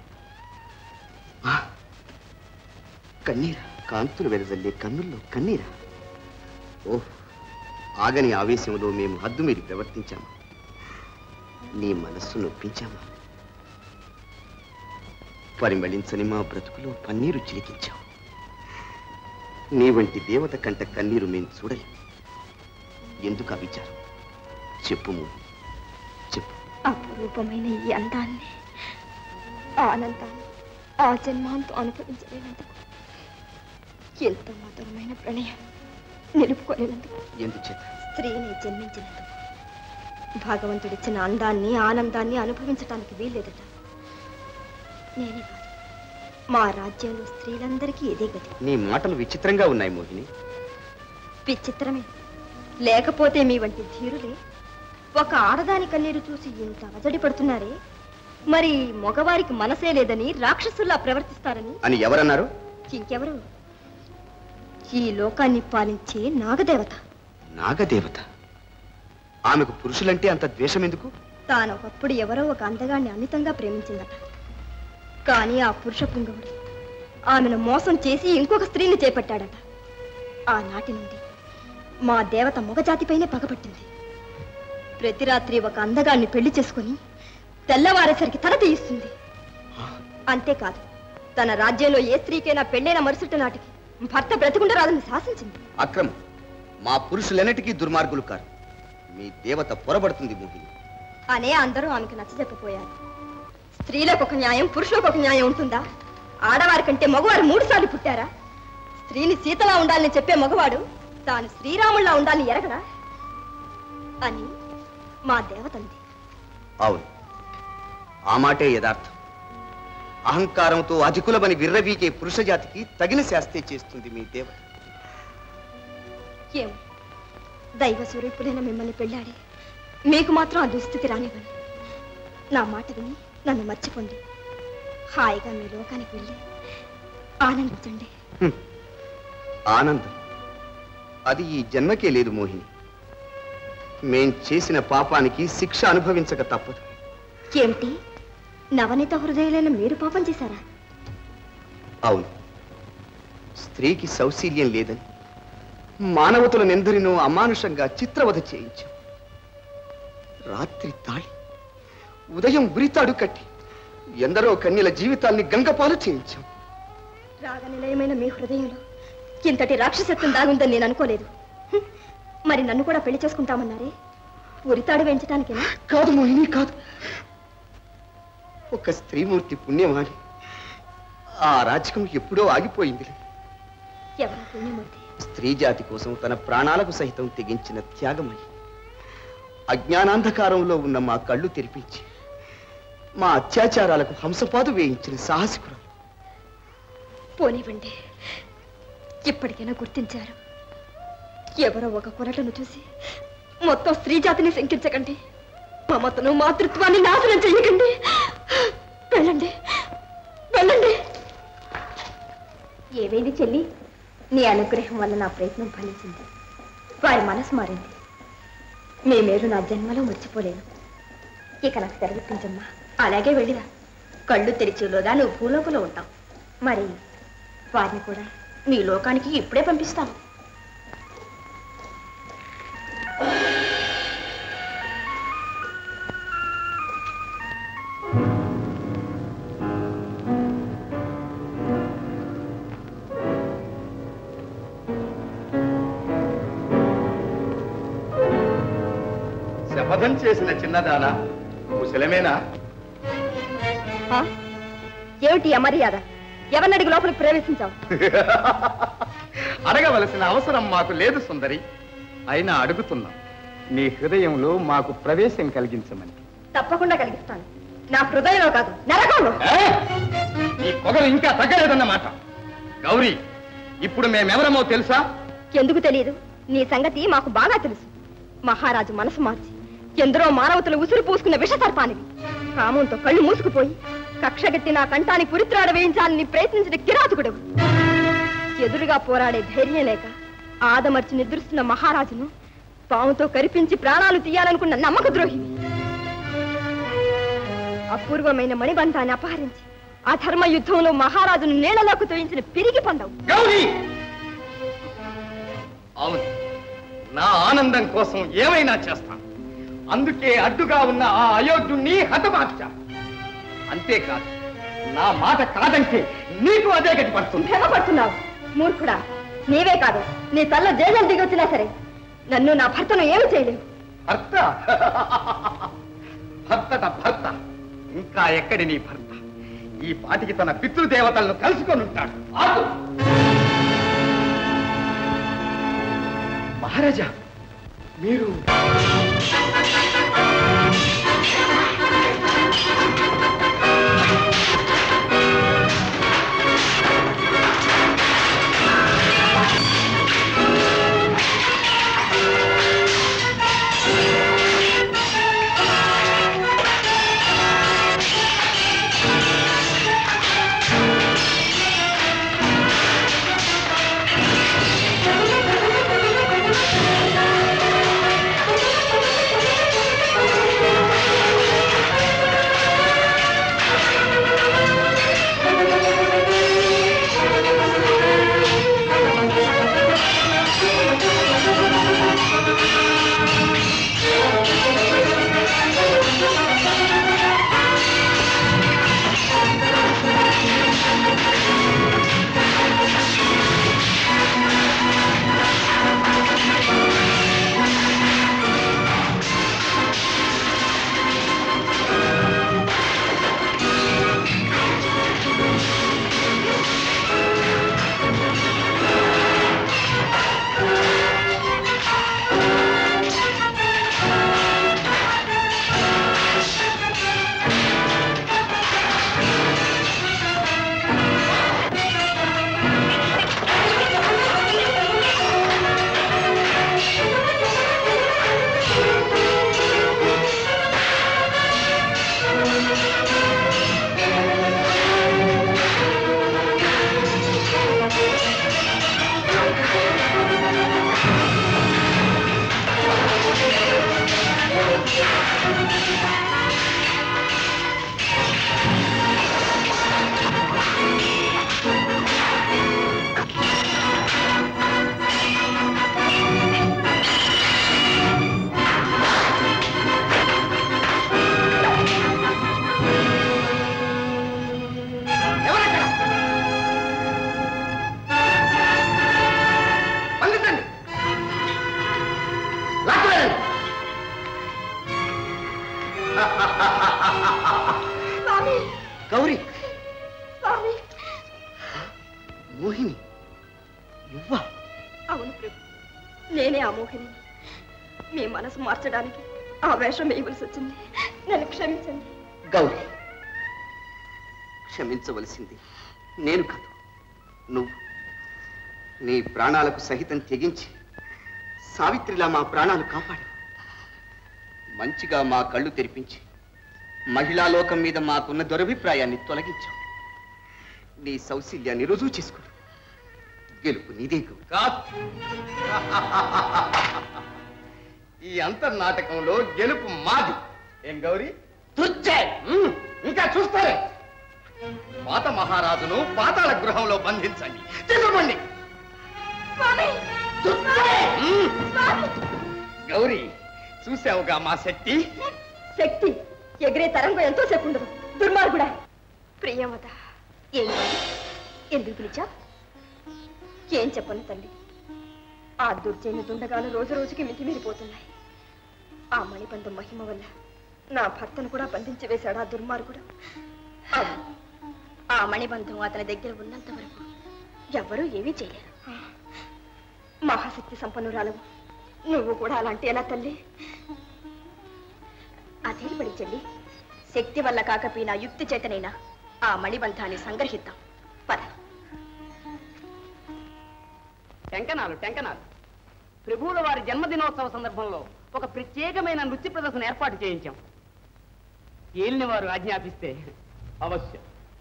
ఆ! కన్నీరా కాంతులు వెదజల్లే కన్నుల్లో కన్నీరా ఓహ్ ఆగని ఆవేశంలో మేము హద్దు మీరి ప్రవర్తించాము నీ మనస్సు నొప్పించామా పరిమళించని మా బ్రతుకులో పన్నీరు చిలికించావు నీ వంటి దేవత కంట కన్నీరు మేము చూడలేం ఎందుకు ఆ విచారం చెప్పు మోహిని, చెప్పు అపురూపమైన ఈ అందాన్ని ఆనందాన్ని ఆ జన్మాంతో అనుభవించలేనందుకు ఎంత మధురమైన ప్రణయం నిలుపుకోలేనందుకు ఎందుచేత స్త్రీని జన్మించినందుకు భగవంతుడిచ్చిన అందాన్ని ఆనందాన్ని అనుభవించటానికి వీల్లేదట నేనే కాదు మా రాజ్యంలో స్త్రీలందరికీ ఇదే గతి నీ మాటలు విచిత్రంగా ఉన్నాయి మోహిని విచిత్రమే లేకపోతే మీ వంటి ధీరులే ఒక ఆడదాని కన్నీరు చూసి ఇంత అజడి పడుతున్నారే మరి మగవారికి మనసే లేదని రాక్షసుల్లా ప్రవర్తిస్తారని అని ఎవరన్నారు ఇంకెవరు ఈ లోకాన్ని పాలించే నాగదేవత నాగదేవత ఆమెకు పురుషులంటే అంత ద్వేషం ఎందుకు తాను ఒకప్పుడు ఎవరో ఒక అందగాన్ని అమితంగా ప్రేమించిందట కానీ ఆ పురుష పుంగవుడు ఆమెను మోసం చేసి ఇంకొక స్త్రీని చేపట్టాడట ఆనాటి నుండి మా దేవత మొగజాతిపైనే పగపట్టింది ప్రతి రాత్రి ఒక అందగాన్ని పెళ్లి చేసుకుని తెల్లవారేసరికి తల తీయిస్తుంది అంతేకాదు తన రాజ్యంలో ఏ స్త్రీకైనా పెళ్ళైన మరుసటి నాటికి భర్త బ్రతికుండ రాదని శాసించింది అక్రమం మా పురుషులెన్నటికీ దుర్మార్గులు కారు మీ దేవత పొరబడుతుంది మోహిని అనే అందరూ ఆమెకు నచ్చజెప్పపోయారు స్త్రీలకు ఒక న్యాయం పురుషులకు ఒక న్యాయం ఉంటుందా ఆడవారి కంటే మగవారు మూడు సార్లు పుట్టారా స్త్రీని సీతలా ఉండాలని చెప్పే మగవాడు తాను శ్రీరాముల్లా ఉండాలని ఎరగడా అని మా దేవతంది అవును ఆ మాటే యథార్థం అహంకారంతో అధికులమని విర్రవీగే పురుష జాతికి తగిన శాస్త్రే చేస్తుంది మీ దేవత ఏం దైవ స్వరూపుడైన మిమ్మల్ని పెళ్ళాడి మీకు మాత్రం ఆ దుస్థితి రానివ్వను నా మాట విని నన్ను మర్చిపోండి హాయిగా మీ లోకానికి వెళ్ళి ఆనందించండి ఆనందం అది ఈ జన్మకే లేదు మోహిని మేం చేసిన పాపానికి శిక్ష అనుభవించక తప్పదు ఏమిటి నవనీత హృదయాలైన మీరు పాపం చేశారా అవును స్త్రీకి సౌశీల్యం లేదని మానవతులనెందరినో అమానుషంగా చిత్రవధ చేయించాం రాత్రి తాళి ఉదయం ఉరితాడు కట్టి ఎందరో కన్యల జీవితాల్ని గంగపాలు చేయించాం రాగ నిలయమైన మీ హృదయంలో ఇంతటి రాక్షసత్వం దాగుందని నేను అనుకోలేదు హ్మ్. మరి నన్ను కూడా పెళ్లి చేసుకుంటామన్నారే ఉరితాడు వేయించడానికేనా కాదు మోహిని కాదు ఒక స్త్రీమూర్తి పుణ్యమాని ఆ రాజకం ఎప్పుడో ఆగిపోయింది ఎవరా పుణ్యమూర్తి స్త్రీ జాతి కోసం తన ప్రాణాలకు సహితం తెగించిన త్యాగమై అజ్ఞానాంధకారంలో ఉన్న మా కళ్ళు తెరిపించి మా అత్యాచారాలకు హంసపాదు వేయించిన సాహసికుడు పోనివ్వండి ఇప్పటికైనా గుర్తించారు ఎవరో ఒక కొరటను చూసి మొత్తం స్త్రీ జాతిని శంకించకండి మమతను మాతృత్వాన్ని నాశనం చెయ్యకండి వెళ్ళండి వెళ్ళండి ఏవేది చెల్లి నీ అనుగ్రహం వల్ల నా ప్రయత్నం ఫలించింది వారి మనసు మారింది మీ మేలు నా జన్మలో మర్చిపోలేను ఇక నాకు తెరవిప్పించమ్మా అలాగే వెళ్ళిరా కళ్ళు తెరిచేలోగా నువ్వు భూలోకంలో ఉంటావు మరి వారిని కూడా మీ లోకానికి ఇప్పుడే పంపిస్తాను శపథం చేసిన చిన్నదానా కుశలమేనా ఆ? ఏమిటి ఈ అమర్యాద ఎవరిని అడిగి లోపలికి ప్రవేశించావు అడగవలసిన అవసరం మాకు లేదు సుందరి అయినా అడుగుతున్నాం నీ హృదయంలో మాకు ప్రవేశం కలిగించమని తప్పకుండా కలిగిస్తాను నా హృదయంలో కాదు నరకంలో ఈ పొగలు ఇంకా తగ్గలేదన్నమాట గౌరీ ఇప్పుడు మేమెవరమో తెలుసా ఎందుకు తెలియదు నీ సంగతి మాకు బాగా తెలుసు మహారాజు మనసు మార్చి ఎందరో మానవతలు ఉసురు పూసుకున్న విషసర్పానివి కామంతో కళ్ళు మూసుకుపోయి కక్షగెత్తి నా కంఠానికి పురిత్రాడ వేయించాలని ప్రయత్నించిన కిరాతకుడవు ఎదురుగా పోరాడే ధైర్యం లేక ఆదమర్చి నిద్రిస్తున్న మహారాజును పాముతో కరిపించి ప్రాణాలు తీయాలనుకున్న నమ్మక ద్రోహివి అపూర్వమైన మణిబంధాన్ని అపహరించి ఆ ధర్మ యుద్ధంలో మహారాజును నీళ్లలోకి తోయించిన పిరిగి పందవు గౌరీ అవును నా ఆనందం కోసం ఏమైనా చేస్తాను అందుకే అడ్డుగా ఉన్న ఆ అయోగ్యుణ్ణి హతమార్చా అంతేకాదు నా మాట కాదంటే నీకు అదే గతి పడుతుంది భ్రమపడుతున్నావు మూర్ఖుడా నీవే కాదు నీ తల్ల జేజలు దిగొచ్చినా సరే నన్ను నా భర్తను ఏమి చేయలేవు భర్త భర్తట భర్త ఇంకా ఎక్కడి నీ భర్త ఈ పాటికి తన పితృదేవతలను కలుసుకొని ఉంటాడు ఆగు. మహారాజా మీరు ఆ స్వామి గౌరీ స్వామి మోహిని నువ్వా అవును ప్రభు నేనే ఆ మోహిని మీ మనసు మార్చడానికి ఆ వేషం వేయవలసి వచ్చింది నన్ను క్షమించండి గౌరీ క్షమించవలసింది నేను కాదు నువ్వు నీ ప్రాణాలకు సహితం తెగించి సావిత్రిలా మా ప్రాణాలు కాపాడు మంచిగా మా కళ్ళు తెరిపించి మహిళా లోకం మీద మాకున్న దురభిప్రాయాన్ని తొలగించావు నీ సౌశల్యాన్ని రుజువు చేసుకో గెలుపు నీదే గౌరీ కాదు ఈ అంతర్నాటకంలో గెలుపు మాది ఏం గౌరీ తుచ్చే మ్మ్. ఇంకా చూస్తారే పాత మహారాజును పాతాళ గృహంలో బంధించండి తీసుకోండి మ్మ్. గౌరీ చూసావుగా మా శక్తి శక్తి ఎగిరే తరంగం ఎంతో సేపు ఉండదు దుర్మార్గుడా ప్రియమత ఏం కాదు. ఎందుకు పిలిచా ఏం చెప్పను తల్లి ఆ దుర్జైన దుండగాలు రోజు రోజుకి మితిమీరిపోతున్నాయి ఆ మణిబంధం మహిమ వల్ల నా భర్తను కూడా బంధించి వేశాడు ఆ దుర్మార్గుడు అవును ఆ మణిబంధం అతని దగ్గర ఉన్నంత వరకు ఎవ్వరూ ఏమీ చేయలేరు మహాశక్తి సంపన్నురాలవు నువ్వు కూడా అలాంటి ఎలా తల్లి అదే పడించండి శక్తి వల్ల కాకపోయినా యుక్తి చేతనైనా ఆ మణిబంధాన్ని సంగ్రహిద్దాం పద టెంకనాలు టెంకనాలు ప్రభువుల వారి జన్మదినోత్సవ సందర్భంలో ఒక ప్రత్యేకమైన నృత్య ప్రదర్శన ఏర్పాటు చేయించాం ఏలిన వారు ఆజ్ఞాపిస్తే అవశ్యం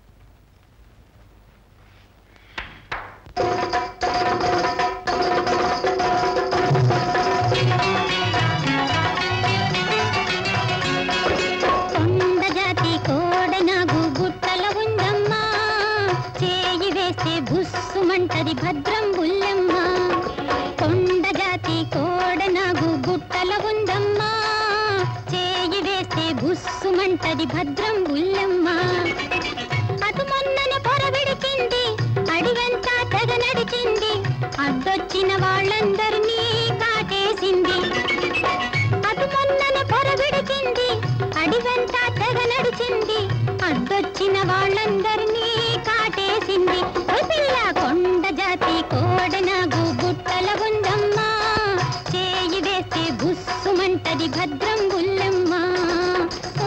కొండజాతి కోడనాగు గుట్టల ఉందమ్మా చేయి వేస్తే బుస్సుమంటది భద్రం బుల్లెమ్మ కొండజాతి కోడనాగు గుట్టల ఉందమ్మా చేయి వేస్తే బుస్సుమంటది భద్రం బుల్లెమ్మ అటు మొన్ననే పొరబిడిచింది అడివంతా తెగ నడిచింది అడ్డొచ్చిన వాళ్ళందరినీ కాటేసింది అటు మొన్నన పొరబిడిచింది అడివంతా తెగ నడిచింది అడ్డొచ్చిన వాళ్ళందరినీ కాటేసింది ఓ పిల్ల కొండ జాతి కోడనాగు గుట్టల ఉందమ్మా చేయి వేస్తే బుస్సుమంటది భద్రం బుల్లెమ్మ ఓ,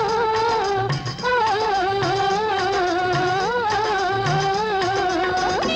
ఓ, ఓ, ఓ.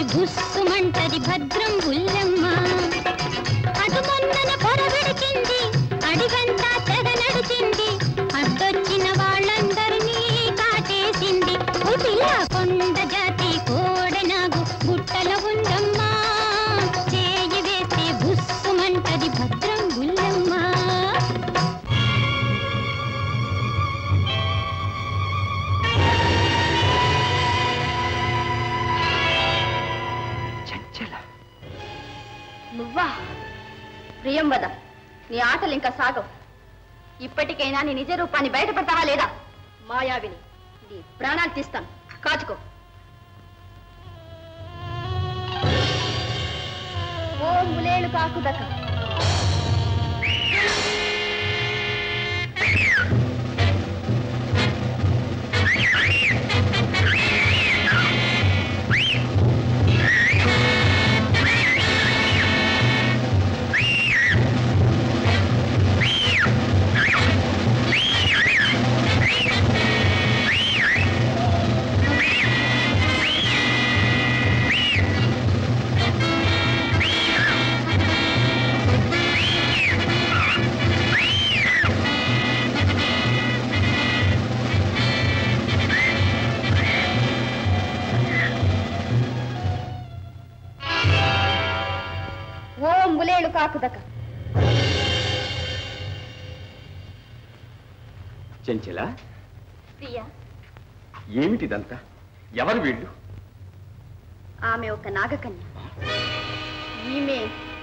బుస్సుమంటది భద్రం బుల్లెమ్మ అటు మొన్నన పొరబిడిచింది అడిగంతా తెగ నడిచింది అడ్డొచ్చిన వాళ్ళందరినీ కాటేసింది ఉటిలా కొండ జాతి కోడెనాగు గుట్టల ఉందమ్మా చేయి వేస్తే బుస్సుమంటది భద్రం బుల్లెమ్మ నువ్వా ప్రియంవద నీ ఆటలు ఇంకా సాగవు ఇప్పటికైనా నీ నిజ రూపాన్ని బయటపెడతావా లేదా మాయావిని నీ ప్రాణాలు తీస్తాను కాచుకో ఓ ములేలు కాకుదక ఓ ములేలు కాకుదక చెంచల ప్రియా ఏమిటిదంతా ఎవరు వీళ్ళు ఆమె ఒక నాగకన్య ఈమె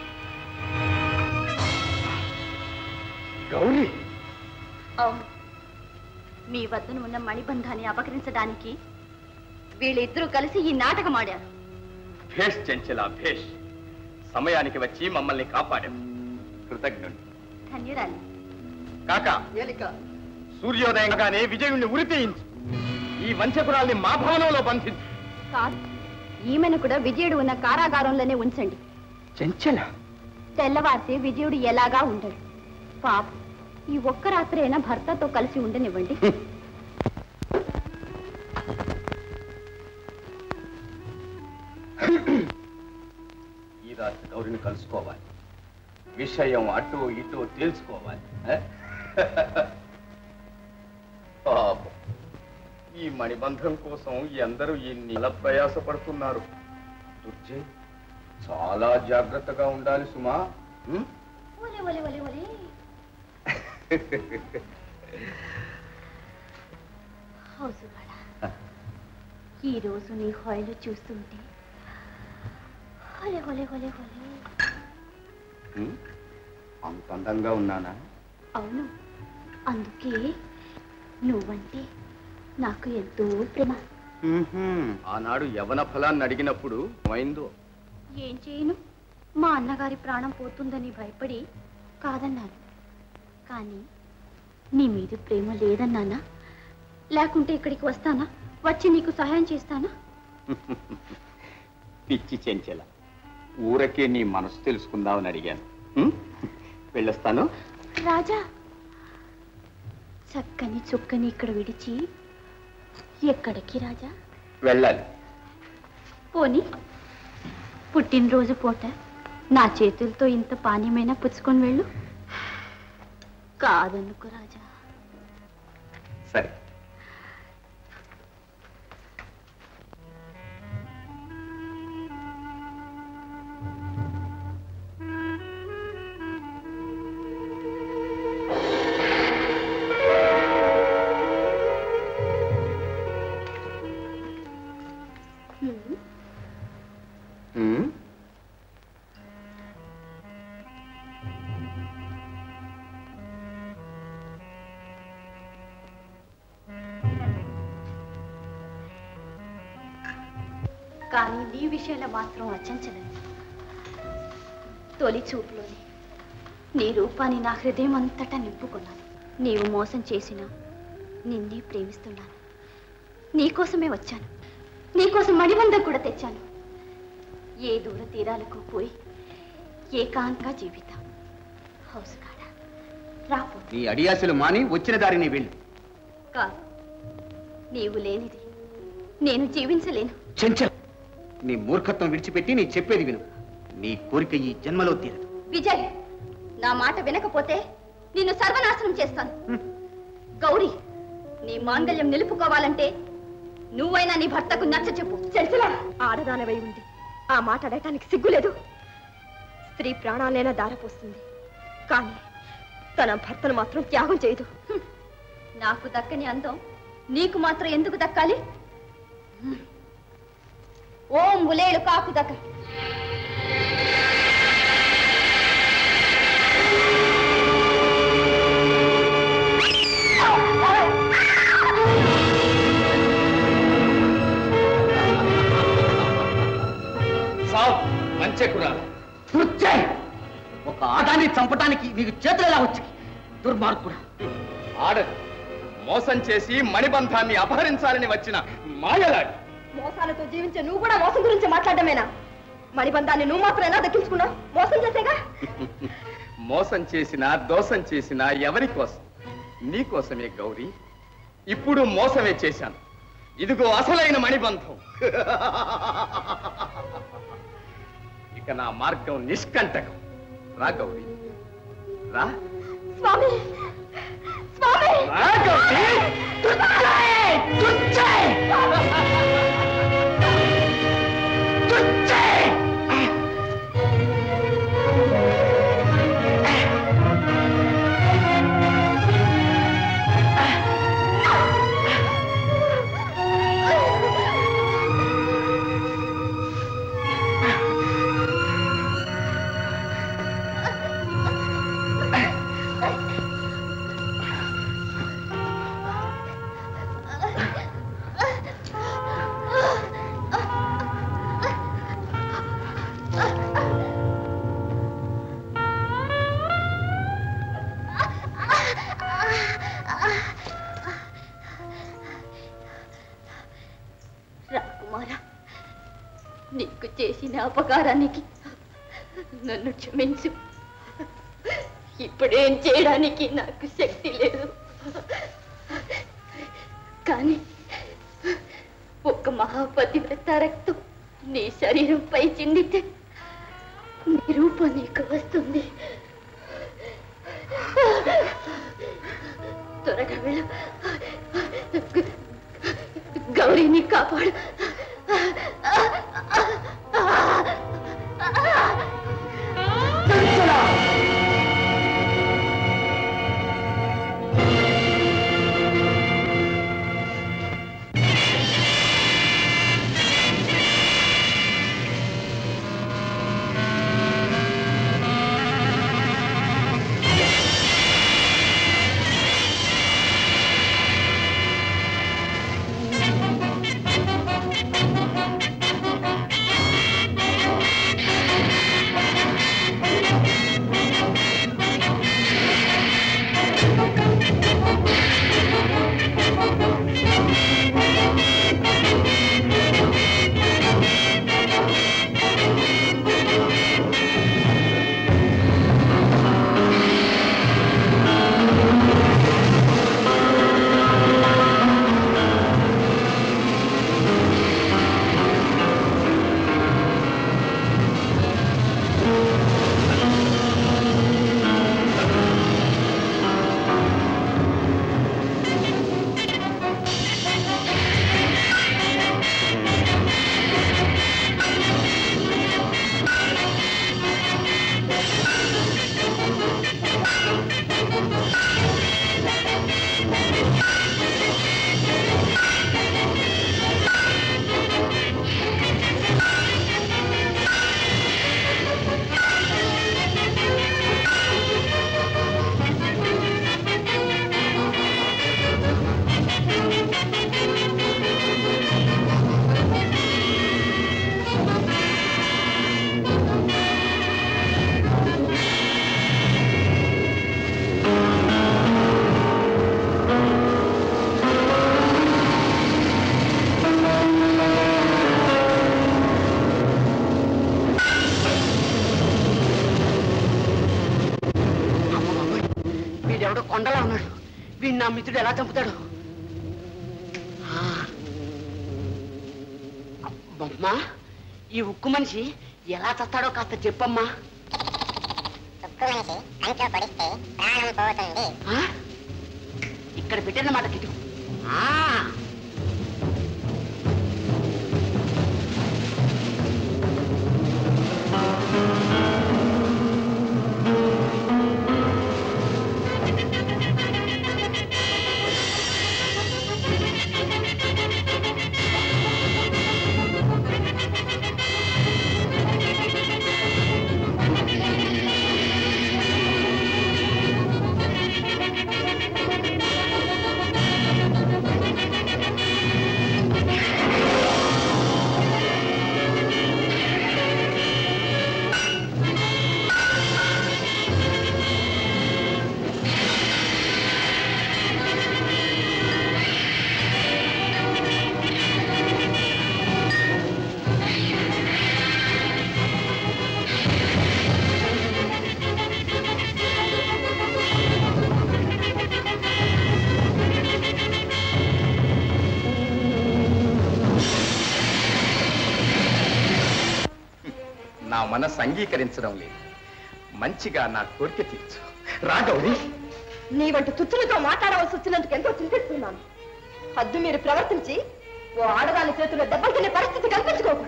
గౌరీ అవును మీ వద్దన ఉన్న మణిబంధాన్ని అపకరించడానికి వీళ్ళిద్దరూ కలిసి ఈ నాటకం ఆడారు భేష్ చెంచల భేష్ సమయానికి వచ్చి మమ్మల్ని కాపాడాం కృతజ్ఞుడు ధన్యురాలి కాక సూర్యోదయంగానే విజయుణ్ణి ఉరితీయించు ఈ వంచకురాల్ని మా భవనంలో బంధించు కాదు ఈమెను కూడా విజయుడు ఉన్న కారాగారంలోనే ఉంచండి చెంచల తెల్లవారితే విజయుడు ఎలాగా ఉండడు పాప ఈ ఒక్క రాత్రైనా భర్తతో కలిసి ఉండనివ్వండి ఈ రాత్రి గౌరిని కలుసుకోవాలి విషయం అటు ఇటు తెలుసుకోవాలి ఆ? పాపం ఈ మణిబంధం కోసం ఎందరూ ఎన్ని నెల ప్రయాసపడుతున్నారు దుర్జయ్ చాలా జాగ్రత్తగా ఉండాలి సుమా ఉం? ఒలే ఒలే ఒలే ఒలే హౌసుగాడా ఈ రోజు నీ హాయిలు చూస్తుంటే ఒలే ఒలే ఒలే ఒలే ఉం? అంత అందంగా ఉన్నానా అవును అందుకే నువ్వంటే నాకు ఎంతో ప్రేమ ఆనాడు యవన ఫలాన్ని అడిగినప్పుడు ఏమైందో ఏం చేయను మా అన్నగారి ప్రాణం పోతుందని భయపడి కాదన్నాను కానీ నీ మీద ప్రేమ లేదన్నానా లేకుంటే ఇక్కడికి వస్తానా వచ్చి నీకు సహాయం చేస్తానా పిచ్చి చెంచెల ఊరకే నీ మనసు తెలుసుకుందామని అడిగాను ఉం? వెళ్ళొస్తాను రాజా చక్కని చుక్కని ఇక్కడ విడిచి ఎక్కడికి రాజా వెళ్ళాలి పోని పుట్టినరోజు పూట నా చేతులతో ఇంత పానీయమైనా పుచ్చుకొని వెళ్ళు కాదనుకో రాజా సరే ఉం? కానీ నీ విషయంలో మాత్రం అచంచలేదు తొలి చూపులోనే నీ రూపాన్ని నా హృదయం అంతటా నింపుకున్నాను నీవు మోసం చేసినా నిన్నే ప్రేమిస్తున్నాను నీకోసమే వచ్చాను నీకోసం మణిబంధం కూడా తెచ్చాను ఏ దూర తీరాలకు పోయి ఏకాంతంగా జీవితం హౌస్ కాడ రాపు నీ అడియాసులు మాని వచ్చిన దారిని వెళ్ళు కాదు నీవు లేనిది నేను జీవించలేను చెంచల్ నీ మూర్ఖత్వం విడిచిపెట్టి నీ చెప్పేది విను నీ కోరిక ఈ జన్మలో తీరదు విజయ్ నా మాట వినకపోతే నిన్ను సర్వనాశనం చేస్తాను గౌరీ నీ మాంగల్యం నిలుపుకోవాలంటే నువ్వైనా నీ భర్తకు నచ్చ చెప్పు చెల్సలా ఆడదానవై ఉంది ఆ మాట అడగటానికి సిగ్గులేదు స్త్రీ ప్రాణాలైనా దారపోస్తుంది కానీ తన భర్తను మాత్రం త్యాగం చేయదు నాకు దక్కని అందం నీకు మాత్రం ఎందుకు దక్కాలి ఓం ములేలు కాకు దక్క సావు మంచెకురాలు ఒక ఆదాన్ని చంపటానికి నీకు చేతులు ఎలా వచ్చాయి దుర్మార్గుడా ఆడది మోసం చేసి మణిబంధాన్ని అపహరించాలని వచ్చిన మాయలాడి మోసాలతో జీవించే నువ్వు కూడా మోసం గురించి మాట్లాడమేనా మణిబంధాన్ని నువ్వు మాత్రం ఎలా దక్కించుకున్నావు మోసం చేసేగా మోసం చేసినా దోషం చేసినా ఎవరి కోసం నీ కోసమే గౌరీ ఇప్పుడు మోసమే చేశాను ఇదిగో అసలైన మణిబంధం ఇక నా మార్గం నిష్కంటకం రా గౌరీ రా స్వామి స్వామి రా గౌరీ రాకుమారా నీకు చేసిన అపకారానికి నన్ను క్షమించు ఇప్పుడేం చేయడానికి నాకు శక్తి లేదు కానీ ఒక మహాపతివ్రత రక్తం నీ శరీరంపై చిందితే నీ రూపం నీకు వస్తుంది త్వరగా వెళ్ళు గౌరీని కాపాడు వీడెవడో కొండలా ఉన్నాడు వీడిని నా మిత్రుడు ఎలా చంపుతాడు ఆ. బొమ్మ ఈ ఉక్కు మనిషి ఎలా చస్తాడో కాస్త చెప్పమ్మా ఆ? ఇక్కడ పెట్టినమాట కిటుకు ఆ. నా మనసు అంగీకరించడం లేదు మంచిగా నా కోరిక తీర్చు రా గౌరీ నీ వంటి తుత్తులతో మాట్లాడవలసి వచ్చినందుకు ఎంతో చింతిస్తున్నాను హద్దు మీరు ప్రవర్తించి ఓ ఆడదాని చేతిలో దెబ్బలు తినే పరిస్థితి కల్పించుకోకు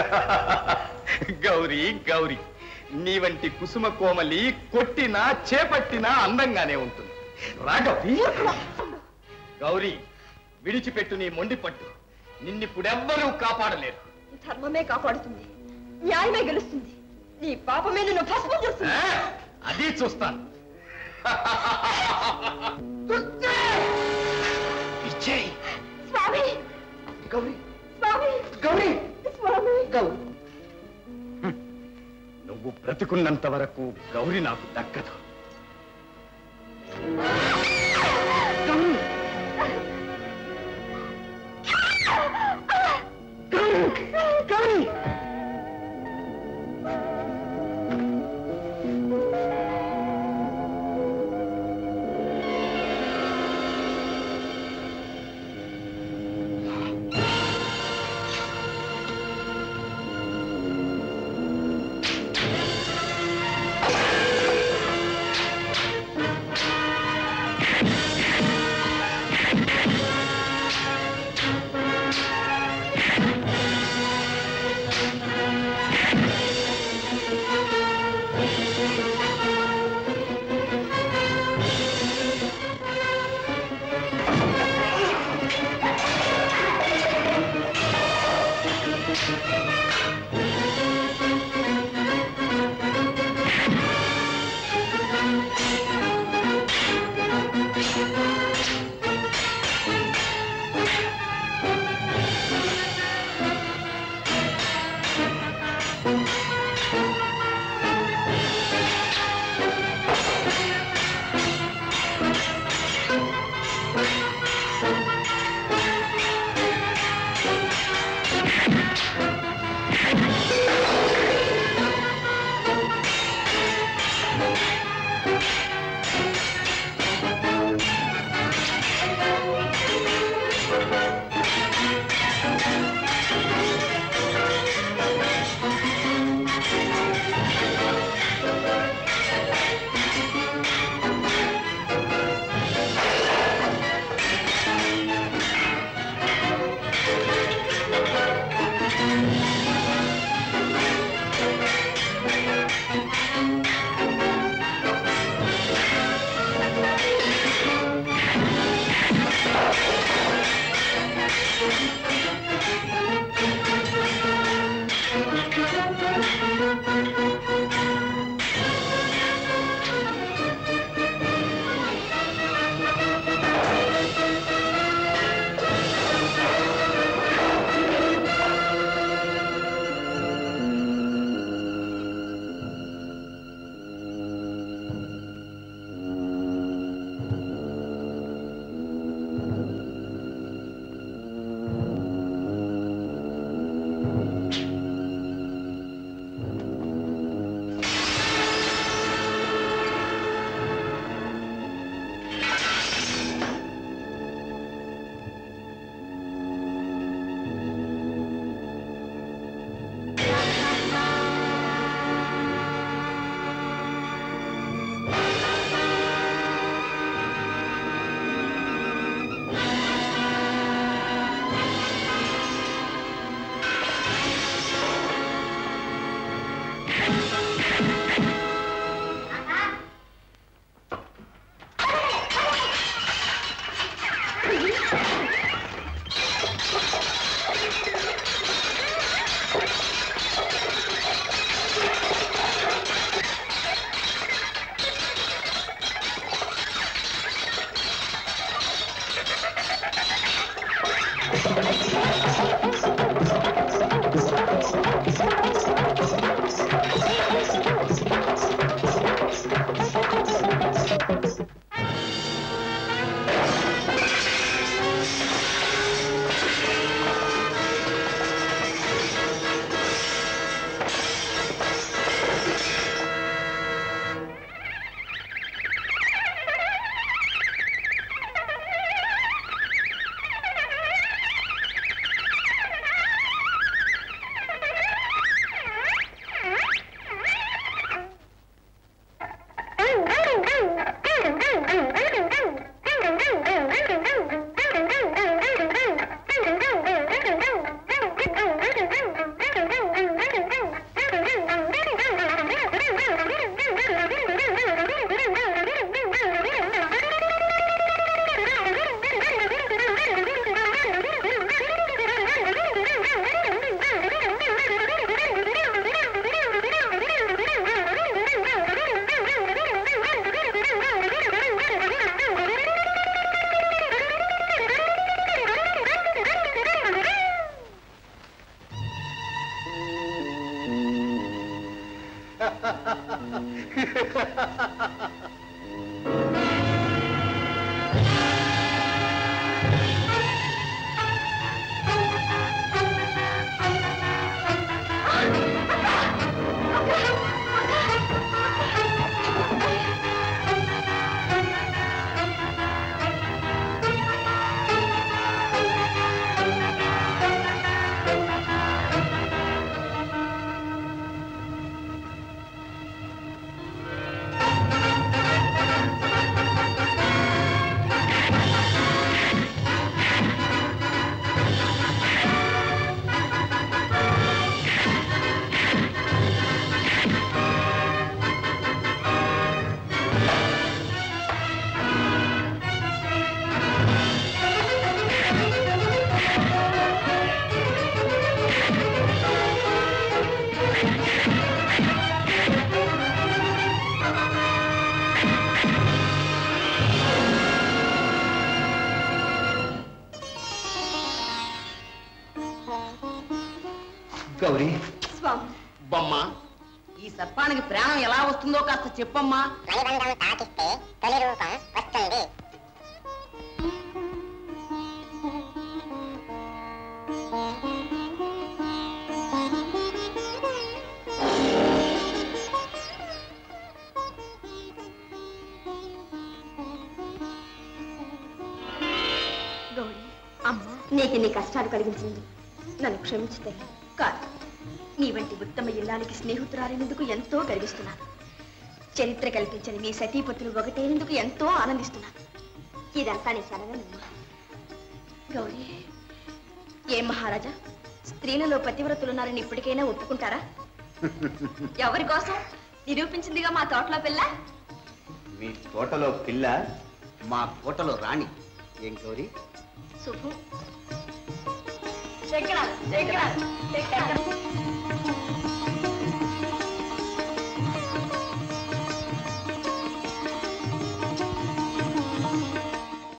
గౌరీ గౌరీ నీ వంటి కుసుమ కోమలి కొట్టినా చేపట్టినా అందంగానే ఉంటుంది రా గౌరీ గౌరీ విడిచిపెట్టు నీ మొండి పట్టు నిన్నిప్పుడెవ్వరూ కాపాడలేరు ధర్మమే కాపాడుతుంది న్యాయమే గెలుస్తుంది నీ పాపమే నిన్ను భస్మం చేస్తుంది అది చూస్తాను ఇచ్చేయి స్వామి గౌరీ స్వామి గౌరీ స్వామి గౌరీ నువ్వు బ్రతుకున్నంత వరకు గౌరి నాకు దక్కదు గౌరీ ఆ గౌరీ స్వామి బొమ్మ ఈ సర్పానికి ప్రాణం ఎలా వస్తుందో కాస్త చెప్పమ్మా గౌరీ అమ్మ నీకు నీ కష్టాలు కలిగించింది నన్ను క్షమించితే కాదు నీ వంటి ఉత్తమ ఇల్లానికి స్నేహితురాలినందుకు ఎంతో గర్విస్తున్నాను చరిత్ర కల్పించని మీ సతీపతులు ఒకటేనందుకు ఎంతో ఆనందిస్తున్నాను ఇదంతా నీ సెలవేనమ్మా గౌరీ ఏం మహారాజా స్త్రీలలో పతివ్రతులున్నారని ఇప్పటికైనా ఒప్పుకుంటారా ఎవరి కోసం నిరూపించిందిగా మా తోటలో పిల్ల మీ తోటలో పిల్ల మా కోటలో రాణి ఏం గౌరీ శుభం శంకరాలు శంకరాలు శంకరాలు